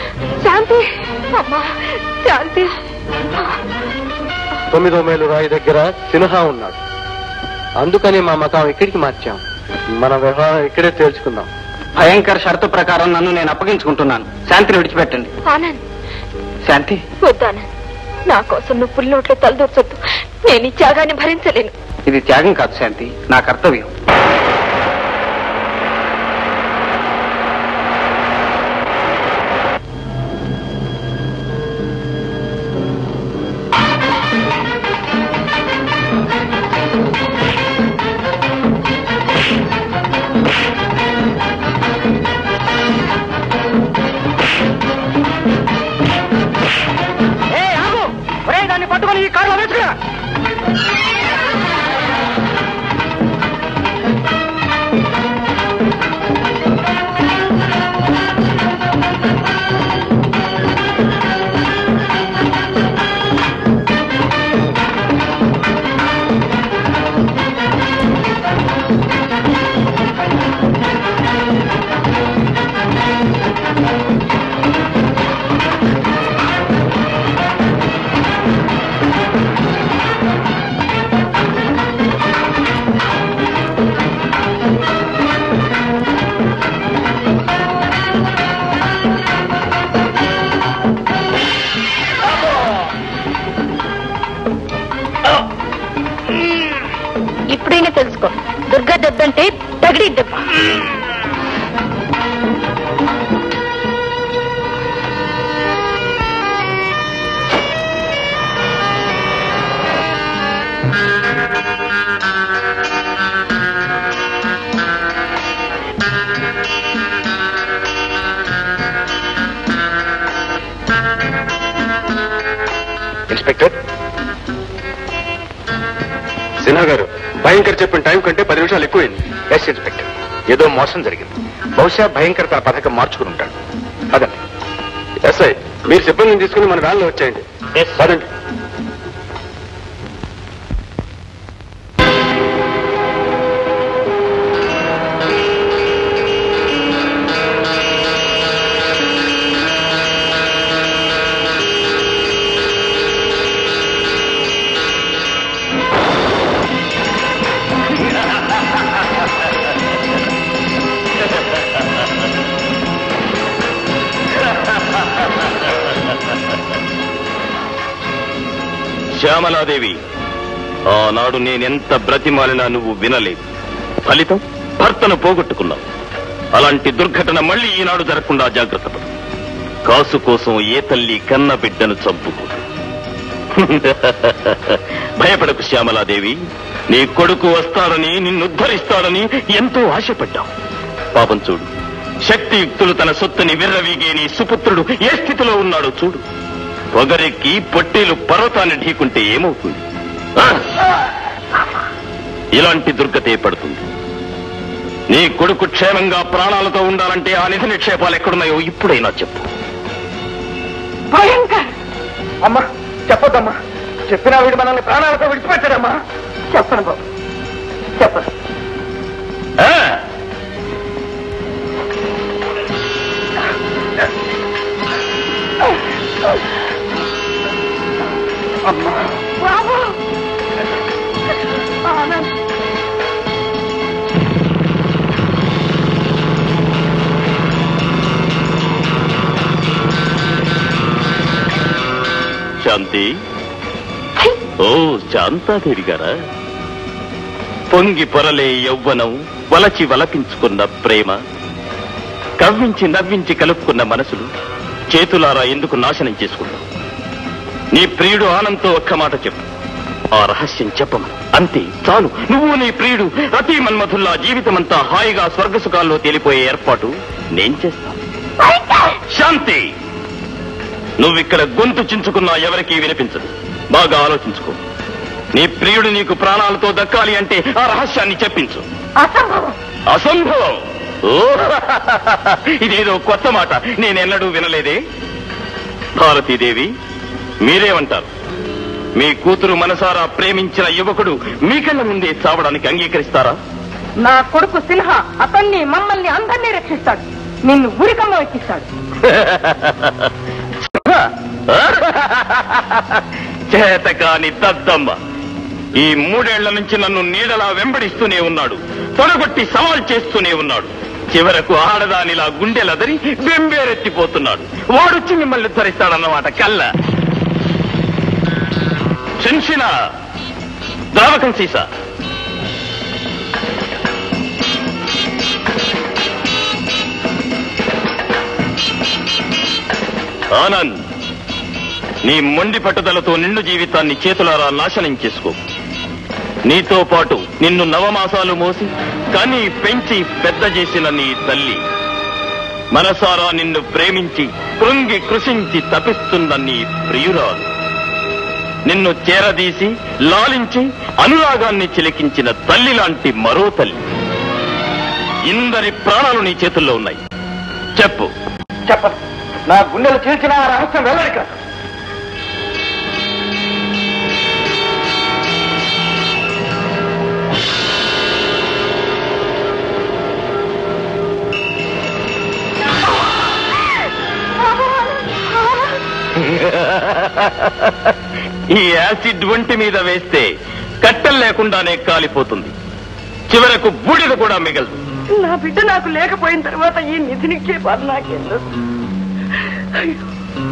S3: శాంతి అమ్మా శాంతి
S6: తొమ్మిదో మైలు రాయి దగ్గర సిన్హా ఉన్నాడు అందుకని మా మకాం ఇక్కడికి మార్చాం మన వ్యవహారం ఇక్కడే తేల్చుకుందాం భయంకర షరతు ప్రకారం నన్ను నేను అప్పగించుకుంటున్నాను శాంతిని విడిచిపెట్టండి
S3: ఆనంద్
S6: శాంతి
S3: వద్దానంద్ నా కోసం నువ్వు పుల్లినోట్లో తలదూర్చొద్దు నేను ఈ త్యాగాన్ని భరించలేను
S6: ఇది త్యాగం కాదు శాంతి నా కర్తవ్యం
S1: సిన్హా గారు భయంకర్ చెప్పిన టైం కంటే పది నిమిషాలు ఎక్కువైంది
S7: ఎస్ ఇన్స్పెక్టర్ ఏదో మోసం జరిగింది బహుశా భయంకర తన పథకం మార్చుకుని ఉంటాడు అదండి
S1: ఎస్ఐ మీరు సిబ్బందిని తీసుకుని మన వ్యాన్లో వచ్చేయండి పదండి
S2: శ్యామలాదేవి ఆనాడు నేనెంత బ్రతిమాలినా నువ్వు వినలేదు ఫలితం భర్తను పోగొట్టుకున్నావు అలాంటి దుర్ఘటన మళ్ళీ ఈనాడు జరగకుండా జాగ్రత్త పడు కాసు కోసం ఏ తల్లి కన్న బిడ్డను చంపుకోదు భయపడకు శ్యామలాదేవి నీ కొడుకు వస్తాడని నిన్ను ఉద్ధరిస్తాడని ఎంతో ఆశపడ్డావు పాపం చూడు శక్తియుక్తులు తన సొత్తుని విర్రవీగే నీ సుపుత్రుడు ఏ స్థితిలో ఉన్నాడో చూడు పొగరెక్కి పొట్టేలు పర్వతాన్ని ఢీకుంటే ఏమవుతుంది ఆ? ఇలాంటి దుర్గతే పడుతుంది నీ కొడుకు క్షేమంగా ప్రాణాలతో ఉండాలంటే ఆ నిధి నిక్షేపాలు ఎక్కడున్నాయో ఇప్పుడైనా చెప్పు
S3: భయంకర్
S6: అమ్మా చెప్పొద్దమ్మా చెప్పినా వీడు మనల్ని ప్రాణాలతో విడిచిపెట్టాడమ్మా
S3: చెప్పను బాబు చెప్పను
S2: ఆ?
S3: బాబు ఆనంద్
S2: శాంతి ఓ శాంతాదేవి గారా పొంగి పొరలే యౌవనం వలచి వలపించుకున్న ప్రేమ కవ్వించి నవ్వించి కలుపుకున్న మనసులు చేతులారా ఎందుకు నాశనం చేసుకున్నావు నీ ప్రియుడు ఆనంతో ఒక్క మాట చెప్పు ఆ రహస్యం చెప్పమను అంతే చాలు నువ్వు నీ ప్రియుడు రతి మన్మధుల్లా జీవితమంతా హాయిగా స్వర్గ సుఖాల్లో తేలిపోయే ఏర్పాటు నేను చేస్తాను శాంతి నువ్విక్కడ గొంతు చించుకున్నా ఎవరికీ వినిపించదు బాగా ఆలోచించుకో నీ ప్రియుడు నీకు ప్రాణాలతో దక్కాలి అంటే ఆ రహస్యాన్ని చెప్పించు
S3: అసంభవం
S2: అసంభవం ఓ ఇదేదో కొత్త మాట నేనెన్నడూ వినలేదే భారతీదేవి మీరేమంటారు మీ కూతురు మనసారా ప్రేమించిన యువకుడు మీ కళ్ళ ముందే చావడానికి అంగీకరిస్తారా
S3: నా కొడుకు సిన్హా అతన్ని మమ్మల్ని అందరినీ రక్షిస్తాడు నిన్ను ఉరికమ్మ ఎక్కిస్తాడు
S2: చేతకాని దద్దమ్మ ఈ మూడేళ్ల నుంచి నన్ను నీడలా వెంబడిస్తూనే ఉన్నాడు తొడగొట్టి సవాల్ చేస్తూనే ఉన్నాడు చివరకు ఆడదానిలా గుండెలదరి బెంబేరెత్తిపోతున్నాడు వాడొచ్చి మిమ్మల్ని ఉద్ధరిస్తాడన్నమాట కల్ల శంషిన ద్రావకం సీసా ఆనంద్ నీ మొండి పట్టుదలతో నిండు జీవితాన్ని చేతులారా నాశనం చేసుకో నీతో పాటు నిన్ను నవమాసాలు మోసి కని పెంచి పెద్ద చేసిన నీ తల్లి మనసారా నిన్ను ప్రేమించి కృంగి కృషించి తపిస్తున్న నీ ప్రియురాలు నిన్ను చేరదీసి లాలించి అనురాగాన్ని చిలికించిన తల్లి లాంటి మరో తల్లి ఇందరి ప్రాణాలు నీ చేతుల్లో ఉన్నాయి చెప్పు
S6: చెప్పను నా గుండెలు చీల్చిన ఆ రహస్యం వెళ్ళాలి కాదు
S2: ఈ యాసిడ్ ఒంటి మీద వేస్తే కట్టెలు లేకుండానే కాలిపోతుంది చివరకు బూడిద కూడా మిగలదు
S3: నా బిడ్డ నాకు లేకపోయిన తర్వాత ఈ నిధి నిక్షేపాలు నాకెందుకు అయ్యో.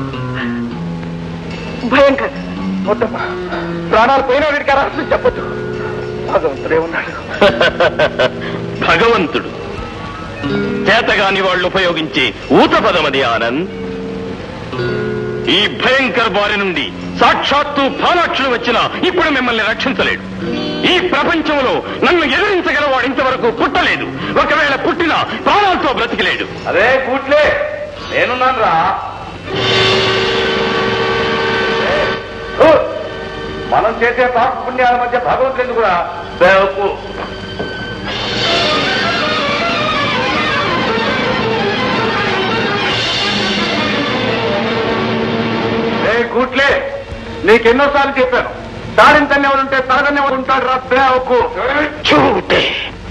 S3: భయంకర్
S6: వద్దమ్మా ప్రాణాలు పోయిన వీడికి ఆ రహస్యం చెప్పొద్దు భగవంతుడే ఉన్నాడు
S2: భగవంతుడు చేతగాని వాళ్ళు ఉపయోగించే ఊత పదమది ఆనంద్ ఈ భయంకర బారి నుండి సాక్షాత్తు భాలాక్షుడు వచ్చినా ఇప్పుడు మిమ్మల్ని రక్షించలేడు ఈ ప్రపంచంలో నన్ను ఎదిరించగలవాడు ఇంతవరకు పుట్టలేదు ఒకవేళ పుట్టినా ప్రాణాలతో బ్రతికలేడు
S7: అదే కూట్లే నేనున్నాను రా మనం చేసే పాప పుణ్యాల మధ్య భగవంతుడు ఎందుకురా బేవకు ఏ కూట్లే నీకెన్నోసార్లు చెప్పాను తాడింతన్ని ఎవరుంటే తరగని ఎవరు ఉంటాడు రా బేవకు చూటే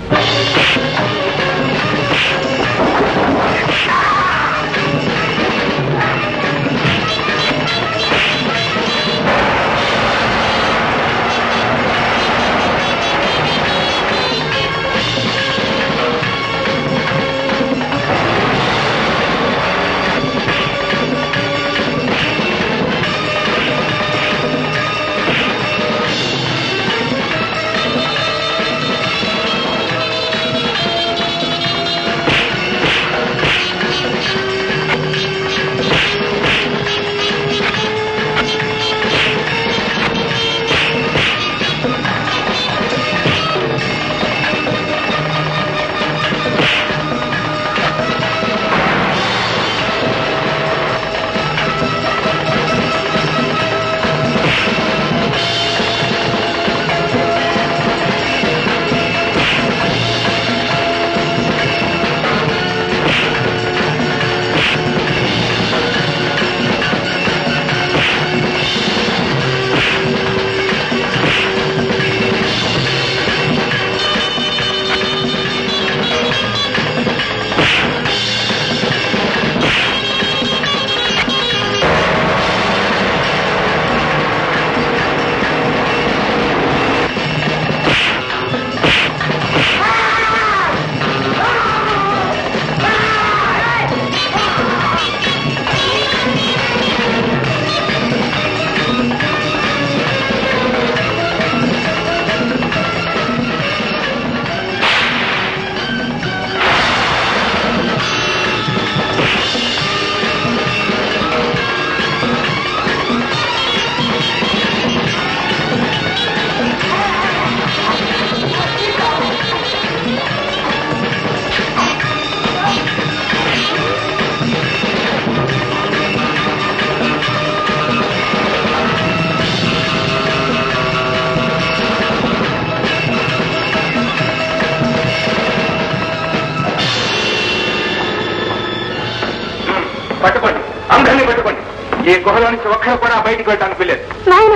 S7: పట్టుకోండి అందరినీ పట్టుకోండి ఈ గుహలో నుంచి ఒక్కరు కూడా బయటికి వెళ్ళడానికి వెళ్ళలేదు
S3: నాయన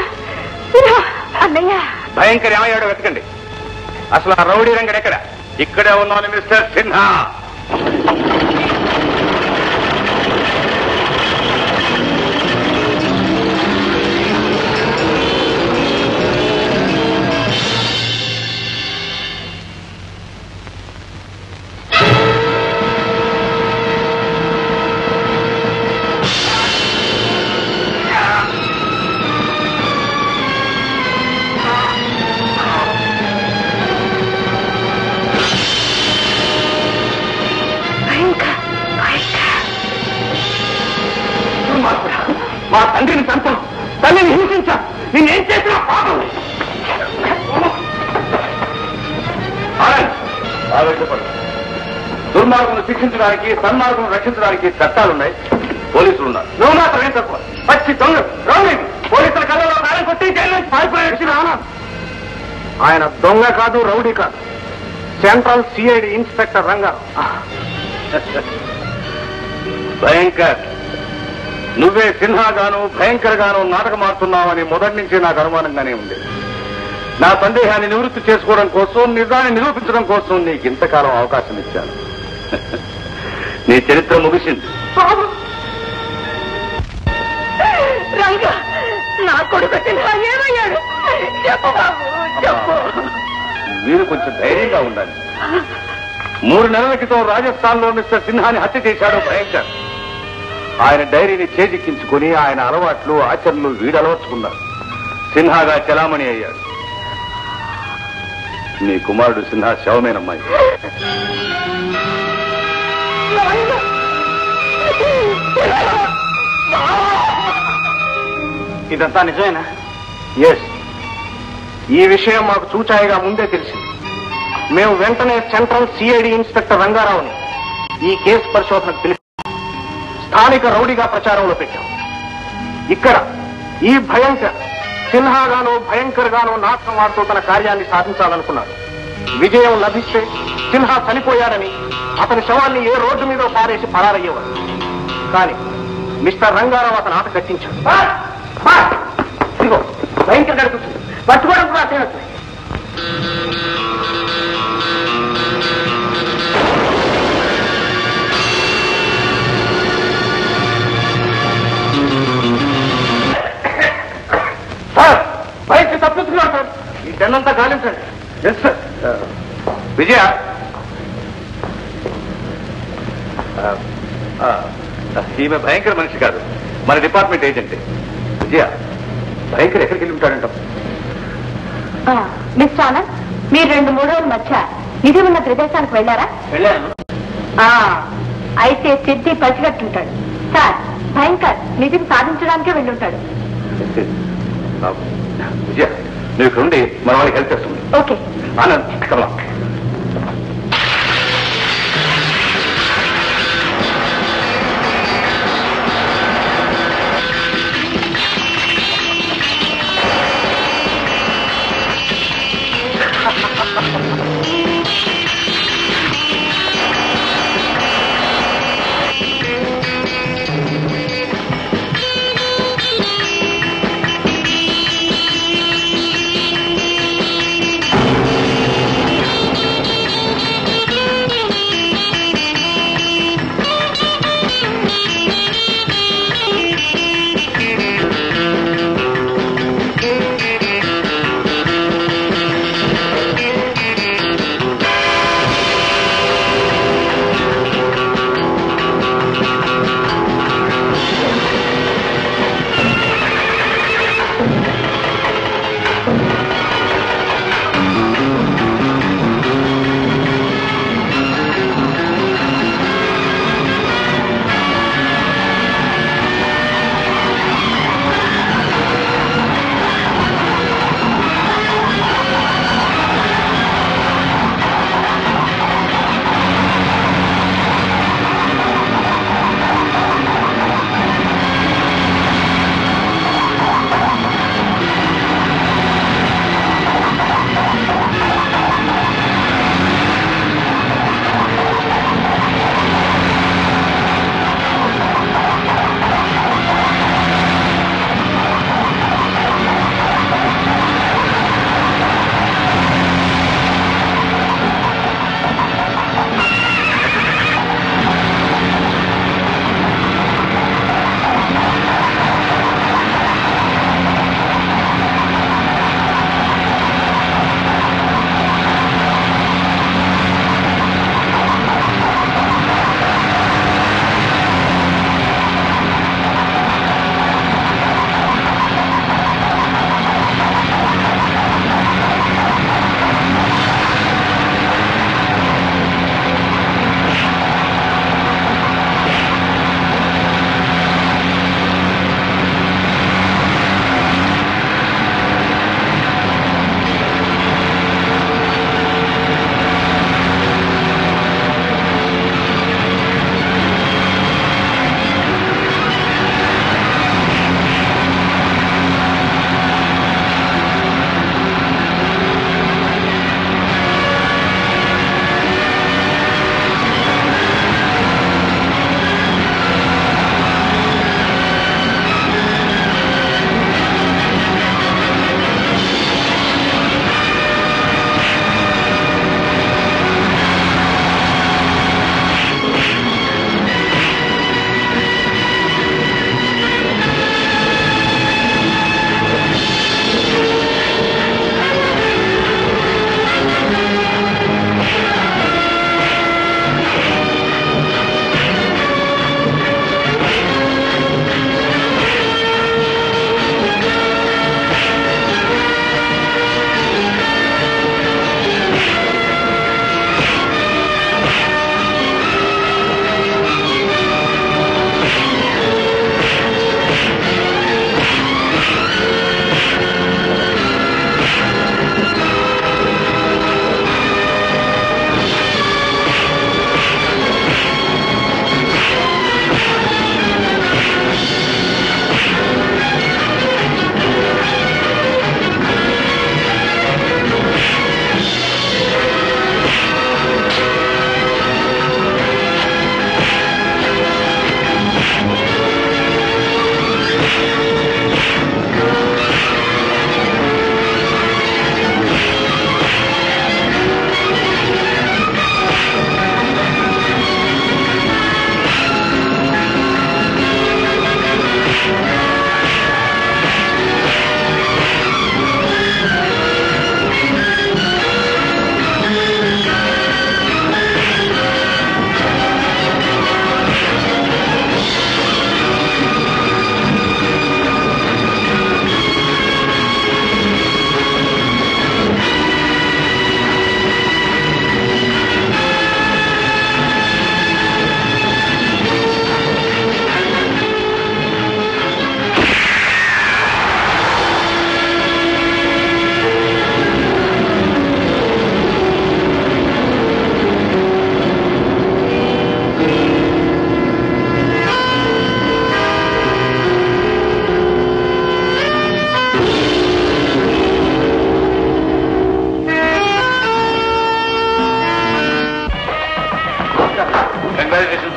S3: అన్నయ్య
S7: భయంకర ఏమయ్యాడో వెతకండి అసలు ఆ రౌడీ రంగడు ఎక్కడ ఇక్కడే ఉన్నాను మిస్టర్ సిన్హా మా తండ్రిని చంపాం తల్లిని హింసించాం నేనేం చేసినా పాపం ఆనంద్, ఆవేశపడు దుర్మార్గం శిక్షించడానికి సన్మార్గం రక్షించడానికి చట్టాలున్నాయి పోలీసులు ఉన్నారు నువ్వు మాత్రం ఏం తక్కువ పచ్చి దొంగ రౌడీ పోలీసుల కళ్ళలో కాలం కొట్టి జైలు నుంచి పారిపోయి ఆనంద్ ఆయన దొంగ కాదు రౌడీ కాదు central CID inspector Ranga Bhayankar నువ్వే సిన్హాగాను భయంకర్ గాను నాటకం ఆడుతున్నావని మొదటి నుంచి నాకు అనుమానంగానే ఉంది నా సందేహాన్ని నివృత్తి చేసుకోవడం కోసం నిజాన్ని నిరూపించడం కోసం నీకు ఇంతకాలం అవకాశం ఇచ్చాను నీ చరిత్ర ముగిసింది
S3: బాబు రంగా నా కొడుకు చిన్న ఏమయ్యాడు చెప్పు బాబు చెప్పు
S7: మీరు కొంచెం ధైర్యంగా ఉండాలి మూడు నెలల క్రితం రాజస్థాన్ లో మిస్టర్ సిన్హాని హత్య చేశాడు భయంకర్ ఆయన డైరీని చేజిక్కించుకుని ఆయన అలవాట్లు ఆచరణలు వీడు అలవర్చుకున్నారు సిన్హాగా చలామణి అయ్యాడు నీ కుమారుడు సిన్హా శవమేనమ్మాయి ఇదంతా నిజమేనా ఎస్ ఈ విషయం మాకు చూచాయిగా ముందే తెలిసింది మేము వెంటనే సెంట్రల్ సిఐడి ఇన్స్పెక్టర్ రంగారావుని ఈ కేసు పరిశోధనకు పిలిచి స్థానిక రౌడీగా ప్రచారంలో పెట్టాం ఇక్కడ ఈ భయంకర్
S6: సిన్హాగాను భయంకర్గాను నాటకం ఆడుతూ తన కార్యాన్ని సాధించాలనుకున్నాడు విజయం లభిస్తే సిన్హా చనిపోయాడని అతని శవాన్ని ఏ రోడ్డు మీద పారేసి పరారయ్యేవాడు కానీ మిస్టర్ రంగారావు అతను ఆట కట్టించాడు ఇదిగో భయంకర్ గారు కూర్చుంది పట్టుకోవడం కూడా తినచ్చు సార్ బయటకు తప్పించుకున్నాడు సార్ ఈ టెన్నంతా గాలించండి
S1: ఎస్ సార్ విజయ ఆ, ఆ, ఈమె భయంకర మనిషి కాదు మన డిపార్ట్మెంట్ ఏజెంట్ విజయ భయంకర్ ఎక్కడికి వెళ్ళి ఉంటాడంటాం
S3: మిస్టర్ ఆనంద్ మీరు రెండు మూడు రోజుల మధ్య నిధి ఉన్న ప్రదేశానికి వెళ్ళారా
S6: వెళ్ళాను
S3: ఆ, అయితే సిద్ధి పసిగట్టుంటాడు సార్ భయంకర్ నిధిని సాధించడానికే వెళ్ళుంటాడు
S1: ఆ, విజయ నువ్వు ఇక్కడ ఉండి మన వాళ్ళకి హెల్ప్ చేస్తుంది
S3: ఓకే
S1: ఆనంద్ కమలా
S3: ఆ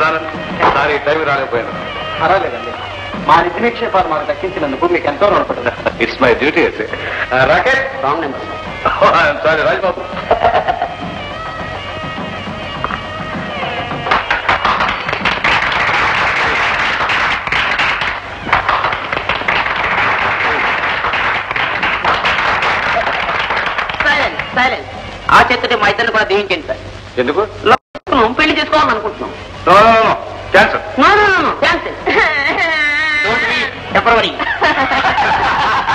S1: రాను సారీ టైం రాలేకపోయాను
S6: పర్వాలేదండి మా నిధి నిక్షేపాలు మాకు దక్కించినందుకు మీకు ఎంతో రుణపడింది
S1: it's my duty Rakesh
S5: wrong number
S1: sorry Rajbabu
S5: silence silence ఆ చేతుంటే మా ఇద్దరిని కూడా దీవించండి సార్
S1: ఎందుకు
S5: లోపల పెళ్లి చేసుకోవాలనుకుంటున్నాం
S1: cancer
S5: no no no cancel don't worry temporary